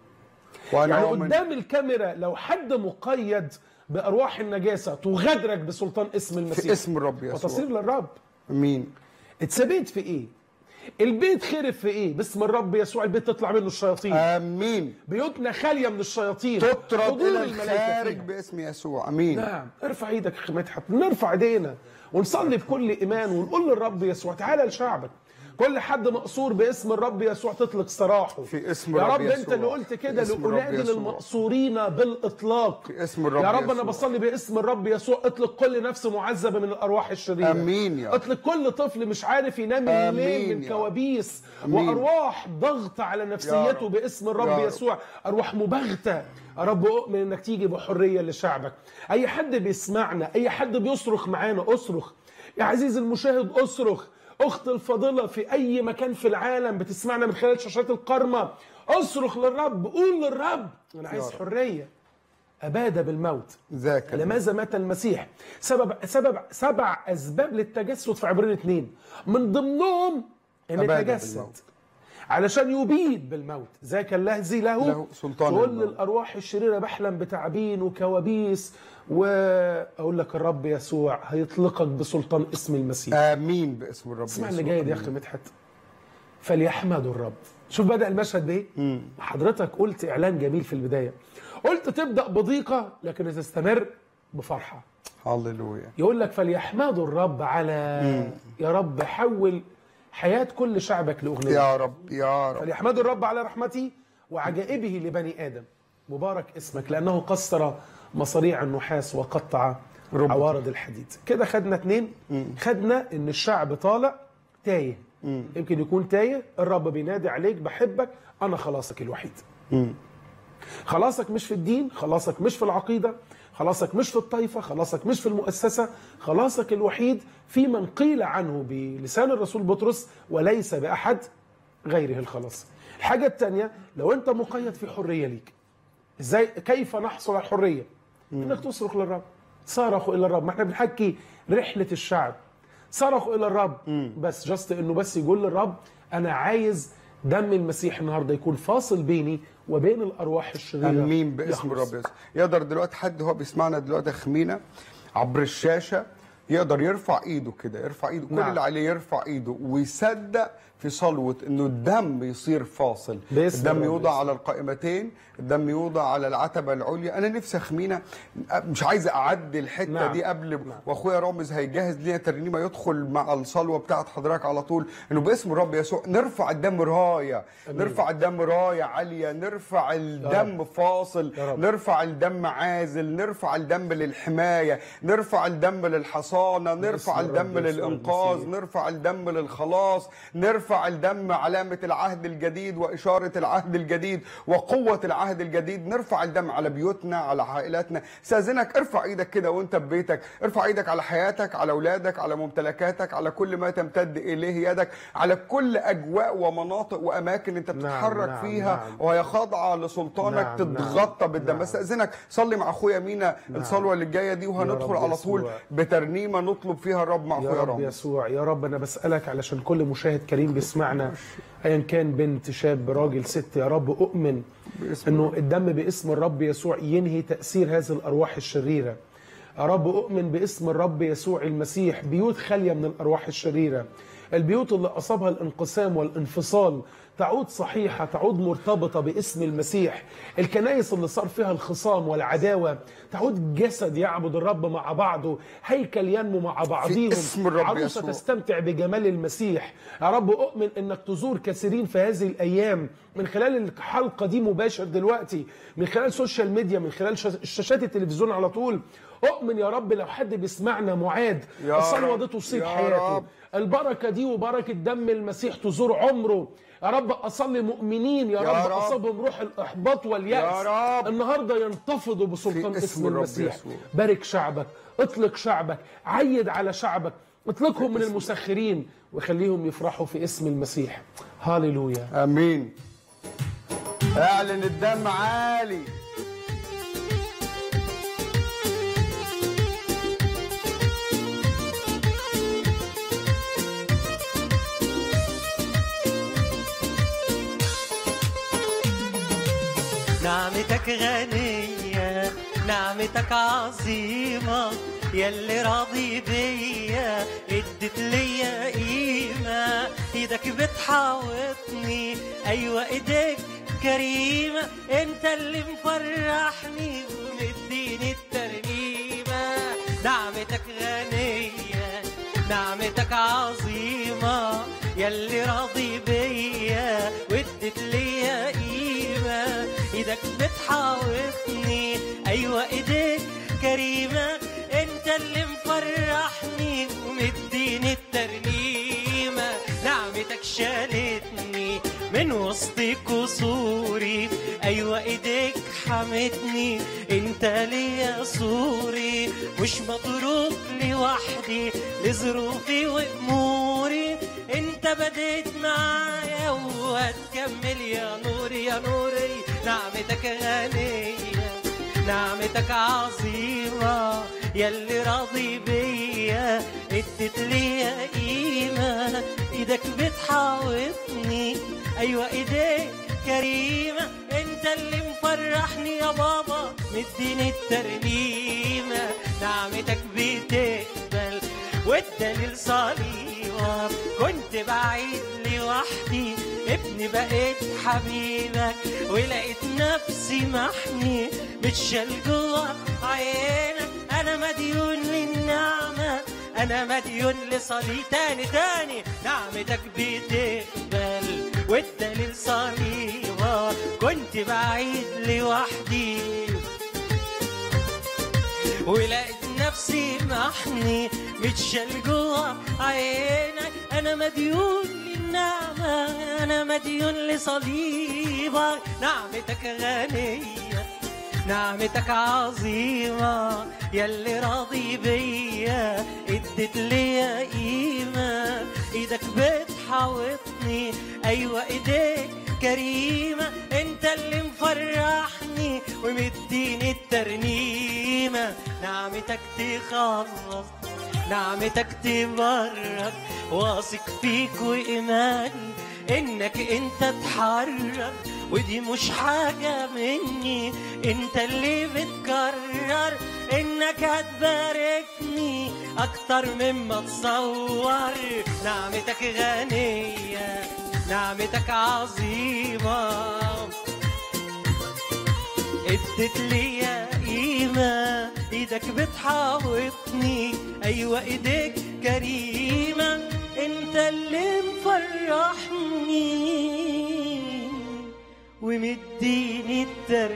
وانا يعني أؤمن قدام الكاميرا لو حد مقيد بارواح النجاسه تغادرك بسلطان اسم المسيح في اسم الرب يسوع وتصير للرب امين اتثبت في ايه البيت خرب في ايه باسم الرب يسوع البيت تطلع منه الشياطين امين بيوتنا خاليه من الشياطين تطرد حضور الى الملائكة الخارج فيها. باسم يسوع امين نعم ارفع ايدك يا اخي مدحت نرفع ايدينا ونصلي بكل ايمان ونقول للرب يسوع تعالى لشعبك كل حد مقصور باسم الرب يسوع تطلق سراحه في اسم يا الرب رب انت يسوع. اللي قلت كده في اسم الرب لانادي يسوع. للمقصورين بالاطلاق في اسم الرب يا رب انا يسوع. بصلي باسم الرب يسوع اطلق كل نفس معذبه من الارواح الشريره آمين يا رب. اطلق كل طفل مش عارف ينام الليل آمين من يا رب. كوابيس آمين. وارواح ضغط على نفسيته رب. باسم يا الرب رب. يسوع ارواح مبغته يا رب اؤمن انك تيجي بحريه لشعبك اي حد بيسمعنا اي حد بيصرخ معانا اصرخ يا عزيزي المشاهد اصرخ اخت الفاضله في اي مكان في العالم بتسمعنا من خلال شاشات القرمه اصرخ للرب قول للرب انا عايز رب. حريه اباد بالموت ذاك لماذا مات المسيح؟ سبب سبب سبع اسباب للتجسد في عبرين اثنين من ضمنهم ان أباد يتجسد بالموت. علشان يبيد بالموت ذاك الذي له, له سلطان كل الموت. الارواح الشريره بحلم بتعابين وكوابيس واقول لك الرب يسوع هيطلقك بسلطان اسم المسيح امين باسم الرب اسمع يسوع اللي جاي ده يا اخي مدحت فليحمدوا الرب شوف بدا المشهد بايه حضرتك قلت اعلان جميل في البدايه قلت تبدا بضيقه لكن تستمر بفرحه هللويا يقول لك فليحمدوا الرب على يا رب حول حياه كل شعبك لاغنيه يا رب يا رب فليحمدوا الرب على رحمته وعجائبه لبني ادم مبارك اسمك لانه قصر مصاريع النحاس وقطع ربط. عوارض الحديد كده خدنا اتنين خدنا ان الشعب طالع تايه يمكن يكون تايه الرب بينادي عليك بحبك انا خلاصك الوحيد خلاصك مش في الدين خلاصك مش في العقيدة خلاصك مش في الطائفة خلاصك مش في المؤسسة خلاصك الوحيد في من قيل عنه بلسان الرسول بطرس وليس بأحد غيره الخلاص الحاجة الثانية لو أنت مقيد في حرية ليك ازاي كيف نحصل على الحرية انك تصرخ للرب صرخوا الى الرب ما احنا بنحكي رحلة الشعب صرخوا الى الرب بس جاست انه بس يقول للرب انا عايز دم المسيح النهارده يكون فاصل بيني وبين الارواح الشريره امين باسم يخلص. الرب يسوع يقدر دلوقتي حد هو بيسمعنا دلوقتي خمينه عبر الشاشه يقدر يرفع ايده كده يرفع ايده كل نعم. اللي عليه يرفع ايده ويصدق في صلوه انه الدم يصير فاصل باسم الدم الرب يوضع يسوع. على القائمتين الدم يوضع على العتبه العليا انا نفسي خمينه مش عايز اعدي الحته نعم. دي قبل واخويا رامز هيجهز لنا ترنيمه يدخل مع الصلوه بتاعت حضرتك على طول انه باسم الرب يسوع نرفع الدم رايه نرفع الدم رايه عاليه نرفع الدم فاصل يا رب. نرفع الدم عازل نرفع الدم للحمايه نرفع الدم للحصانه نرفع الرب الدم يسوع للانقاذ المسيح. نرفع الدم للخلاص نرفع الدم علامه العهد الجديد واشاره العهد الجديد وقوه العهد الجديد نرفع الدم على بيوتنا على عائلاتنا استاذنك ارفع ايدك كده وانت ببيتك ارفع ايدك على حياتك على اولادك على ممتلكاتك على كل ما تمتد اليه يدك على كل اجواء ومناطق واماكن انت بتتحرك نعم، فيها نعم. وهي خاضعه لسلطانك نعم، تتغطى نعم، بالدم نعم. استاذنك صلي مع اخويا مينا الصلوه اللي الجايه دي وهندخل رب على طول يسوع. بترنيمه نطلب فيها الرب مع يا اخويا رب رامز يسوع يا رب انا بسالك علشان كل مشاهد كريم بيسمعنا ايا كان بنت شاب راجل ست يا رب اؤمن انه الدم باسم الرب يسوع ينهي تاثير هذه الارواح الشريره يا رب اؤمن باسم الرب يسوع المسيح بيوت خاليه من الارواح الشريره البيوت اللي اصابها الانقسام والانفصال تعود صحيحه تعود مرتبطه باسم المسيح الكنائس اللي صار فيها الخصام والعداوه تعود جسد يعبد الرب مع بعضه هيكل ينمو مع بعضهم اسم الرب عروسه يسوع. تستمتع بجمال المسيح يا رب اؤمن انك تزور كثيرين في هذه الايام من خلال الحلقه دي مباشر دلوقتي من خلال سوشيال ميديا من خلال شاش- شاشات التلفزيون على طول اؤمن يا رب لو حد بيسمعنا معاد يا الصلوه رب، دي تصيب يا حياته رب. البركه دي وبركه دم المسيح تزور عمره يا رب اصلي مؤمنين يا, يا رب, رب. اصابهم روح الاحباط والياس يا رب. النهارده ينتفضوا بسلطان في اسم اسم الرب المسيح يسوع. بارك شعبك اطلق شعبك عيد على شعبك اطلقهم من المسخرين وخليهم يفرحوا في اسم المسيح هاليلويا امين اعلن الدم عالي نعمتك غنية نعمتك عظيمة يلي راضي بيا ادت ليا قيمة ايدك بتحاوطني ايوه ايديك كريمة انت اللي مفرحني ومديني الترنيمة نعمتك غنية نعمتك عظيمة يلي راضي بيا وادت ليا قيمة ايدك بتحاوطني ايوه ايديك كريمة انت اللي مفرحني ومديني الترنيمة نعمتك شالتني من وسط كسوري ايوه ايديك حمتني انت ليا صوري مش مطروق لوحدي لظروفي واموري انت بديت معايا وهتكمل يا نوري يا نوري نعمتك غنية نعمتك عظيمة يلي راضي بيا ادت ليا قيمة ايدك بتحاوطني ايوه ايديك كريمة انت اللي مفرحني يا بابا مديني الترنيمة نعمتك بتقبل والدليل صليبك كنت بعيد لوحدي ابني بقيت حبيبك ولقيت نفسي محمي متشال جوا عينك انا مديون للنعمة انا مديون لصليب تاني تاني نعمتك بتقبل والدليل صليبك كنت بعيد لوحدي ولقيت نفسي محني متشال جوا عينك انا مديون للنعمة انا مديون لصليبك نعمتك غنية نعمتك عظيمة يلي راضي بيا ادت ليا قيمة ايدك بتحاوطني ايوه ايديك كريمة انت اللي مفرحني ومديني الترنيمة نعمتك تخلص نعمتك تبرك واثق فيك وإيماني إنك أنت تحرك ودي مش حاجة مني أنت اللي بتكرر إنك هتباركني أكتر مما تصور نعمتك غنية نعمتك عظيمة ادت ليا قيمة ايدك بتحاوطني ايوه ايديك كريمة انت اللي مفرحني ومديني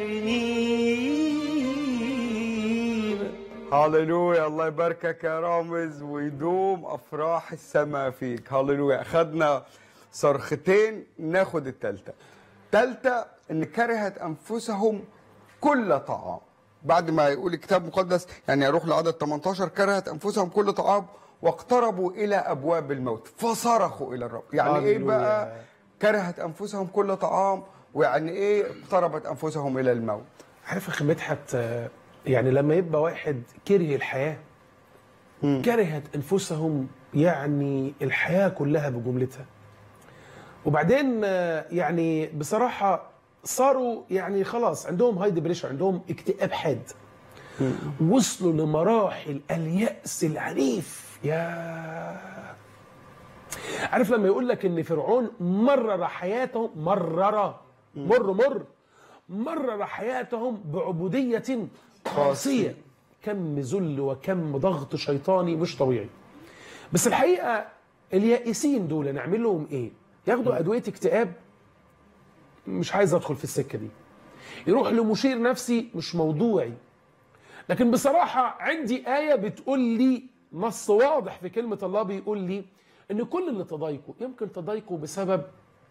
الترنيمة هللويا الله يباركك يا رامز ويدوم افراح السماء فيك هللويا اخدنا صرختين ناخد التالتة تالتة ان كرهت انفسهم كل طعام بعد ما يقول الكتاب المقدس يعني يروح لعدد 18 كرهت انفسهم كل طعام واقتربوا الى ابواب الموت فصرخوا الى الرب يعني ايه هللويا. بقى كرهت انفسهم كل طعام ويعني ايه اقتربت انفسهم الى الموت عارف يا اخي مدحت آه، يعني لما يبقى واحد كره الحياه كرهت انفسهم يعني الحياه كلها بجملتها وبعدين آه، يعني بصراحه صاروا يعني خلاص عندهم هاي ديبريشن عندهم اكتئاب حاد وصلوا لمراحل اليأس العنيف يا عارف لما يقول لك ان فرعون مرر حياته مرر مر مر مرر حياتهم بعبودية قاسية كم ذل وكم ضغط شيطاني مش طبيعي بس الحقيقة اليائسين دول نعمل لهم ايه ياخدوا أدوية اكتئاب مش عايز ادخل في السكة دي يروح لمشير نفسي مش موضوعي لكن بصراحة عندي آية بتقول لي نص واضح في كلمة الله بيقول لي إن كل اللي تضايقوا يمكن تضايقوا بسبب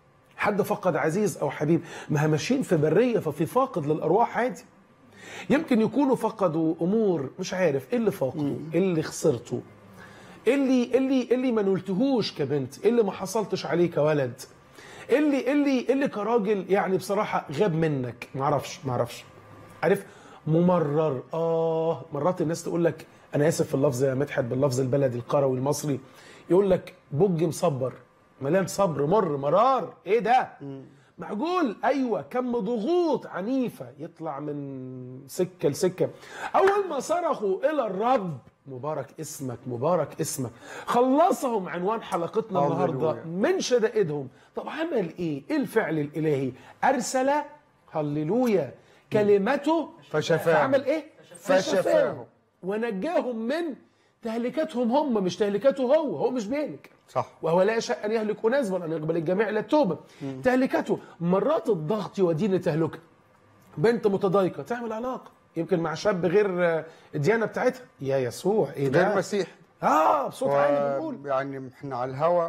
حد فقد عزيز او حبيب ما هم ماشيين في بريه ففي فاقد للارواح عادي يمكن يكونوا فقدوا امور مش عارف ايه اللي فاقده ايه اللي خسرته ايه اللي إيه اللي إيه اللي ما نلتهوش كبنت ايه اللي ما حصلتش عليه كولد ايه اللي إيه اللي إيه اللي كراجل يعني بصراحه غاب منك ما اعرفش ما اعرفش عارف ممرر اه مرات الناس تقول لك انا اسف في اللفظ يا مدحت باللفظ البلدي القروي المصري يقول لك بج مصبر مليان صبر مر مرار ايه ده معقول ايوه كم ضغوط عنيفه يطلع من سكه لسكه اول ما صرخوا الى الرب مبارك اسمك مبارك اسمك خلصهم عنوان حلقتنا النهارده هللويا. من شدائدهم طب عمل ايه ايه الفعل الالهي ارسل هللويا كلمته فشفاهم. فعمل ايه فشفاهم. ونجاهم من تهلكتهم هم مش تهلكته هو هو مش بيهلك صح وهو لا يشاء ان يهلك اناس بل ان يقبل الجميع الى التوبه تهلكته مرات الضغط يودينا تهلكه بنت متضايقه تعمل علاقه يمكن مع شاب غير آه، الديانه بتاعتها يا يسوع ايه ده غير مسيح اه بصوت عالي و- بنقول يعني احنا على الهوا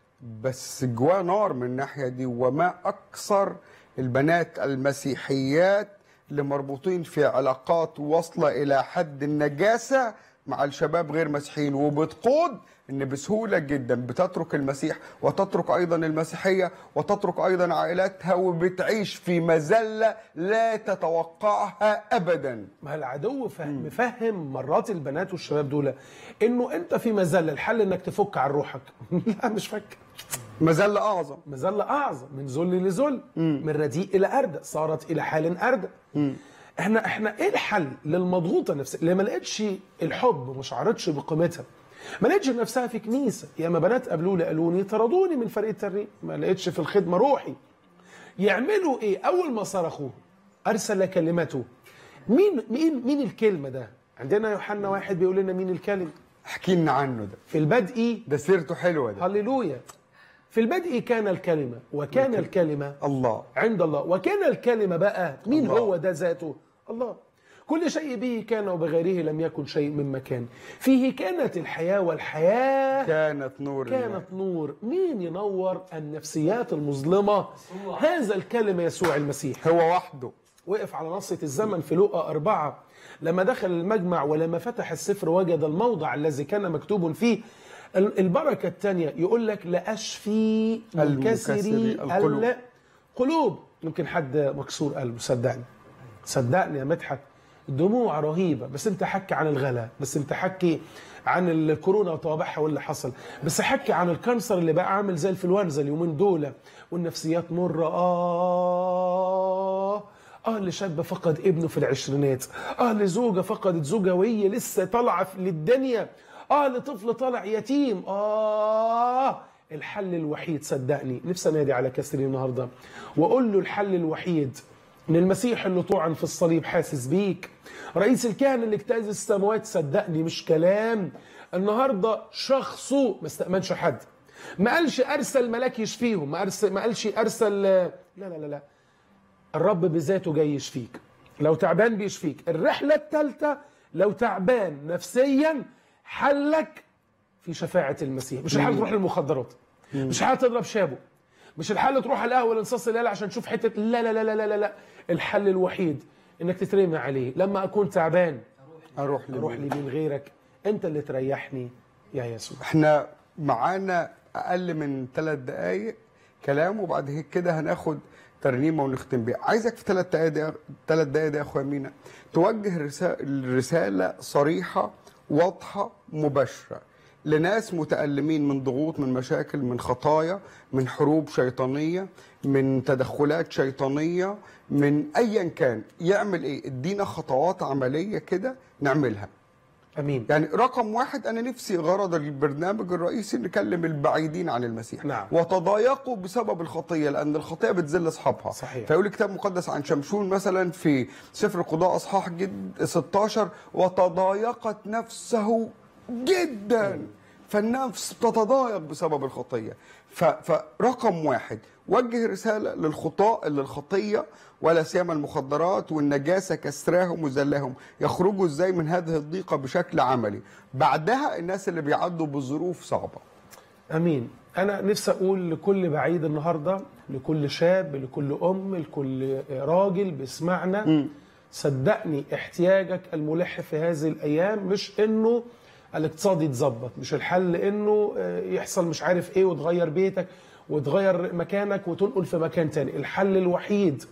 بس جواه نار من الناحيه دي وما اكثر البنات المسيحيات اللي مربوطين في علاقات واصله الى حد النجاسه مع الشباب غير مسيحيين وبتقود ان بسهوله جدا بتترك المسيح وتترك ايضا المسيحيه وتترك ايضا عائلاتها وبتعيش في مذله لا تتوقعها ابدا ما العدو فهم مفهم مرات البنات والشباب دول انه انت في مذله الحل انك تفك عن روحك لا مش فك مذله اعظم مذله اعظم من ذل لذل من رديء الى اردى صارت الى حال اردى احنا احنا ايه الحل للمضغوطه نفسها اللي ما لقتش الحب ما شعرتش بقيمتها ما لقتش نفسها في كنيسه يا ما بنات قابلوا لي قالوا لي طردوني من فريق الترنيم ما لقتش في الخدمه روحي يعملوا ايه اول ما صرخوا ارسل كلمته مين مين مين الكلمه ده عندنا يوحنا واحد بيقول لنا مين الكلمه احكي لنا عنه ده في البدء ده سيرته حلوه ده هللويا في البدء كان الكلمه وكان الكلمه الله عند الله وكان الكلمة بقى مين الله. هو ده ذاته الله كل شيء به كان وبغيره لم يكن شيء مما كان فيه كانت الحياة والحياة كانت نور الله. كانت نور مين ينور النفسيات المظلمة هذا الكلمة يسوع المسيح هو وحده وقف على نصة الزمن في لقا أربعة لما دخل المجمع ولما فتح السفر وجد الموضع الذي كان مكتوب فيه ال- البركة الثانية يقول لك لأشفي المنكسري منكسري القلوب. القلوب يمكن حد مكسور قلبه صدقني صدقني يا مدحت دموع رهيبة بس انت حكي عن الغلا بس انت حكي عن الكورونا وطوابعها واللي حصل بس حكي عن الكانسر اللي بقى عامل زي الفلونزا اليومين دول والنفسيات مرة آه اه لشاب فقد ابنه في العشرينات اه لزوجة فقدت زوجة وهي لسه طالعة في- للدنيا اه لطفل طالع يتيم اه الحل الوحيد صدقني نفسي انادي على كسري النهارده واقول له الحل الوحيد ان المسيح اللي طوعن في الصليب حاسس بيك رئيس الكهنه اللي اجتاز السماوات صدقني مش كلام النهارده شخصه ما استأمنش حد ما قالش ارسل ملاك يشفيهم ما ارسل ما قالش ارسل لا لا لا لا الرب بذاته جاي يشفيك لو تعبان بيشفيك الرحله الثالثه لو تعبان نفسيا حلك في شفاعه المسيح مش الحل تروح للمخدرات مش الحل تضرب شابه مش الحل تروح على القهوه لنصاص الليل عشان تشوف حته لا لا لا لا لا لا, لا. الحل الوحيد انك تترمي عليه لما اكون تعبان اروح اروح لمين غيرك انت اللي تريحني يا يسوع احنا معانا اقل من ثلاث دقائق كلام وبعد كده هناخد ترنيمه ونختم بيها عايزك في ثلاث دقائق ثلاث دقائق ده يا اخويا مينا توجه رسا- رساله صريحه واضحه مباشره لناس متألمين من ضغوط من مشاكل من خطايا من حروب شيطانية من تدخلات شيطانية من أيا كان يعمل إيه ادينا خطوات عملية كده نعملها امين يعني رقم واحد انا نفسي غرض البرنامج الرئيسي نكلم البعيدين عن المسيح نعم. وتضايقوا بسبب الخطيه لان الخطيه بتذل اصحابها صحيح. فيقول الكتاب المقدس عن شمشون مثلا في سفر القضاء اصحاح جد 16 وتضايقت نفسه جدا فالنفس تتضايق بسبب الخطيه ف- فرقم واحد وجه رساله للخطاء اللي الخطيه ولا سيما المخدرات والنجاسه كسراهم وذلاهم يخرجوا ازاي من هذه الضيقه بشكل عملي بعدها الناس اللي بيعدوا بظروف صعبه امين انا نفسي اقول لكل بعيد النهارده لكل شاب لكل ام لكل راجل بيسمعنا صدقني احتياجك الملح في هذه الايام مش انه الاقتصاد يتظبط مش الحل انه آه، يحصل مش عارف ايه وتغير بيتك وتغير مكانك وتنقل في مكان تاني الحل الوحيد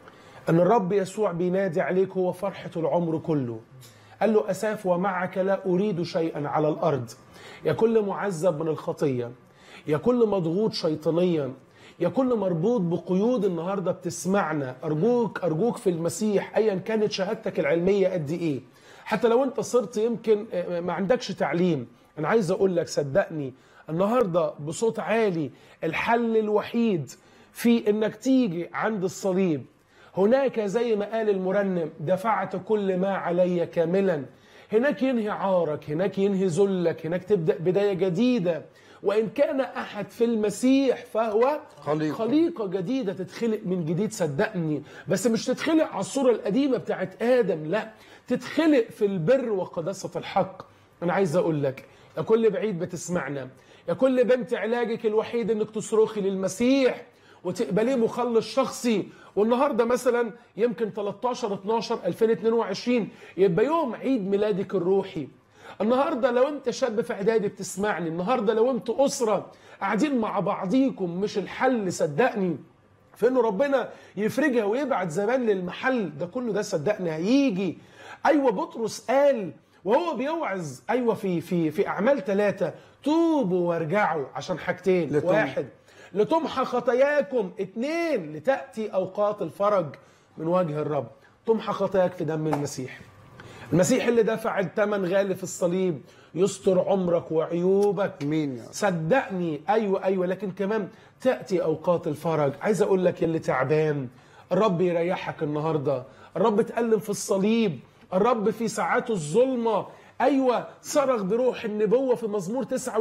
ان الرب يسوع بينادي عليك هو فرحة العمر كله قال له أساف ومعك لا أريد شيئا على الأرض يا كل معذب من الخطية يا كل مضغوط شيطانيا يا كل مربوط بقيود النهارده بتسمعنا ارجوك ارجوك في المسيح ايا كانت شهادتك العلميه قد ايه حتى لو انت صرت يمكن آه، ما عندكش تعليم انا عايز اقول لك صدقني النهارده بصوت عالي الحل الوحيد في انك تيجي عند الصليب هناك زي ما قال المرنم دفعت كل ما علي كاملا هناك ينهي عارك هناك ينهي ذلك هناك تبدا بدايه جديده وان كان احد في المسيح فهو خليقة. خليقه جديده تتخلق من جديد صدقني بس مش تتخلق على الصوره القديمه بتاعت ادم لا تتخلق في البر وقداسه الحق انا عايز اقول لك يا كل بعيد بتسمعنا يا كل بنت علاجك الوحيد انك تصرخي للمسيح وتقبليه مخلص شخصي والنهارده مثلا يمكن 13 12 2022 يبقى يوم عيد ميلادك الروحي النهارده لو انت شاب في اعدادي بتسمعني النهارده لو انتوا اسره قاعدين مع بعضيكم مش الحل صدقني في انه ربنا يفرجها ويبعت زمان للمحل ده كله ده صدقني هيجي ايوه بطرس قال وهو بيوعظ ايوه في في في اعمال ثلاثه توبوا وارجعوا عشان حاجتين لتم- واحد لتمحى خطاياكم اثنين لتاتي اوقات الفرج من وجه الرب تمحى خطاياك في دم المسيح المسيح اللي دفع الثمن غالي في الصليب يستر عمرك وعيوبك مين يا رب؟ صدقني ايوه ايوه لكن كمان تاتي اوقات الفرج عايز اقول لك يلي تعبان الرب يريحك النهارده الرب اتألم في الصليب الرب في ساعات الظلمه ايوه صرخ بروح النبوه في مزمور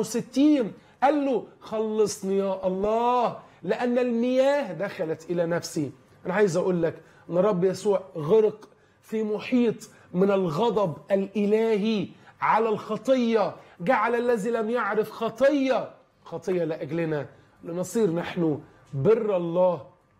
69 قال له خلصني يا الله لان المياه دخلت الى نفسي انا عايز اقول لك ان الرب يسوع غرق في محيط من الغضب الالهي على الخطيه جعل الذي لم يعرف خطيه خطيه لاجلنا لنصير نحن بر الله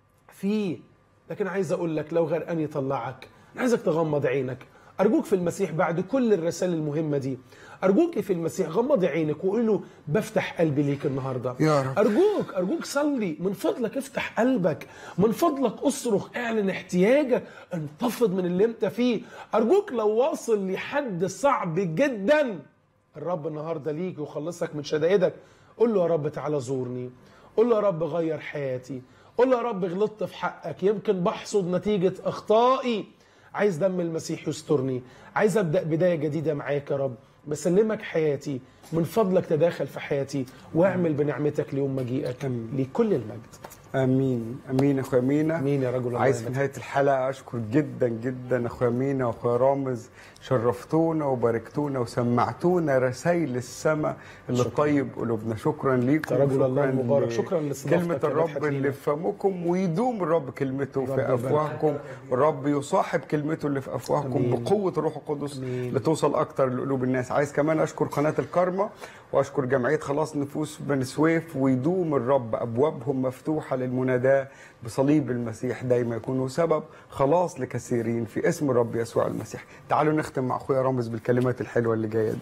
فيه لكن عايز اقول لك لو غرقان يطلعك انا عايزك تغمض عينك ارجوك في المسيح بعد كل الرسائل المهمه دي ارجوك في المسيح غمضي عينك وقول له بفتح قلبي ليك النهارده يا رب. ارجوك ارجوك صلي من فضلك افتح قلبك من فضلك اصرخ اعلن احتياجك انتفض من اللي انت فيه ارجوك لو واصل لحد صعب جدا الرب النهارده ليك ويخلصك من شدائدك قول له يا رب تعالى زورني قول له يا رب غير حياتي قول له يا رب غلطت في حقك يمكن بحصد نتيجة أخطائي عايز دم المسيح يسترني عايز أبدأ بداية جديدة معاك يا رب بسلمك حياتي من فضلك تداخل في حياتي واعمل بنعمتك ليوم مجيئك لكل المجد امين امين اخويا مينا امين يا رجل الله عايز في يبارك. نهايه الحلقه اشكر جدا جدا اخويا مينا واخويا رامز شرفتونا وباركتونا وسمعتونا رسائل السماء اللي طيب قلوبنا شكرا ليكم يا رجل الله شكراً المبارك. ل- شكراً لاستضافتك كلمه يا الرب مدحت اللي لينا. في فمكم ويدوم الرب كلمته رب في يبارك. افواهكم والرب يصاحب كلمته اللي في افواهكم أمين. بقوه الروح القدس أمين. لتوصل اكتر لقلوب الناس عايز كمان اشكر قناه الكارما واشكر جمعيه خلاص نفوس بني سويف ويدوم الرب ابوابهم مفتوحه للمناداه بصليب المسيح دايما يكونوا سبب خلاص لكثيرين في اسم الرب يسوع المسيح تعالوا نختم مع اخويا رامز بالكلمات الحلوه اللي جايه دي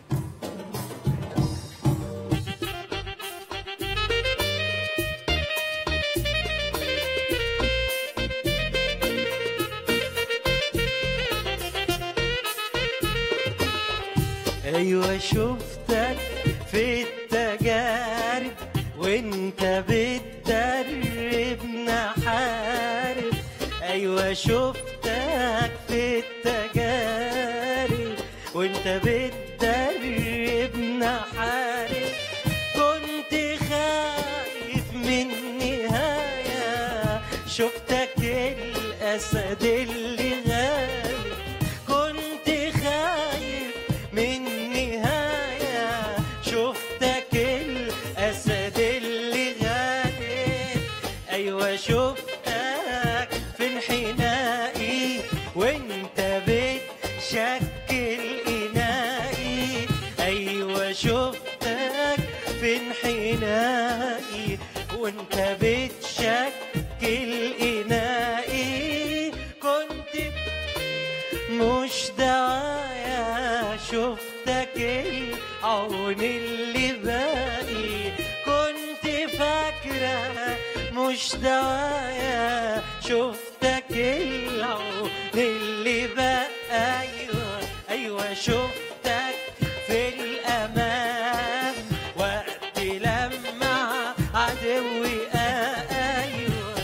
ايوه شفتك في التجارب وانت بتدربنا حارب ايوه شفتك في التجارب وانت بتدربنا حارب كنت خايف من نهاية شفتك الأسد اللي غالب كنت خايف من نهاية شفتك الأسد اللي غالب أيوة شفتك في انحنائي وانت بتشكل إنائي أيوة شفتك في انحنائي وانت بتشكل العون اللي باقي كنت فاكرة مش دوايا شفتك العون اللي بقى أيوة أيوة شفتك في الأمان وقت لما عدوي أيوة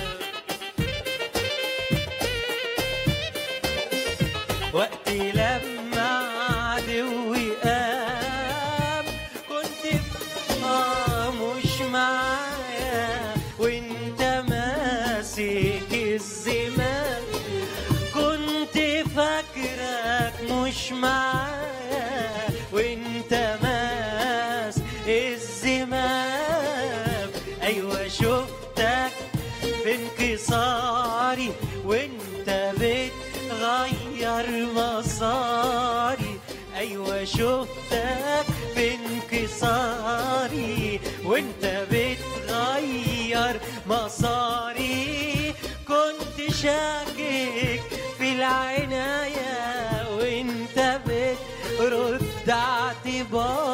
وقت لما عدوي قام كنت آه مش معايا وانت ماسك الزمام كنت فاكرك مش معايا وانت ماس الزمام ايوه شفتك في انكساري وانت بتغير مساري ايوه شفتك في انكساري وانت بتغير مساري كنت شاكك في العناية وانت بترد اعتباري